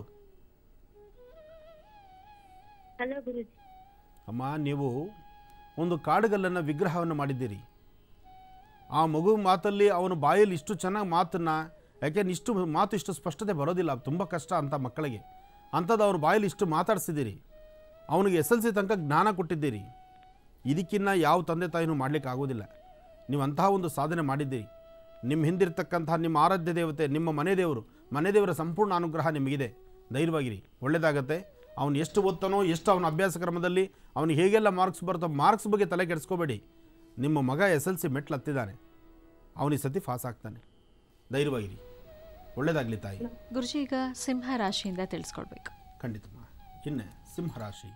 ಹಲೋ ಗುರುಜಿ
ಅಮ್ಮ ನೀವು ಒಂದು ಕಾಡುಗಲ್ಲನ್ನು ವಿಗ್ರಹವನ್ನು ಮಾಡಿದ್ದೀರಿ ಆ ಮಗು ಮಾತಲ್ಲಿ ಅವನ ಬಾಯಲ್ಲಿ ಇಷ್ಟು ಚೆನ್ನಾಗಿ ಮಾತನ್ನ ಯಾಕೆಂದ್ರೆ ಇಷ್ಟು ಮಾತು ಇಷ್ಟು ಸ್ಪಷ್ಟತೆ ಬರೋದಿಲ್ಲ ತುಂಬ ಕಷ್ಟ ಅಂತ ಮಕ್ಕಳಿಗೆ ಅಂಥದ್ದು ಅವ್ರ ಬಾಯಲ್ಲಿ ಇಷ್ಟು ಮಾತಾಡಿಸಿದ್ದೀರಿ ಅವನಿಗೆ ಎಸ್ ಎಲ್ ಸಿ ತನಕ ಜ್ಞಾನ ಕೊಟ್ಟಿದ್ದೀರಿ ಇದಕ್ಕಿನ್ನ ಯಾವ ತಂದೆ ತಾಯಿನೂ ಮಾಡಲಿಕ್ಕೆ ಆಗೋದಿಲ್ಲ ನೀವು ಅಂತಹ ಒಂದು ಸಾಧನೆ ಮಾಡಿದ್ದೀರಿ ನಿಮ್ಮ ಹಿಂದಿರ್ತಕ್ಕಂತಹ ನಿಮ್ಮ ಆರಾಧ್ಯ ದೇವತೆ ನಿಮ್ಮ ಮನೆ ದೇವರು ಮನೆ ದೇವರ ಸಂಪೂರ್ಣ ಅನುಗ್ರಹ ನಿಮಗಿದೆ ಧೈರ್ಯವಾಗಿರಿ ಒಳ್ಳೆಯದಾಗತ್ತೆ ಅವನು ಎಷ್ಟು ಓದ್ತಾನೋ ಎಷ್ಟು ಅವನ ಅಭ್ಯಾಸ ಕ್ರಮದಲ್ಲಿ ಅವನಿಗೆ ಹೇಗೆಲ್ಲ ಮಾರ್ಕ್ಸ್ ಬರುತ್ತೋ ಮಾರ್ಕ್ಸ್ ಬಗ್ಗೆ ತಲೆ ಕೆಡಿಸ್ಕೋಬೇಡಿ ನಿಮ್ಮ ಮಗ ಎಸ್ ಎಲ್ ಸಿ ಮೆಟ್ಲು ಹತ್ತಿದ್ದಾನೆ ಅವನಿಗೆ ಸತಿ ಪಾಸ್ ಆಗ್ತಾನೆ ಧೈರ್ಯವಾಗಿರಿ ಒಳ್ಳೆಯದಾಗಲಿ ತಾಯಿ
ಗುರುಜಿ ಈಗ ಸಿಂಹ ರಾಶಿಯಿಂದ ತಿಳಿಸ್ಕೊಡ್ಬೇಕು
ಖಂಡಿತಮ್ಮ ಇನ್ನು ಸಿಂಹರಾಶಿ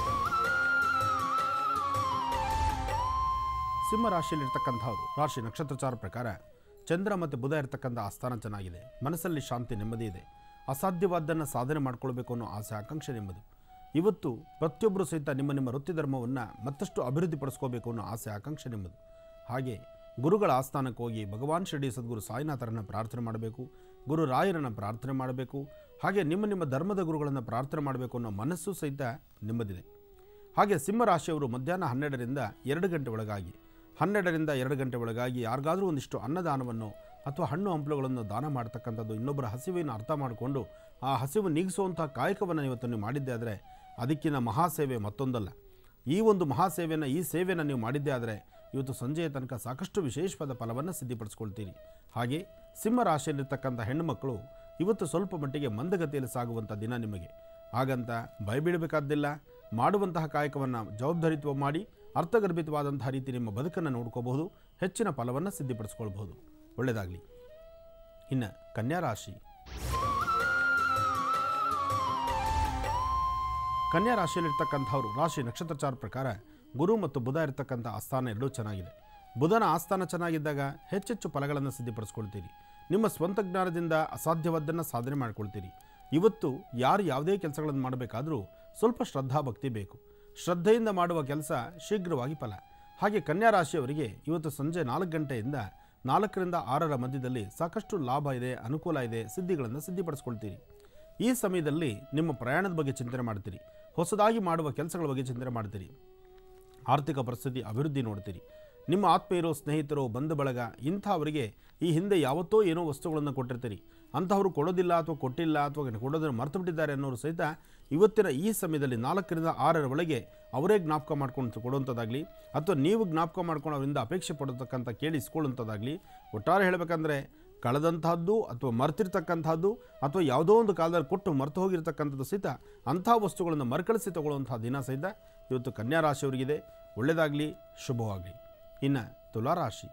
ಸಿಂಹ ರಾಶಿಯಲ್ಲಿರ್ತಕ್ಕಂಥವ್ರು ರಾಶಿ ನಕ್ಷತ್ರಚಾರ ಪ್ರಕಾರ ಚಂದ್ರ ಮತ್ತು ಬುಧ ಇರತಕ್ಕಂಥ ಆಸ್ಥಾನ ಚೆನ್ನಾಗಿದೆ ಮನಸ್ಸಲ್ಲಿ ಶಾಂತಿ ನೆಮ್ಮದಿ ಇದೆ ಅಸಾಧ್ಯವಾದ್ದನ್ನು ಸಾಧನೆ ಮಾಡ್ಕೊಳ್ಬೇಕು ಅನ್ನೋ ಆಸೆ ಆಕಾಂಕ್ಷೆ ನಿಮ್ಮದು ಇವತ್ತು ಪ್ರತಿಯೊಬ್ಬರು ಸಹಿತ ನಿಮ್ಮ ನಿಮ್ಮ ವೃತ್ತಿ ಧರ್ಮವನ್ನು ಮತ್ತಷ್ಟು ಅಭಿವೃದ್ಧಿಪಡಿಸ್ಕೋಬೇಕು ಅನ್ನೋ ಆಸೆ ಆಕಾಂಕ್ಷೆ ನಿಮ್ಮದು ಹಾಗೆ ಗುರುಗಳ ಆಸ್ಥಾನಕ್ಕೆ ಹೋಗಿ ಭಗವಾನ್ ಶಿರಡಿ ಸದ್ಗುರು ಸಾಯಿನಾಥರನ್ನು ಪ್ರಾರ್ಥನೆ ಮಾಡಬೇಕು ಗುರು ರಾಯರನ್ನು ಪ್ರಾರ್ಥನೆ ಮಾಡಬೇಕು ಹಾಗೆ ನಿಮ್ಮ ನಿಮ್ಮ ಧರ್ಮದ ಗುರುಗಳನ್ನು ಪ್ರಾರ್ಥನೆ ಮಾಡಬೇಕು ಅನ್ನೋ ಮನಸ್ಸು ಸಹಿತ ನಿಮ್ಮದಿದೆ ಹಾಗೆ ಸಿಂಹರಾಶಿಯವರು ಮಧ್ಯಾಹ್ನ ಹನ್ನೆರಡರಿಂದ ಎರಡು ಗಂಟೆ ಒಳಗಾಗಿ ಹನ್ನೆರಡರಿಂದ ಎರಡು ಗಂಟೆ ಒಳಗಾಗಿ ಯಾರಿಗಾದರೂ ಒಂದಿಷ್ಟು ಅನ್ನದಾನವನ್ನು ಅಥವಾ ಹಣ್ಣು ಹಂಪಲುಗಳನ್ನು ದಾನ ಮಾಡ್ತಕ್ಕಂಥದ್ದು ಇನ್ನೊಬ್ಬರ ಹಸಿವೆಯನ್ನು ಅರ್ಥ ಮಾಡಿಕೊಂಡು ಆ ಹಸಿವು ನೀಗಿಸುವಂಥ ಕಾಯಕವನ್ನು ಇವತ್ತು ನೀವು ಮಾಡಿದ್ದೆ ಆದರೆ ಅದಕ್ಕಿಂತ ಮಹಾಸೇವೆ ಮತ್ತೊಂದಲ್ಲ ಈ ಒಂದು ಮಹಾಸೇವೆಯನ್ನು ಈ ಸೇವೆಯನ್ನು ನೀವು ಮಾಡಿದ್ದೇ ಆದರೆ ಇವತ್ತು ಸಂಜೆಯ ತನಕ ಸಾಕಷ್ಟು ವಿಶೇಷವಾದ ಫಲವನ್ನು ಸಿದ್ಧಿಪಡಿಸ್ಕೊಳ್ತೀರಿ ಹಾಗೆ ಸಿಂಹ ರಾಶಿಯಲ್ಲಿರ್ತಕ್ಕಂಥ ಹೆಣ್ಣುಮಕ್ಕಳು ಇವತ್ತು ಸ್ವಲ್ಪ ಮಟ್ಟಿಗೆ ಮಂದಗತಿಯಲ್ಲಿ ಸಾಗುವಂಥ ದಿನ ನಿಮಗೆ ಹಾಗಂತ ಭಯಬೀಳಬೇಕಾದ್ದಿಲ್ಲ ಮಾಡುವಂತಹ ಕಾಯಕವನ್ನು ಜವಾಬ್ದಾರಿತ್ವ ಮಾಡಿ ಅರ್ಥಗರ್ಭಿತವಾದಂತಹ ರೀತಿ ನಿಮ್ಮ ಬದುಕನ್ನು ನೋಡ್ಕೋಬಹುದು ಹೆಚ್ಚಿನ ಫಲವನ್ನು ಸಿದ್ಧಿಪಡಿಸ್ಕೊಳ್ಬಹುದು ಒಳ್ಳೆಯದಾಗಲಿ ಇನ್ನು ಕನ್ಯಾ ರಾಶಿ ಕನ್ಯಾ ರಾಶಿಯಲ್ಲಿರ್ತಕ್ಕಂಥವ್ರು ರಾಶಿ ನಕ್ಷತ್ರಚಾರ ಪ್ರಕಾರ ಗುರು ಮತ್ತು ಬುಧ ಇರತಕ್ಕಂಥ ಆಸ್ಥಾನ ಎರಡೂ ಚೆನ್ನಾಗಿದೆ ಬುಧನ ಆಸ್ಥಾನ ಚೆನ್ನಾಗಿದ್ದಾಗ ಹೆಚ್ಚೆಚ್ಚು ಫಲಗಳನ್ನು ಸಿದ್ಧಿಪಡಿಸ್ಕೊಳ್ತೀರಿ ನಿಮ್ಮ ಸ್ವಂತ ಜ್ಞಾನದಿಂದ ಅಸಾಧ್ಯವಾದ್ದನ್ನು ಸಾಧನೆ ಮಾಡ್ಕೊಳ್ತೀರಿ ಇವತ್ತು ಯಾರು ಯಾವುದೇ ಕೆಲಸಗಳನ್ನು ಮಾಡಬೇಕಾದರೂ ಸ್ವಲ್ಪ ಶ್ರದ್ಧಾಭಕ್ತಿ ಬೇಕು ಶ್ರದ್ಧೆಯಿಂದ ಮಾಡುವ ಕೆಲಸ ಶೀಘ್ರವಾಗಿ ಫಲ ಹಾಗೆ ಕನ್ಯಾ ರಾಶಿಯವರಿಗೆ ಇವತ್ತು ಸಂಜೆ ನಾಲ್ಕು ಗಂಟೆಯಿಂದ ನಾಲ್ಕರಿಂದ ಆರರ ಮಧ್ಯದಲ್ಲಿ ಸಾಕಷ್ಟು ಲಾಭ ಇದೆ ಅನುಕೂಲ ಇದೆ ಸಿದ್ಧಿಗಳನ್ನು ಸಿದ್ಧಿಪಡಿಸ್ಕೊಳ್ತೀರಿ ಈ ಸಮಯದಲ್ಲಿ ನಿಮ್ಮ ಪ್ರಯಾಣದ ಬಗ್ಗೆ ಚಿಂತನೆ ಮಾಡ್ತೀರಿ ಹೊಸದಾಗಿ ಮಾಡುವ ಕೆಲಸಗಳ ಬಗ್ಗೆ ಚಿಂತನೆ ಮಾಡ್ತೀರಿ ಆರ್ಥಿಕ ಪರಿಸ್ಥಿತಿ ಅಭಿವೃದ್ಧಿ ನೋಡ್ತೀರಿ ನಿಮ್ಮ ಆತ್ಮೀಯರು ಸ್ನೇಹಿತರು ಬಂಧು ಬಳಗ ಇಂಥವರಿಗೆ ಈ ಹಿಂದೆ ಯಾವತ್ತೋ ಏನೋ ವಸ್ತುಗಳನ್ನು ಕೊಟ್ಟಿರ್ತೀರಿ ಅಂಥವ್ರು ಕೊಡೋದಿಲ್ಲ ಅಥವಾ ಕೊಟ್ಟಿಲ್ಲ ಅಥವಾ ಕೊಡೋದನ್ನು ಮರೆತು ಬಿಟ್ಟಿದ್ದಾರೆ ಅನ್ನೋರು ಸಹಿತ ಇವತ್ತಿನ ಈ ಸಮಯದಲ್ಲಿ ನಾಲ್ಕರಿಂದ ಆರರ ಒಳಗೆ ಅವರೇ ಜ್ಞಾಪಕ ಮಾಡ್ಕೊಂಡು ಕೊಡುವಂಥದ್ದಾಗಲಿ ಅಥವಾ ನೀವು ಜ್ಞಾಪಕ ಮಾಡ್ಕೊಂಡು ಅವರಿಂದ ಅಪೇಕ್ಷೆ ಪಡತಕ್ಕಂಥ ಕೇಳಿ ಇಸ್ಕೊಳ್ಳುವಂಥದ್ದಾಗಲಿ ಒಟ್ಟಾರೆ ಹೇಳಬೇಕಂದ್ರೆ ಕಳೆದಂತಹದ್ದು ಅಥವಾ ಮರ್ತಿರ್ತಕ್ಕಂಥದ್ದು ಅಥವಾ ಯಾವುದೋ ಒಂದು ಕಾಲದಲ್ಲಿ ಕೊಟ್ಟು ಮರೆತು ಹೋಗಿರ್ತಕ್ಕಂಥದ್ದು ಸಹಿತ ಅಂಥ ವಸ್ತುಗಳನ್ನು ಮರುಕಳಿಸಿ ತಗೊಳ್ಳುವಂಥ ದಿನ ಸಹಿತ ಇವತ್ತು ಕನ್ಯಾ ರಾಶಿಯವರಿಗಿದೆ ಒಳ್ಳೆಯದಾಗಲಿ ಶುಭವಾಗಲಿ ಇನ್ನು ತುಲಾರಾಶಿ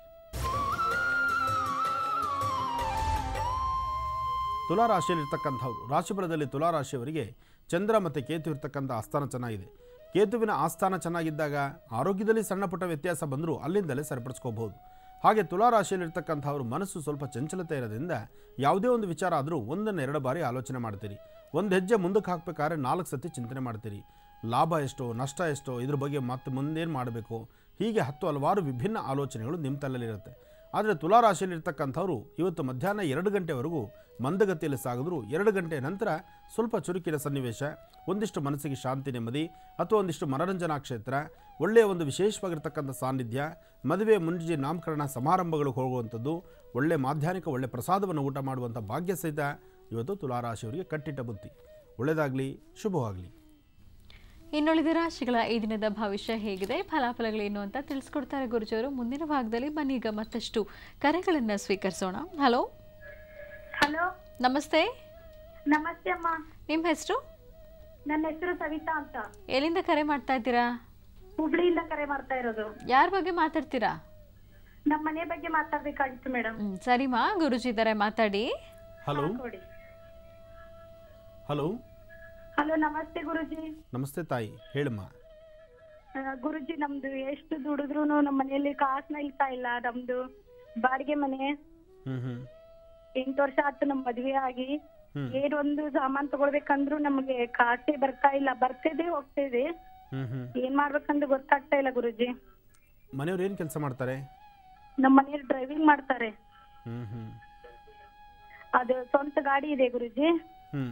ತುಲಾರಾಶಿಯಲ್ಲಿರ್ತಕ್ಕಂಥವ್ರು ರಾಶಿಫಲದಲ್ಲಿ ತುಲಾರಾಶಿಯವರಿಗೆ ಚಂದ್ರ ಮತ್ತು ಕೇತು ಇರ್ತಕ್ಕಂಥ ಆಸ್ಥಾನ ಚೆನ್ನಾಗಿದೆ ಕೇತುವಿನ ಆಸ್ಥಾನ ಚೆನ್ನಾಗಿದ್ದಾಗ ಆರೋಗ್ಯದಲ್ಲಿ ಸಣ್ಣ ಪುಟ್ಟ ವ್ಯತ್ಯಾಸ ಬಂದರೂ ಅಲ್ಲಿಂದಲೇ ಸರಿಪಡಿಸ್ಕೋಬಹುದು ಹಾಗೆ ತುಲಾರಾಶಿಯಲ್ಲಿರ್ತಕ್ಕಂಥವ್ರ ಮನಸ್ಸು ಸ್ವಲ್ಪ ಚಂಚಲತೆ ಇರೋದ್ರಿಂದ ಯಾವುದೇ ಒಂದು ವಿಚಾರ ಆದರೂ ಒಂದನ್ನು ಎರಡು ಬಾರಿ ಆಲೋಚನೆ ಮಾಡ್ತೀರಿ ಒಂದು ಹೆಜ್ಜೆ ಮುಂದಕ್ಕೆ ಹಾಕಬೇಕಾದ್ರೆ ನಾಲ್ಕು ಸತಿ ಚಿಂತನೆ ಮಾಡ್ತೀರಿ ಲಾಭ ಎಷ್ಟೋ ನಷ್ಟ ಎಷ್ಟೋ ಇದ್ರ ಬಗ್ಗೆ ಮತ್ತೆ ಮುಂದೇನು ಮಾಡಬೇಕು ಹೀಗೆ ಹತ್ತು ಹಲವಾರು ವಿಭಿನ್ನ ಆಲೋಚನೆಗಳು ನಿಮ್ಮ ತಲೆಯಲ್ಲಿರುತ್ತೆ ಆದರೆ ತುಲಾರಾಶಿಯಲ್ಲಿರ್ತಕ್ಕಂಥವ್ರು ಇವತ್ತು ಮಧ್ಯಾಹ್ನ ಎರಡು ಗಂಟೆವರೆಗೂ ಮಂದಗತಿಯಲ್ಲಿ ಸಾಗಿದ್ರು ಎರಡು ಗಂಟೆ ನಂತರ ಸ್ವಲ್ಪ ಚುರುಕಿನ ಸನ್ನಿವೇಶ ಒಂದಿಷ್ಟು ಮನಸ್ಸಿಗೆ ಶಾಂತಿ ನೆಮ್ಮದಿ ಅಥವಾ ಒಂದಿಷ್ಟು ಮನರಂಜನಾ ಕ್ಷೇತ್ರ ಒಳ್ಳೆಯ ಒಂದು ವಿಶೇಷವಾಗಿರ್ತಕ್ಕಂಥ ಸಾನ್ನಿಧ್ಯ ಮದುವೆ ಮುಂಜಿ ನಾಮಕರಣ ಸಮಾರಂಭಗಳಿಗೆ ಹೋಗುವಂಥದ್ದು ಒಳ್ಳೆಯ ಮಾಧ್ಯಾಹ್ನಿಕ ಒಳ್ಳೆಯ ಪ್ರಸಾದವನ್ನು ಊಟ ಮಾಡುವಂಥ ಭಾಗ್ಯ ಸಹಿತ ಇವತ್ತು ತುಲಾರಾಶಿಯವರಿಗೆ ಕಟ್ಟಿಟ್ಟ ಬುದ್ಧಿ ಒಳ್ಳೆಯದಾಗಲಿ ಶುಭವಾಗಲಿ
ಇನ್ನುಳಿದ ರಾಶಿಗಳ ಈ ದಿನದ ಭವಿಷ್ಯ ಹೇಗಿದೆ ಫಲಾಫಲಗಳೇನು ಅಂತ ತಿಳಿಸ್ಕೊಡ್ತಾರೆ ಗುರುಜಿಯವರು ಮುಂದಿನ ಭಾಗದಲ್ಲಿ ಬನ್ನಿ ಈಗ ಮತ್ತಷ್ಟು ಕರೆಗಳನ್ನು ಸ್ವೀಕರಿಸೋಣ ಹಲೋ
ಹಲೋ
ನಮಸ್ತೆ
ನಮಸ್ತೆ ಅಮ್ಮ
ನಿಮ್ಮ ಹೆಸರು
ನನ್ನ ಹೆಸರು ಸವಿತಾ ಅಂತ
ಎಲ್ಲಿಂದ ಕರೆ ಮಾಡ್ತಾ ಇದ್ದೀರಾ
ಹುಬ್ಳಿಯಿಂದ ಕರೆ ಮಾಡ್ತಾ ಇರೋದು
ಯಾರ ಬಗ್ಗೆ ಮಾತಾಡ್ತೀರಾ
ನಮ್ಮ ಮನೆ ಬಗ್ಗೆ ಮಾತಾಡ್ಬೇಕಾಗಿತ್ತು ಮೇಡಮ್
ಹ್ಮ್, ಸರಿಮಾ ಗುರುಜಿ ಇದ್ದಾರೆ ಮಾತಾಡಿ
ಹಲೋ
ಕೊಡಿ
ಹಲೋ
ಹಲೋ ನಮಸ್ತೆ ಗುರುಜಿ
ನಮಸ್ತೆ ತಾಯಿ ಹೇಳಮ್ಮ
ಆ, ಗುರುಜಿ ನಮ್ದು ಎಷ್ಟು ದುಡಿದ್ರು ನಮ್ಮ ಮನೆಯಲ್ಲಿ ಕಾಸು ನಿಲ್ತಾ ಇಲ್ಲ ನಮ್ದು ಬಾಡಿಗೆ ಮನೆ
ಹ್ಞೂ ಹ್ಞೂ
ಎಂಟು ವರ್ಷ ಆಯ್ತು ನಮ್ ಮದ್ವೆ ಆಗಿ
ಹ್ಮ್.
ಏನೊಂದು ಸಾಮಾನ್ ತಗೊಳ್ಬೇಕಂದ್ರು ನಮ್ಗೆ ಕಾಸೇ ಬರ್ತಾ ಇಲ್ಲ ಬರ್ತಿದೆ ಹೋಗ್ತಿದೆ
ಹ್ಞೂ ಹ್ಞೂ
ಏನ್ ಮಾಡ್ಬೇಕಂತ ಗೊತ್ತಾಗ್ತಾ ಇಲ್ಲ ಗುರುಜಿ
ಮನೆಯವ್ರು ಏನು ಕೆಲಸ ಮಾಡ್ತಾರೆ
ನಮ್ಮ ಮನೆಯಲ್ಲಿ ಡ್ರೈವಿಂಗ್ ಮಾಡ್ತಾರೆ
ಹ್ಞೂ ಹ್ಞೂ
ಅದು ಸ್ವಂತ ಗಾಡಿ ಇದೆ ಗುರುಜಿ
ಹ್ಞೂ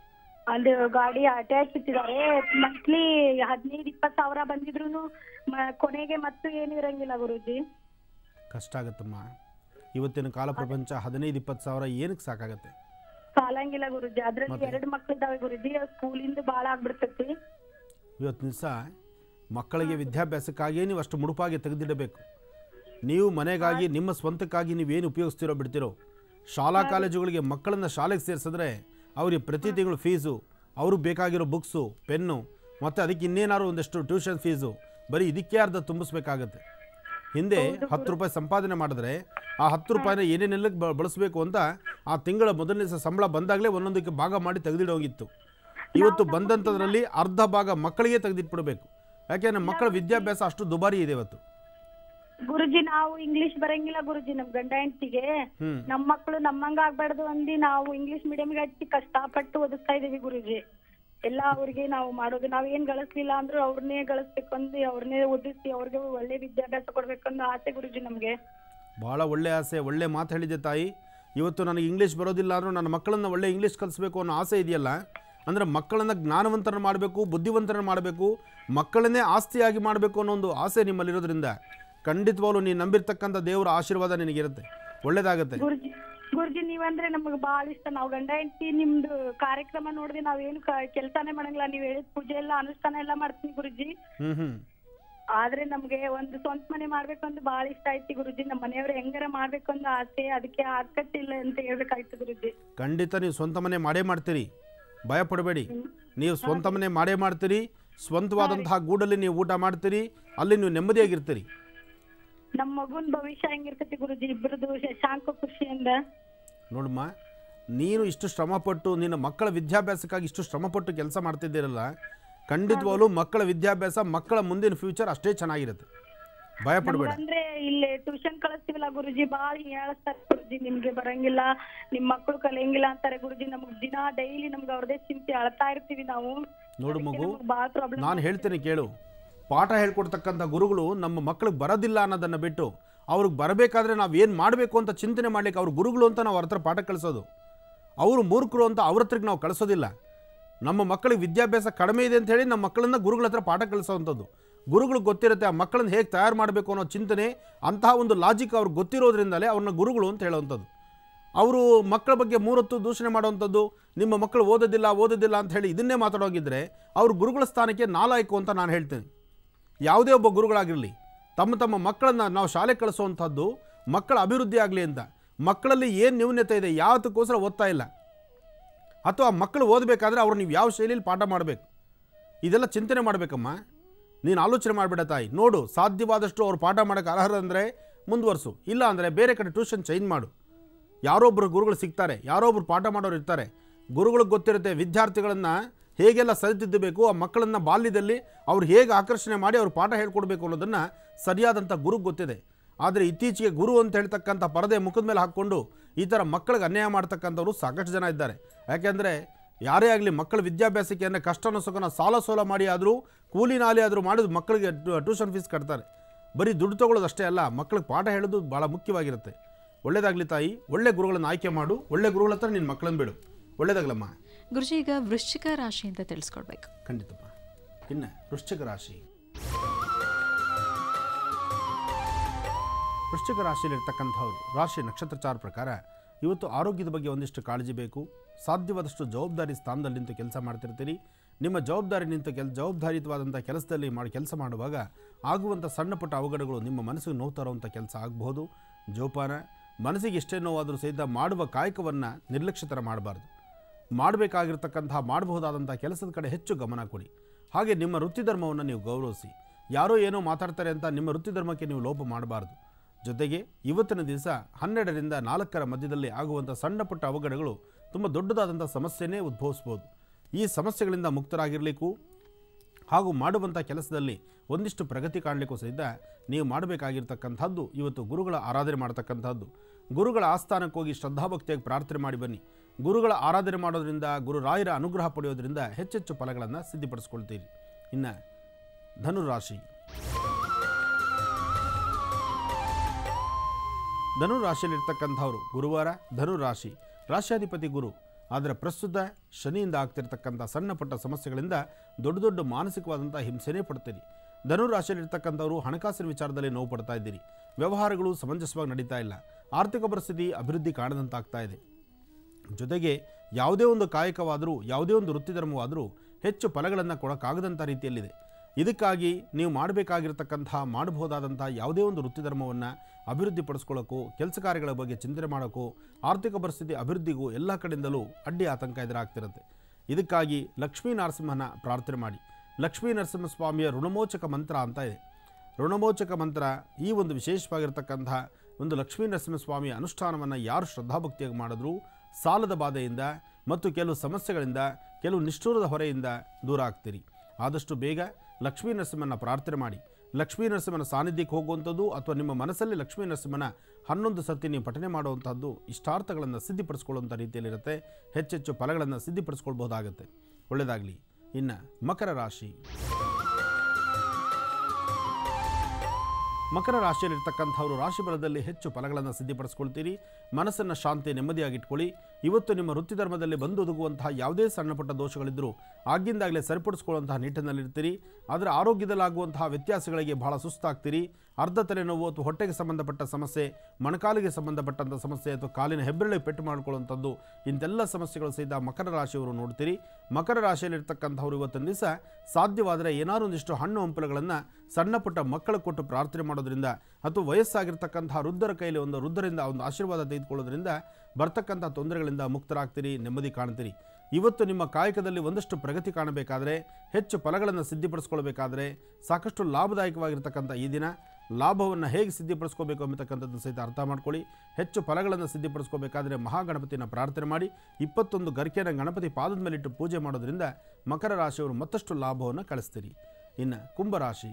ಅದು ಗಾಡಿ ಅಟ್ಯಾಚ್ ಇಟ್ಟಿದ್ದಾರೆ ಮಂತ್ಲಿ ಹದಿನೈದು ಇಪ್ಪತ್ತು ಸಾವಿರ ಬಂದಿದ್ರು ಕೊನೆಗೆ ಮತ್ತು ಏನು ಇರಂಗಿಲ್ಲ ಗುರುಜಿ
ಕಷ್ಟ ಆಗುತ್ತಮ್ಮ ಇವತ್ತಿನ ಕಾಲ ಪ್ರಪಂಚ ಹದಿನೈದು ಇಪ್ಪತ್ತು ಸಾವಿರ ಏನಕ್ಕೆ ಸಾಕಾಗತ್ತೆ
ಸಾಲಂಗಿಲ್ಲ ಗುರುಜಿ ಅದ್ರಲ್ಲಿ
ಮತ್ತೆ?
ಎರಡು ಮಕ್ಳಿದಾವೆ ಗುರುಜಿ ಸ್ಕೂಲಿಂದ ಬಾಳ ಆಗ್ಬಿಡ್ತೈತಿ
ಇವತ್ತು ದಿವಸ ಮಕ್ಕಳಿಗೆ ವಿದ್ಯಾಭ್ಯಾಸಕ್ಕಾಗಿಯೇ ನೀವು ಅಷ್ಟು ಮುಡುಪಾಗಿ ತೆಗೆದಿಡಬೇಕು ನೀವು ಮನೆಗಾಗಿ ನಿಮ್ಮ ಸ್ವಂತಕ್ಕಾಗಿ ನೀವೇನು ಉಪಯೋಗಿಸ್ತಿರೋ ಬಿಡ್ತಿರೋ ಶಾಲಾ ಕಾಲೇಜುಗಳಿಗೆ ಮಕ್ಕಳನ್ನ ಶಾಲೆಗೆ ಸೇರಿಸಿದ್ರೆ ಅವರಿಗೆ ಪ್ರತಿ ತಿಂಗಳು ಫೀಸು ಅವ್ರಿಗೆ ಬೇಕಾಗಿರೋ ಬುಕ್ಸು ಪೆನ್ನು ಮತ್ತು ಅದಕ್ಕೆ ಇನ್ನೇನಾದ್ರು ಒಂದಷ್ಟು ಟ್ಯೂಷನ್ ಫೀಸು ಬರೀ ಇದಕ್ಕೆ ಅರ್ಧ ತುಂಬಿಸ್ಬೇಕಾಗತ್ತೆ ಹಿಂದೆ ಹತ್ತು ರೂಪಾಯಿ ಸಂಪಾದನೆ ಮಾಡಿದ್ರೆ ಆ ಹತ್ತು ರೂಪಾಯಿನ ಏನೇನೆಲ್ಲಕ್ಕೆ ಬ- ಬಳಸಬೇಕು ಅಂತ ಆ ತಿಂಗಳ ಮೊದಲನೇ ಸ- ಸಂಬಳ ಬಂದಾಗಲೇ ಒಂದೊಂದಕ್ಕೆ ಭಾಗ ಮಾಡಿ ತೆಗೆದಿಡೋಗಿತ್ತು ಇವತ್ತು ಬಂದಂಥದ್ರಲ್ಲಿ ಅರ್ಧ ಭಾಗ ಮಕ್ಕಳಿಗೆ ತೆಗೆದಿಟ್ಬಿಡ್ಬೇಕು ಯಾಕೆಂದ್ರೆ ಮಕ್ಕಳ ವಿದ್ಯಾಭ್ಯಾಸ ಅಷ್ಟು ದುಬಾರಿ ಇದೆ ಇವತ್ತು
ಗುರುಜಿ ನಾವು ಇಂಗ್ಲಿಷ್ ಬರಂಗಿಲ್ಲ ಗುರುಜಿ ನಮ್ ಗಂಡ ಹೆಂಡತಿಗೆ
ಹ್ಮ್
ನಮ್ ಮಕ್ಳು ನಮ್ಮಂಗ ಆಗ್ಬಾರ್ದು ಅಂದಿ ನಾವು ಇಂಗ್ಲಿಷ್ ಮೀಡಿಯಂಗೆ ಹಚ್ಚಿ ಕಷ್ಟಪಟ್ಟು ಓದಿಸ್ತಾ ಇದೀವಿ ಗುರುಜಿ ಎಲ್ಲ ಅವ್ರಿಗೆ ನಾವು ಮಾಡೋದು ನಾವ್ ಏನ್ ಗಳಿಸ್ಲಿಲ್ಲ ಅಂದ್ರೂ ಅವ್ರನ್ನೇ ಗಳಿಸ್ಬೇಕು ಅಂದು ಅವ್ರನ್ನೇ ಓದಿಸಿ ಅವ್ರಿಗೆ ಒಳ್ಳೆ ವಿದ್ಯಾಭ್ಯಾಸ ಕೊಡ್ಬೇಕಂದು ಆಸೆ ಗುರುಜಿ ನಮ್ಗೆ
ಭಾಳ ಒಳ್ಳೆ ಆಸೆ ಒಳ್ಳೆ ಮಾತು ಹೇಳಿದೆ ತಾಯಿ ಇವತ್ತು ನನಗೆ ಇಂಗ್ಲೀಷ್ ಬರೋದಿಲ್ಲ ಅಂದರೂ ನನ್ನ ಮಕ್ಕಳನ್ನ ಒಳ್ಳೆ ಇಂಗ್ಲೀಷ್ ಕಲಿಸ್ಬೇಕು ಅನ್ನೋ ಆಸೆ ಇದೆಯಲ್ಲ ಅಂದರೆ ಮಕ್ಕಳನ್ನ ಜ್ಞಾನವಂತರನ್ನ ಮಾಡಬೇಕು ಬುದ್ಧಿವಂತರನ್ನ ಮಾಡಬೇಕು ಮಕ್ಕಳನ್ನೇ ಆಸ್ತಿಯಾಗಿ ಮಾಡಬೇಕು ಅನ್ನೋ ಒಂದು ಆಸೆ ನಿಮ್ಮಲ್ಲಿರೋದ್ರಿಂದ ಖಂಡಿತವಾಗ್ಲೂ ನೀನು ನಂಬಿರ್ತಕ್ಕಂಥ ದೇವರ ಆಶೀರ್ವಾದ ನಿನಗಿರುತ್ತೆ ಒಳ್ಳೇದಾಗತ್ತೆ
ಗುರುಜಿ ಗುರುಜಿ ನೀವಂದ್ರೆ ನಮಗ್ ಬಾಳ ಇಷ್ಟ ನಾವ್ ಗಂಡ ಹೆಂಡತಿ ನಿಮ್ದು ಕಾರ್ಯಕ್ರಮ ನೋಡಿದ್ರೆ ನಾವೇನು ಕೆಲ್ಸಾನೇ ಮಾಡಂಗಿಲ್ಲ ನೀವ್ ಹೇಳಿದ ಪೂಜೆ ಎಲ್ಲ ಅನುಷ್ಠಾನ ಎಲ್ಲ ಮಾಡ್ತೀನಿ ಗುರುಜಿ
ಹ್ಞೂ ಹ್ಞೂ
ಆದ್ರೆ ನಮ್ಗೆ ಒಂದು ಸ್ವಂತ ಮನೆ ಮಾಡ್ಬೇಕಂತ ಬಾಳ ಇಷ್ಟ ಐತಿ ಗುರುಜಿ ನಮ್ಮ ಮನೆಯವ್ರು ಹೆಂಗಾರ ಮಾಡ್ಬೇಕಂತ ಆಸೆ ಅದಕ್ಕೆ ಆಕತ್ತಿಲ್ಲ ಅಂತ ಹೇಳ್ಬೇಕಾಯ್ತು ಗುರುಜಿ
ಖಂಡಿತ ನೀವು ಸ್ವಂತ ಮನೆ ಮಾಡೇ ಮಾಡ್ತೀರಿ ಭಯ ಪಡಬೇಡಿ ನೀವು ಸ್ವಂತ ಮನೆ ಮಾಡೇ ಮಾಡ್ತೀರಿ ಸ್ವಂತವಾದಂತಹ ಗೂಡಲ್ಲಿ ನೀವು ಊಟ ಮಾಡ್ತೀರಿ ಅಲ್ಲಿ ನೀವು ನೆಮ್ಮದಿಯಾಗಿರ್ತೀರಿ
ನಮ್ ಮಗುನ್ ಭವಿಷ್ಯ ಹೆಂಗಿರ್ತೈತಿ ಗುರುಜಿ ಇಬ್ರದು ಶಶಾಂಕ ಖುಷಿಯಿಂದ
ನೋಡಮ್ಮ ನೀನು ಇಷ್ಟು ಶ್ರಮಪಟ್ಟು ನಿನ್ನ ಮಕ್ಕಳ ವಿದ್ಯಾಭ್ಯಾಸಕ್ಕಾಗಿ ಇಷ್ಟು ಶ್ರಮಪಟ್ಟು ಕೆಲಸ ಮಾಡ್ತಿದ್ದೀರಲ್ಲ ಖಂಡಿತವಾಗ್ಲೂ ಮಕ್ಕಳ ವಿದ್ಯಾಭ್ಯಾಸ ಮಕ್ಕಳ ಮುಂದಿನ ಫ್ಯೂಚರ್ ಅಷ್ಟೇ ಚೆನ್ನಾಗಿರುತ್ತೆ ಭಯ ಪಡಬೇಡ
ಅಂದ್ರೆ ಇಲ್ಲಿ ಟ್ಯೂಷನ್ ಕಳಿಸ್ತೀವಲ್ಲ ಗುರುಜಿ ಬಾಳ ಹೇಳಿಸ್ತಾರೆ ಗುರುಜಿ ನಿಮ್ಗೆ ಬರಂಗಿಲ್ಲ ನಿಮ್ ಮಕ್ಳು ಕಲಿಯಂಗಿಲ್ಲ ಅಂತಾರೆ ಗುರುಜಿ ನಮ್ಗ್ ದಿನ ಡೈಲಿ ನಮ್ಗೆ ಅವ್ರದೇ ಚಿಂತೆ ಅಳ್ತಾ ಇರ್ತೀವಿ ನಾವು
ನೋಡು ಮಗು
ಬಾಳ ಪ್ರಾಬ್ಲಮ್
ನಾನು ಹೇಳ್ತೇನೆ ಕೇಳು ಪಾಠ ಹೇಳ್ಕೊಡ್ತಕ್ಕಂಥ ಗುರುಗಳು ನಮ್ಮ ಮಕ್ಕಳಿಗೆ ಬರೋದಿಲ್ಲ ಅನ್ನೋದನ್ನು ಬಿಟ್ಟು ಅವ್ರಿಗೆ ಬರಬೇಕಾದ್ರೆ ನಾವು ಏನು ಮಾಡಬೇಕು ಅಂತ ಚಿಂತನೆ ಮಾಡ್ಲಿಕ್ಕೆ ಅವ್ರ ಗುರುಗಳು ಅಂತ ನಾವು ಅವ್ರ ಹತ್ರ ಪಾಠ ಕಳಿಸೋದು ಅವರು ಮೂರ್ಖರು ಅಂತ ಅವ್ರ ಹತ್ರಕ್ಕೆ ನಾವು ಕಳಿಸೋದಿಲ್ಲ ನಮ್ಮ ಮಕ್ಕಳಿಗೆ ವಿದ್ಯಾಭ್ಯಾಸ ಕಡಿಮೆ ಇದೆ ಅಂತ ಹೇಳಿ ನಮ್ಮ ಮಕ್ಕಳನ್ನ ಗುರುಗಳ ಹತ್ರ ಪಾಠ ಕಳಿಸೋವಂಥದ್ದು ಗುರುಗಳಿಗೆ ಗೊತ್ತಿರುತ್ತೆ ಆ ಮಕ್ಕಳನ್ನ ಹೇಗೆ ತಯಾರು ಮಾಡಬೇಕು ಅನ್ನೋ ಚಿಂತನೆ ಅಂತಹ ಒಂದು ಲಾಜಿಕ್ ಅವ್ರಿಗೆ ಗೊತ್ತಿರೋದ್ರಿಂದಲೇ ಅವ್ರನ್ನ ಗುರುಗಳು ಅಂತ ಹೇಳುವಂಥದ್ದು ಅವರು ಮಕ್ಕಳ ಬಗ್ಗೆ ಮೂರೊತ್ತು ದೂಷಣೆ ಮಾಡುವಂಥದ್ದು ನಿಮ್ಮ ಮಕ್ಕಳು ಓದೋದಿಲ್ಲ ಓದೋದಿಲ್ಲ ಅಂತ ಹೇಳಿ ಇದನ್ನೇ ಮಾತಾಡೋಗಿದ್ರೆ ಅವ್ರ ಗುರುಗಳ ಸ್ಥಾನಕ್ಕೆ ನಾಲಾಯಕು ಅಂತ ನಾನು ಹೇಳ್ತೇನೆ ಯಾವುದೇ ಒಬ್ಬ ಗುರುಗಳಾಗಿರಲಿ ತಮ್ಮ ತಮ್ಮ ಮಕ್ಕಳನ್ನ ನಾವು ಶಾಲೆ ಕಳಿಸುವಂಥದ್ದು ಮಕ್ಕಳ ಅಭಿವೃದ್ಧಿ ಆಗಲಿ ಅಂತ ಮಕ್ಕಳಲ್ಲಿ ಏನು ನ್ಯೂನ್ಯತೆ ಇದೆ ಯಾವತ್ತಕ್ಕೋಸ್ಕರ ಓದ್ತಾ ಇಲ್ಲ ಅಥವಾ ಮಕ್ಕಳು ಓದಬೇಕಾದ್ರೆ ಅವ್ರು ನೀವು ಯಾವ ಶೈಲಿಯಲ್ಲಿ ಪಾಠ ಮಾಡಬೇಕು ಇದೆಲ್ಲ ಚಿಂತನೆ ಮಾಡಬೇಕಮ್ಮ ನೀನು ಆಲೋಚನೆ ಮಾಡಿಬಿಡ ತಾಯಿ ನೋಡು ಸಾಧ್ಯವಾದಷ್ಟು ಅವ್ರು ಪಾಠ ಮಾಡೋಕ್ಕೆ ಅರ್ಹರಂದರೆ ಮುಂದುವರ್ಸು ಇಲ್ಲ ಅಂದರೆ ಬೇರೆ ಕಡೆ ಟ್ಯೂಷನ್ ಚೇಂಜ್ ಮಾಡು ಯಾರೊಬ್ಬರು ಗುರುಗಳು ಸಿಗ್ತಾರೆ ಯಾರೊಬ್ರು ಪಾಠ ಮಾಡೋರು ಇರ್ತಾರೆ ಗುರುಗಳಿಗೆ ಗೊತ್ತಿರುತ್ತೆ ವಿದ್ಯಾರ್ಥಿಗಳನ್ನು ಹೇಗೆಲ್ಲ ಸರಿತಿದ್ದಬೇಕು ಆ ಮಕ್ಕಳನ್ನು ಬಾಲ್ಯದಲ್ಲಿ ಅವ್ರು ಹೇಗೆ ಆಕರ್ಷಣೆ ಮಾಡಿ ಅವ್ರು ಪಾಠ ಹೇಳ್ಕೊಡ್ಬೇಕು ಅನ್ನೋದನ್ನು ಸರಿಯಾದಂಥ ಗುರುಗೆ ಗೊತ್ತಿದೆ ಆದರೆ ಇತ್ತೀಚೆಗೆ ಗುರು ಅಂತ ಹೇಳ್ತಕ್ಕಂಥ ಪರದೆ ಮುಖದ ಮೇಲೆ ಹಾಕ್ಕೊಂಡು ಈ ಥರ ಮಕ್ಕಳಿಗೆ ಅನ್ಯಾಯ ಮಾಡ್ತಕ್ಕಂಥವ್ರು ಸಾಕಷ್ಟು ಜನ ಇದ್ದಾರೆ ಯಾಕೆಂದರೆ ಯಾರೇ ಆಗಲಿ ಮಕ್ಕಳ ವಿದ್ಯಾಭ್ಯಾಸಕ್ಕೆ ಅಂದರೆ ಕಷ್ಟನ ಸುಖನ ಸಾಲ ಸೋಲ ಮಾಡಿ ಆದರೂ ಕೂಲಿ ನಾಲಿ ಆದರೂ ಮಾಡಿದ್ರು ಮಕ್ಕಳಿಗೆ ಟ್ಯೂಷನ್ ಫೀಸ್ ಕಟ್ತಾರೆ ಬರೀ ದುಡ್ಡು ತಗೊಳ್ಳೋದು ಅಷ್ಟೇ ಅಲ್ಲ ಮಕ್ಕಳಿಗೆ ಪಾಠ ಹೇಳೋದು ಭಾಳ ಮುಖ್ಯವಾಗಿರುತ್ತೆ ಒಳ್ಳೇದಾಗಲಿ ತಾಯಿ ಒಳ್ಳೆ ಗುರುಗಳನ್ನು ಆಯ್ಕೆ ಮಾಡು ಒಳ್ಳೆ ಗುರುಗಳ ಹತ್ರ ನಿನ್ನ ಮಕ್ಕಳನ್ನ ಬಿಡು ಒಳ್ಳೇದಾಗಲಮ್ಮ
ಗುರುಜಿ ಈಗ ವೃಶ್ಚಿಕ ರಾಶಿ ಅಂತ ತಿಳಿಸ್ಕೊಡ್ಬೇಕು
ಖಂಡಿತಮ್ಮ ಇನ್ನು ವೃಶ್ಚಿಕ ರಾಶಿ ವೃಶ್ಚಿಕ ರಾಶಿಯಲ್ಲಿರ್ತಕ್ಕಂಥವ್ರು ರಾಶಿ ನಕ್ಷತ್ರಚಾರ ಪ್ರಕಾರ ಇವತ್ತು ಆರೋಗ್ಯದ ಬಗ್ಗೆ ಒಂದಿಷ್ಟು ಕಾಳಜಿ ಬೇಕು ಸಾಧ್ಯವಾದಷ್ಟು ಜವಾಬ್ದಾರಿ ಸ್ಥಾನದಲ್ಲಿ ನಿಂತು ಕೆಲಸ ಮಾಡ್ತಿರ್ತೀರಿ ನಿಮ್ಮ ಜವಾಬ್ದಾರಿ ನಿಂತು ಕೆಲ್ ಜವಾಬ್ದಾರಿಯುತವಾದಂಥ ಕೆಲಸದಲ್ಲಿ ಮಾಡಿ ಕೆಲಸ ಮಾಡುವಾಗ ಆಗುವಂಥ ಸಣ್ಣ ಪುಟ್ಟ ಅವಘಡಗಳು ನಿಮ್ಮ ಮನಸ್ಸಿಗೆ ನೋವು ತರುವಂಥ ಕೆಲಸ ಆಗಬಹುದು ಜೋಪಾನ ಮನಸ್ಸಿಗೆ ಎಷ್ಟೇ ನೋವಾದರೂ ಸಹಿತ ಮಾಡುವ ಕಾಯಕವನ್ನು ನಿರ್ಲಕ್ಷ್ಯತರ ಮಾಡಬಾರ್ದು ಮಾಡಬೇಕಾಗಿರ್ತಕ್ಕಂತಹ ಮಾಡಬಹುದಾದಂಥ ಕೆಲಸದ ಕಡೆ ಹೆಚ್ಚು ಗಮನ ಕೊಡಿ ಹಾಗೆ ನಿಮ್ಮ ವೃತ್ತಿ ಧರ್ಮವನ್ನು ನೀವು ಗೌರವಿಸಿ ಯಾರೋ ಏನೋ ಮಾತಾಡ್ತಾರೆ ಅಂತ ನಿಮ್ಮ ವೃತ್ತಿ ಧರ್ಮಕ್ಕೆ ನೀವು ಲೋಪ ಮಾಡಬಾರ್ದು ಜೊತೆಗೆ ಇವತ್ತಿನ ದಿವಸ ಹನ್ನೆರಡರಿಂದ ನಾಲ್ಕರ ಮಧ್ಯದಲ್ಲಿ ಆಗುವಂಥ ಸಣ್ಣ ಪುಟ್ಟ ಅವಘಡಗಳು ತುಂಬ ದೊಡ್ಡದಾದಂಥ ಸಮಸ್ಯೆನೇ ಉದ್ಭವಿಸ್ಬೋದು ಈ ಸಮಸ್ಯೆಗಳಿಂದ ಮುಕ್ತರಾಗಿರಲಿಕ್ಕೂ ಹಾಗೂ ಮಾಡುವಂಥ ಕೆಲಸದಲ್ಲಿ ಒಂದಿಷ್ಟು ಪ್ರಗತಿ ಕಾಣಲಿಕ್ಕೂ ಸಹಿತ ನೀವು ಮಾಡಬೇಕಾಗಿರ್ತಕ್ಕಂಥದ್ದು ಇವತ್ತು ಗುರುಗಳ ಆರಾಧನೆ ಮಾಡ್ತಕ್ಕಂಥದ್ದು ಗುರುಗಳ ಆಸ್ಥಾನಕ್ಕೆ ಹೋಗಿ ಶ್ರದ್ಧಾಭಕ್ತಿಯಾಗಿ ಪ್ರಾರ್ಥನೆ ಮಾಡಿ ಬನ್ನಿ ಗುರುಗಳ ಆರಾಧನೆ ಮಾಡೋದ್ರಿಂದ ಗುರುರಾಯರ ಅನುಗ್ರಹ ಪಡೆಯೋದ್ರಿಂದ ಹೆಚ್ಚೆಚ್ಚು ಫಲಗಳನ್ನು ಸಿದ್ಧಿಪಡಿಸ್ಕೊಳ್ತೀರಿ ಇನ್ನು ಧನುರಾಶಿ ಧನು ರಾಶಿಯಲ್ಲಿರ್ತಕ್ಕಂಥವ್ರು ಗುರುವಾರ ಧನು ರಾಶಿ ರಾಶ್ಯಾಧಿಪತಿ ಗುರು ಆದರೆ ಪ್ರಸ್ತುತ ಶನಿಯಿಂದ ಆಗ್ತಿರ್ತಕ್ಕಂಥ ಸಣ್ಣ ಪುಟ್ಟ ಸಮಸ್ಯೆಗಳಿಂದ ದೊಡ್ಡ ದೊಡ್ಡ ಮಾನಸಿಕವಾದಂಥ ಹಿಂಸೆನೇ ಪಡ್ತೀರಿ ಧನು ರಾಶಿಯಲ್ಲಿರ್ತಕ್ಕಂಥವ್ರು ಹಣಕಾಸಿನ ವಿಚಾರದಲ್ಲಿ ನೋವು ಪಡ್ತಾ ಇದ್ದೀರಿ ವ್ಯವಹಾರಗಳು ಸಮಂಜಸವಾಗಿ ನಡೀತಾ ಇಲ್ಲ ಆರ್ಥಿಕ ಪರಿಸ್ಥಿತಿ ಅಭಿವೃದ್ಧಿ ಕಾಣದಂತಾಗ್ತಾ ಇದೆ ಜೊತೆಗೆ ಯಾವುದೇ ಒಂದು ಕಾಯಕವಾದರೂ ಯಾವುದೇ ಒಂದು ವೃತ್ತಿಧರ್ಮವಾದರೂ ಹೆಚ್ಚು ಫಲಗಳನ್ನು ಕೊಡೋಕ್ಕಾಗದಂಥ ರೀತಿಯಲ್ಲಿದೆ ಇದಕ್ಕಾಗಿ ನೀವು ಮಾಡಬೇಕಾಗಿರ್ತಕ್ಕಂಥ ಮಾಡಬಹುದಾದಂಥ ಯಾವುದೇ ಒಂದು ವೃತ್ತಿಧರ್ಮವನ್ನು ಅಭಿವೃದ್ಧಿಪಡಿಸ್ಕೊಳ್ಳೋಕ್ಕೂ ಕೆಲಸ ಕಾರ್ಯಗಳ ಬಗ್ಗೆ ಚಿಂತನೆ ಮಾಡೋಕ್ಕೂ ಆರ್ಥಿಕ ಪರಿಸ್ಥಿತಿ ಅಭಿವೃದ್ಧಿಗೂ ಎಲ್ಲ ಕಡೆಯಿಂದಲೂ ಅಡ್ಡಿ ಆತಂಕ ಎದುರಾಗ್ತಿರುತ್ತೆ ಇದಕ್ಕಾಗಿ ಲಕ್ಷ್ಮೀ ನರಸಿಂಹನ ಪ್ರಾರ್ಥನೆ ಮಾಡಿ ಲಕ್ಷ್ಮೀ ನರಸಿಂಹ ಸ್ವಾಮಿಯ ಋಣಮೋಚಕ ಮಂತ್ರ ಅಂತ ಇದೆ ಋಣಮೋಚಕ ಮಂತ್ರ ಈ ಒಂದು ವಿಶೇಷವಾಗಿರ್ತಕ್ಕಂಥ ಒಂದು ಲಕ್ಷ್ಮೀ ನರಸಿಂಹ ಸ್ವಾಮಿಯ ಅನುಷ್ಠಾನವನ್ನು ಯಾರು ಶ್ರದ್ಧಾಭಕ್ತಿಯಾಗಿ ಮಾಡಿದ್ರೂ ಸಾಲದ ಬಾಧೆಯಿಂದ ಮತ್ತು ಕೆಲವು ಸಮಸ್ಯೆಗಳಿಂದ ಕೆಲವು ನಿಷ್ಠೂರದ ಹೊರೆಯಿಂದ ದೂರ ಆಗ್ತೀರಿ ಆದಷ್ಟು ಬೇಗ ಲಕ್ಷ್ಮೀ ನರಸಿಂಹನ ಪ್ರಾರ್ಥನೆ ಮಾಡಿ ಲಕ್ಷ್ಮೀ ನರಸಿಂಹನ ಸಾನ್ನಿಧ್ಯಕ್ಕೆ ಹೋಗುವಂಥದ್ದು ಅಥವಾ ನಿಮ್ಮ ಮನಸ್ಸಲ್ಲಿ ಲಕ್ಷ್ಮೀ ನರಸಿಂಹನ ಹನ್ನೊಂದು ಸತಿ ನೀವು ಪಠನೆ ಮಾಡುವಂಥದ್ದು ಇಷ್ಟಾರ್ಥಗಳನ್ನು ಸಿದ್ಧಿಪಡಿಸ್ಕೊಳ್ಳುವಂಥ ರೀತಿಯಲ್ಲಿರುತ್ತೆ ಹೆಚ್ಚೆಚ್ಚು ಫಲಗಳನ್ನು ಸಿದ್ಧಿಪಡಿಸ್ಕೊಳ್ಬಹುದಾಗುತ್ತೆ ಒಳ್ಳೆಯದಾಗಲಿ ಇನ್ನು ಮಕರ ರಾಶಿ ಮಕರ ರಾಶಿಯಲ್ಲಿರ್ತಕ್ಕಂಥವರು ರಾಶಿ ಬಲದಲ್ಲಿ ಹೆಚ್ಚು ಫಲಗಳನ್ನು ಸಿದ್ಧಿಪಡಿಸ್ಕೊಳ್ತೀರಿ ಮನಸ್ಸನ್ನು ಶಾಂತಿ ನೆಮ್ಮದಿಯಾಗಿಟ್ಕೊಳ್ಳಿ ಇವತ್ತು ನಿಮ್ಮ ವೃತ್ತಿ ಧರ್ಮದಲ್ಲಿ ಬಂದೊದಗುವಂತಹ ಯಾವುದೇ ಸಣ್ಣ ಪುಟ್ಟ ದೋಷಗಳಿದ್ದರೂ ಆಗಿಂದಾಗಲೇ ಸರಿಪಡಿಸ್ಕೊಳ್ಳುವಂತಹ ನಿಟ್ಟಿನಲ್ಲಿರ್ತೀರಿ ಆದರೆ ಆರೋಗ್ಯದಲ್ಲಾಗುವಂತಹ ವ್ಯತ್ಯಾಸಗಳಿಗೆ ಬಹಳ ಸುಸ್ತಾಗ್ತೀರಿ ಅರ್ಧ ತಲೆನೋವು ಅಥವಾ ಹೊಟ್ಟೆಗೆ ಸಂಬಂಧಪಟ್ಟ ಸಮಸ್ಯೆ ಮೊಣಕಾಲಿಗೆ ಸಂಬಂಧಪಟ್ಟಂಥ ಸಮಸ್ಯೆ ಅಥವಾ ಕಾಲಿನ ಹೆಬ್ಬೆರಳೆ ಪೆಟ್ಟು ಮಾಡ್ಕೊಳ್ಳುವಂಥದ್ದು ಇಂಥೆಲ್ಲ ಸಮಸ್ಯೆಗಳು ಸಹಿತ ಮಕರ ರಾಶಿಯವರು ನೋಡ್ತೀರಿ ಮಕರ ರಾಶಿಯಲ್ಲಿರ್ತಕ್ಕಂಥವ್ರು ಇವತ್ತಿನ ದಿವಸ ಸಾಧ್ಯವಾದರೆ ಏನಾದ್ರು ಒಂದಿಷ್ಟು ಹಣ್ಣು ಹಂಪಲುಗಳನ್ನು ಸಣ್ಣ ಪುಟ್ಟ ಮಕ್ಕಳು ಕೊಟ್ಟು ಪ್ರಾರ್ಥನೆ ಮಾಡೋದ್ರಿಂದ ಅಥವಾ ವಯಸ್ಸಾಗಿರ್ತಕ್ಕಂತಹ ವೃದ್ಧರ ಕೈಲಿ ಒಂದು ವೃದ್ಧರಿಂದ ಒಂದು ಆಶೀರ್ವಾದ ತೆಗೆದುಕೊಳ್ಳೋದ್ರಿಂದ ಬರ್ತಕ್ಕಂಥ ತೊಂದರೆಗಳಿಂದ ಮುಕ್ತರಾಗ್ತೀರಿ ನೆಮ್ಮದಿ ಕಾಣ್ತೀರಿ ಇವತ್ತು ನಿಮ್ಮ ಕಾಯಕದಲ್ಲಿ ಒಂದಷ್ಟು ಪ್ರಗತಿ ಕಾಣಬೇಕಾದರೆ ಹೆಚ್ಚು ಫಲಗಳನ್ನು ಸಿದ್ಧಿಪಡಿಸ್ಕೊಳ್ಬೇಕಾದ್ರೆ ಸಾಕಷ್ಟು ಲಾಭದಾಯಕವಾಗಿರ್ತಕ್ಕಂಥ ಈ ದಿನ ಲಾಭವನ್ನು ಹೇಗೆ ಸಿದ್ಧಿಪಡಿಸ್ಕೋಬೇಕು ಎಂಬತಕ್ಕಂಥದ್ದು ಸಹಿತ ಅರ್ಥ ಮಾಡ್ಕೊಳ್ಳಿ ಹೆಚ್ಚು ಫಲಗಳನ್ನು ಸಿದ್ಧಿಪಡಿಸ್ಕೋಬೇಕಾದ್ರೆ ಮಹಾಗಣಪತಿನ ಪ್ರಾರ್ಥನೆ ಮಾಡಿ ಇಪ್ಪತ್ತೊಂದು ಗರಿಕೆನ ಗಣಪತಿ ಪಾದದ ಮೇಲಿಟ್ಟು ಪೂಜೆ ಮಾಡೋದ್ರಿಂದ ಮಕರ ರಾಶಿಯವರು ಮತ್ತಷ್ಟು ಲಾಭವನ್ನು ಕಳಿಸ್ತೀರಿ ಇನ್ನು ಕುಂಭರಾಶಿ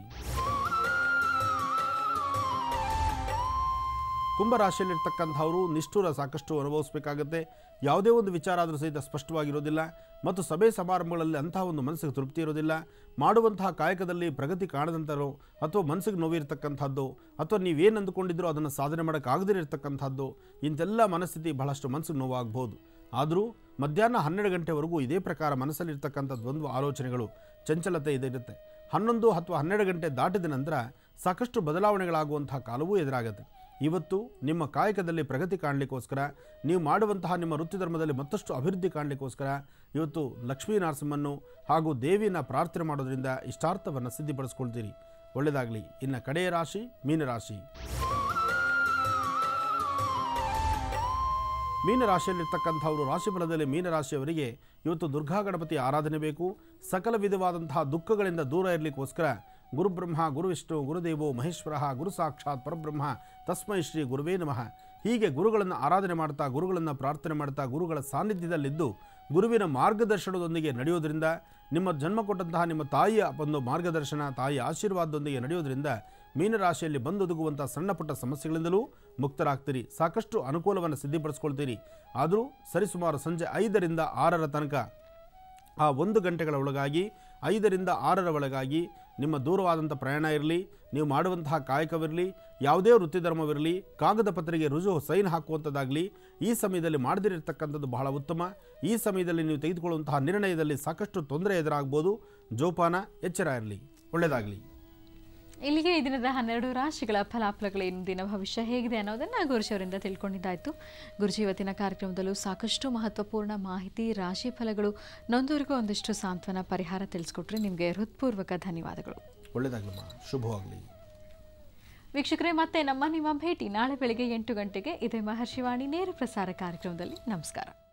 ಕುಂಭರಾಶಿಯಲ್ಲಿರ್ತಕ್ಕಂಥವರು ನಿಷ್ಠುರ ಸಾಕಷ್ಟು ಅನುಭವಿಸಬೇಕಾಗುತ್ತೆ ಯಾವುದೇ ಒಂದು ವಿಚಾರ ಆದರೂ ಸಹಿತ ಸ್ಪಷ್ಟವಾಗಿರೋದಿಲ್ಲ ಮತ್ತು ಸಭೆ ಸಮಾರಂಭಗಳಲ್ಲಿ ಅಂತಹ ಒಂದು ಮನಸ್ಸಿಗೆ ತೃಪ್ತಿ ಇರೋದಿಲ್ಲ ಮಾಡುವಂತಹ ಕಾಯಕದಲ್ಲಿ ಪ್ರಗತಿ ಕಾಣದಂಥರೋ ಅಥವಾ ಮನಸ್ಸಿಗೆ ನೋವಿರ್ತಕ್ಕಂಥದ್ದು ಅಥವಾ ನೀವೇನು ಅಂದುಕೊಂಡಿದ್ರೋ ಅದನ್ನು ಸಾಧನೆ ಮಾಡೋಕ್ಕಾಗದೇ ಇರತಕ್ಕಂಥದ್ದು ಇಂಥೆಲ್ಲ ಮನಸ್ಥಿತಿ ಬಹಳಷ್ಟು ಮನಸ್ಸಿಗೆ ನೋವಾಗ್ಬೋದು ಆದರೂ ಮಧ್ಯಾಹ್ನ ಹನ್ನೆರಡು ಗಂಟೆವರೆಗೂ ಇದೇ ಪ್ರಕಾರ ಮನಸ್ಸಲ್ಲಿರ್ತಕ್ಕಂಥ ದ್ವಂದ್ವ ಆಲೋಚನೆಗಳು ಚಂಚಲತೆ ಇದಿರುತ್ತೆ ಹನ್ನೊಂದು ಅಥವಾ ಹನ್ನೆರಡು ಗಂಟೆ ದಾಟಿದ ನಂತರ ಸಾಕಷ್ಟು ಬದಲಾವಣೆಗಳಾಗುವಂತಹ ಕಾಲವೂ ಎದುರಾಗುತ್ತೆ ಇವತ್ತು ನಿಮ್ಮ ಕಾಯಕದಲ್ಲಿ ಪ್ರಗತಿ ಕಾಣಲಿಕ್ಕೋಸ್ಕರ ನೀವು ಮಾಡುವಂತಹ ನಿಮ್ಮ ವೃತ್ತಿ ಧರ್ಮದಲ್ಲಿ ಮತ್ತಷ್ಟು ಅಭಿವೃದ್ಧಿ ಕಾಣಲಿಕ್ಕೋಸ್ಕರ ಇವತ್ತು ಲಕ್ಷ್ಮೀ ನರಸಿಂಹನ್ನು ಹಾಗೂ ದೇವಿನ ಪ್ರಾರ್ಥನೆ ಮಾಡೋದ್ರಿಂದ ಇಷ್ಟಾರ್ಥವನ್ನು ಸಿದ್ಧಿಪಡಿಸ್ಕೊಳ್ತೀರಿ ಒಳ್ಳೆಯದಾಗಲಿ ಇನ್ನು ಕಡೆಯ ರಾಶಿ ಮೀನರಾಶಿ ಮೀನರಾಶಿಯಲ್ಲಿರ್ತಕ್ಕಂಥವರು ರಾಶಿಫಲದಲ್ಲಿ ಮೀನರಾಶಿಯವರಿಗೆ ಇವತ್ತು ದುರ್ಗಾ ಗಣಪತಿ ಆರಾಧನೆ ಬೇಕು ಸಕಲ ವಿಧವಾದಂತಹ ದುಃಖಗಳಿಂದ ದೂರ ಇರಲಿಕ್ಕೋಸ್ಕರ ಗುರುಬ್ರಹ್ಮ ಗುರುವಿಷ್ಣು ಗುರುದೇವೋ ಮಹೇಶ್ವರ ಗುರು ಸಾಕ್ಷಾತ್ ಪರಬ್ರಹ್ಮ ತಸ್ಮೈ ಶ್ರೀ ಗುರುವೇ ನಮಃ ಹೀಗೆ ಗುರುಗಳನ್ನು ಆರಾಧನೆ ಮಾಡ್ತಾ ಗುರುಗಳನ್ನು ಪ್ರಾರ್ಥನೆ ಮಾಡ್ತಾ ಗುರುಗಳ ಸಾನ್ನಿಧ್ಯದಲ್ಲಿದ್ದು ಗುರುವಿನ ಮಾರ್ಗದರ್ಶನದೊಂದಿಗೆ ನಡೆಯೋದ್ರಿಂದ ನಿಮ್ಮ ಜನ್ಮ ಕೊಟ್ಟಂತಹ ನಿಮ್ಮ ತಾಯಿಯ ಒಂದು ಮಾರ್ಗದರ್ಶನ ತಾಯಿಯ ಆಶೀರ್ವಾದದೊಂದಿಗೆ ನಡೆಯೋದ್ರಿಂದ ಮೀನರಾಶಿಯಲ್ಲಿ ಬಂದೊದಗುವಂಥ ಸಣ್ಣ ಪುಟ್ಟ ಸಮಸ್ಯೆಗಳಿಂದಲೂ ಮುಕ್ತರಾಗ್ತೀರಿ ಸಾಕಷ್ಟು ಅನುಕೂಲವನ್ನು ಸಿದ್ಧಿಪಡಿಸ್ಕೊಳ್ತೀರಿ ಆದರೂ ಸರಿಸುಮಾರು ಸಂಜೆ ಐದರಿಂದ ಆರರ ತನಕ ಆ ಒಂದು ಗಂಟೆಗಳ ಒಳಗಾಗಿ ಐದರಿಂದ ಆರರ ಒಳಗಾಗಿ ನಿಮ್ಮ ದೂರವಾದಂಥ ಪ್ರಯಾಣ ಇರಲಿ ನೀವು ಮಾಡುವಂತಹ ಕಾಯಕವಿರಲಿ ಯಾವುದೇ ವೃತ್ತಿ ಧರ್ಮವಿರಲಿ ಕಾಗದ ಪತ್ರಿಕೆ ರುಜು ಸೈನ್ ಹಾಕುವಂಥದ್ದಾಗಲಿ ಈ ಸಮಯದಲ್ಲಿ ಮಾಡದಿರತಕ್ಕಂಥದ್ದು ಬಹಳ ಉತ್ತಮ ಈ ಸಮಯದಲ್ಲಿ ನೀವು ತೆಗೆದುಕೊಳ್ಳುವಂತಹ ನಿರ್ಣಯದಲ್ಲಿ ಸಾಕಷ್ಟು ತೊಂದರೆ ಎದುರಾಗ್ಬೋದು ಜೋಪಾನ ಎಚ್ಚರ ಇರಲಿ ಒಳ್ಳೆಯದಾಗಲಿ
ಇಲ್ಲಿಗೆ ಈ ದಿನದ ಹನ್ನೆರಡು ರಾಶಿಗಳ ಫಲಾಫಲಗಳೇನು ದಿನ ಭವಿಷ್ಯ ಹೇಗಿದೆ ಅನ್ನೋದನ್ನು ಗುರುಜಿ ಅವರಿಂದ ತಿಳ್ಕೊಂಡಿದ್ದಾಯಿತು ಗುರುಜಿ ಇವತ್ತಿನ ಕಾರ್ಯಕ್ರಮದಲ್ಲೂ ಸಾಕಷ್ಟು ಮಹತ್ವಪೂರ್ಣ ಮಾಹಿತಿ ರಾಶಿ ಫಲಗಳು ನೊಂದವರಿಗೂ ಒಂದಿಷ್ಟು ಸಾಂತ್ವನ ಪರಿಹಾರ ತಿಳಿಸ್ಕೊಟ್ರೆ ನಿಮಗೆ ಹೃತ್ಪೂರ್ವಕ ಧನ್ಯವಾದಗಳು
ಒಳ್ಳೆಯದಾಗಲಮ್ಮ ಶುಭವಾಗಲಿ
ವೀಕ್ಷಕರೇ ಮತ್ತೆ ನಮ್ಮ ನಿಮ್ಮ ಭೇಟಿ ನಾಳೆ ಬೆಳಿಗ್ಗೆ ಎಂಟು ಗಂಟೆಗೆ ಇದೇ ಮಹರ್ಷಿವಾಣಿ ನೇರ ಪ್ರಸಾರ ಕಾರ್ಯಕ್ರಮದಲ್ಲಿ ನಮಸ್ಕಾರ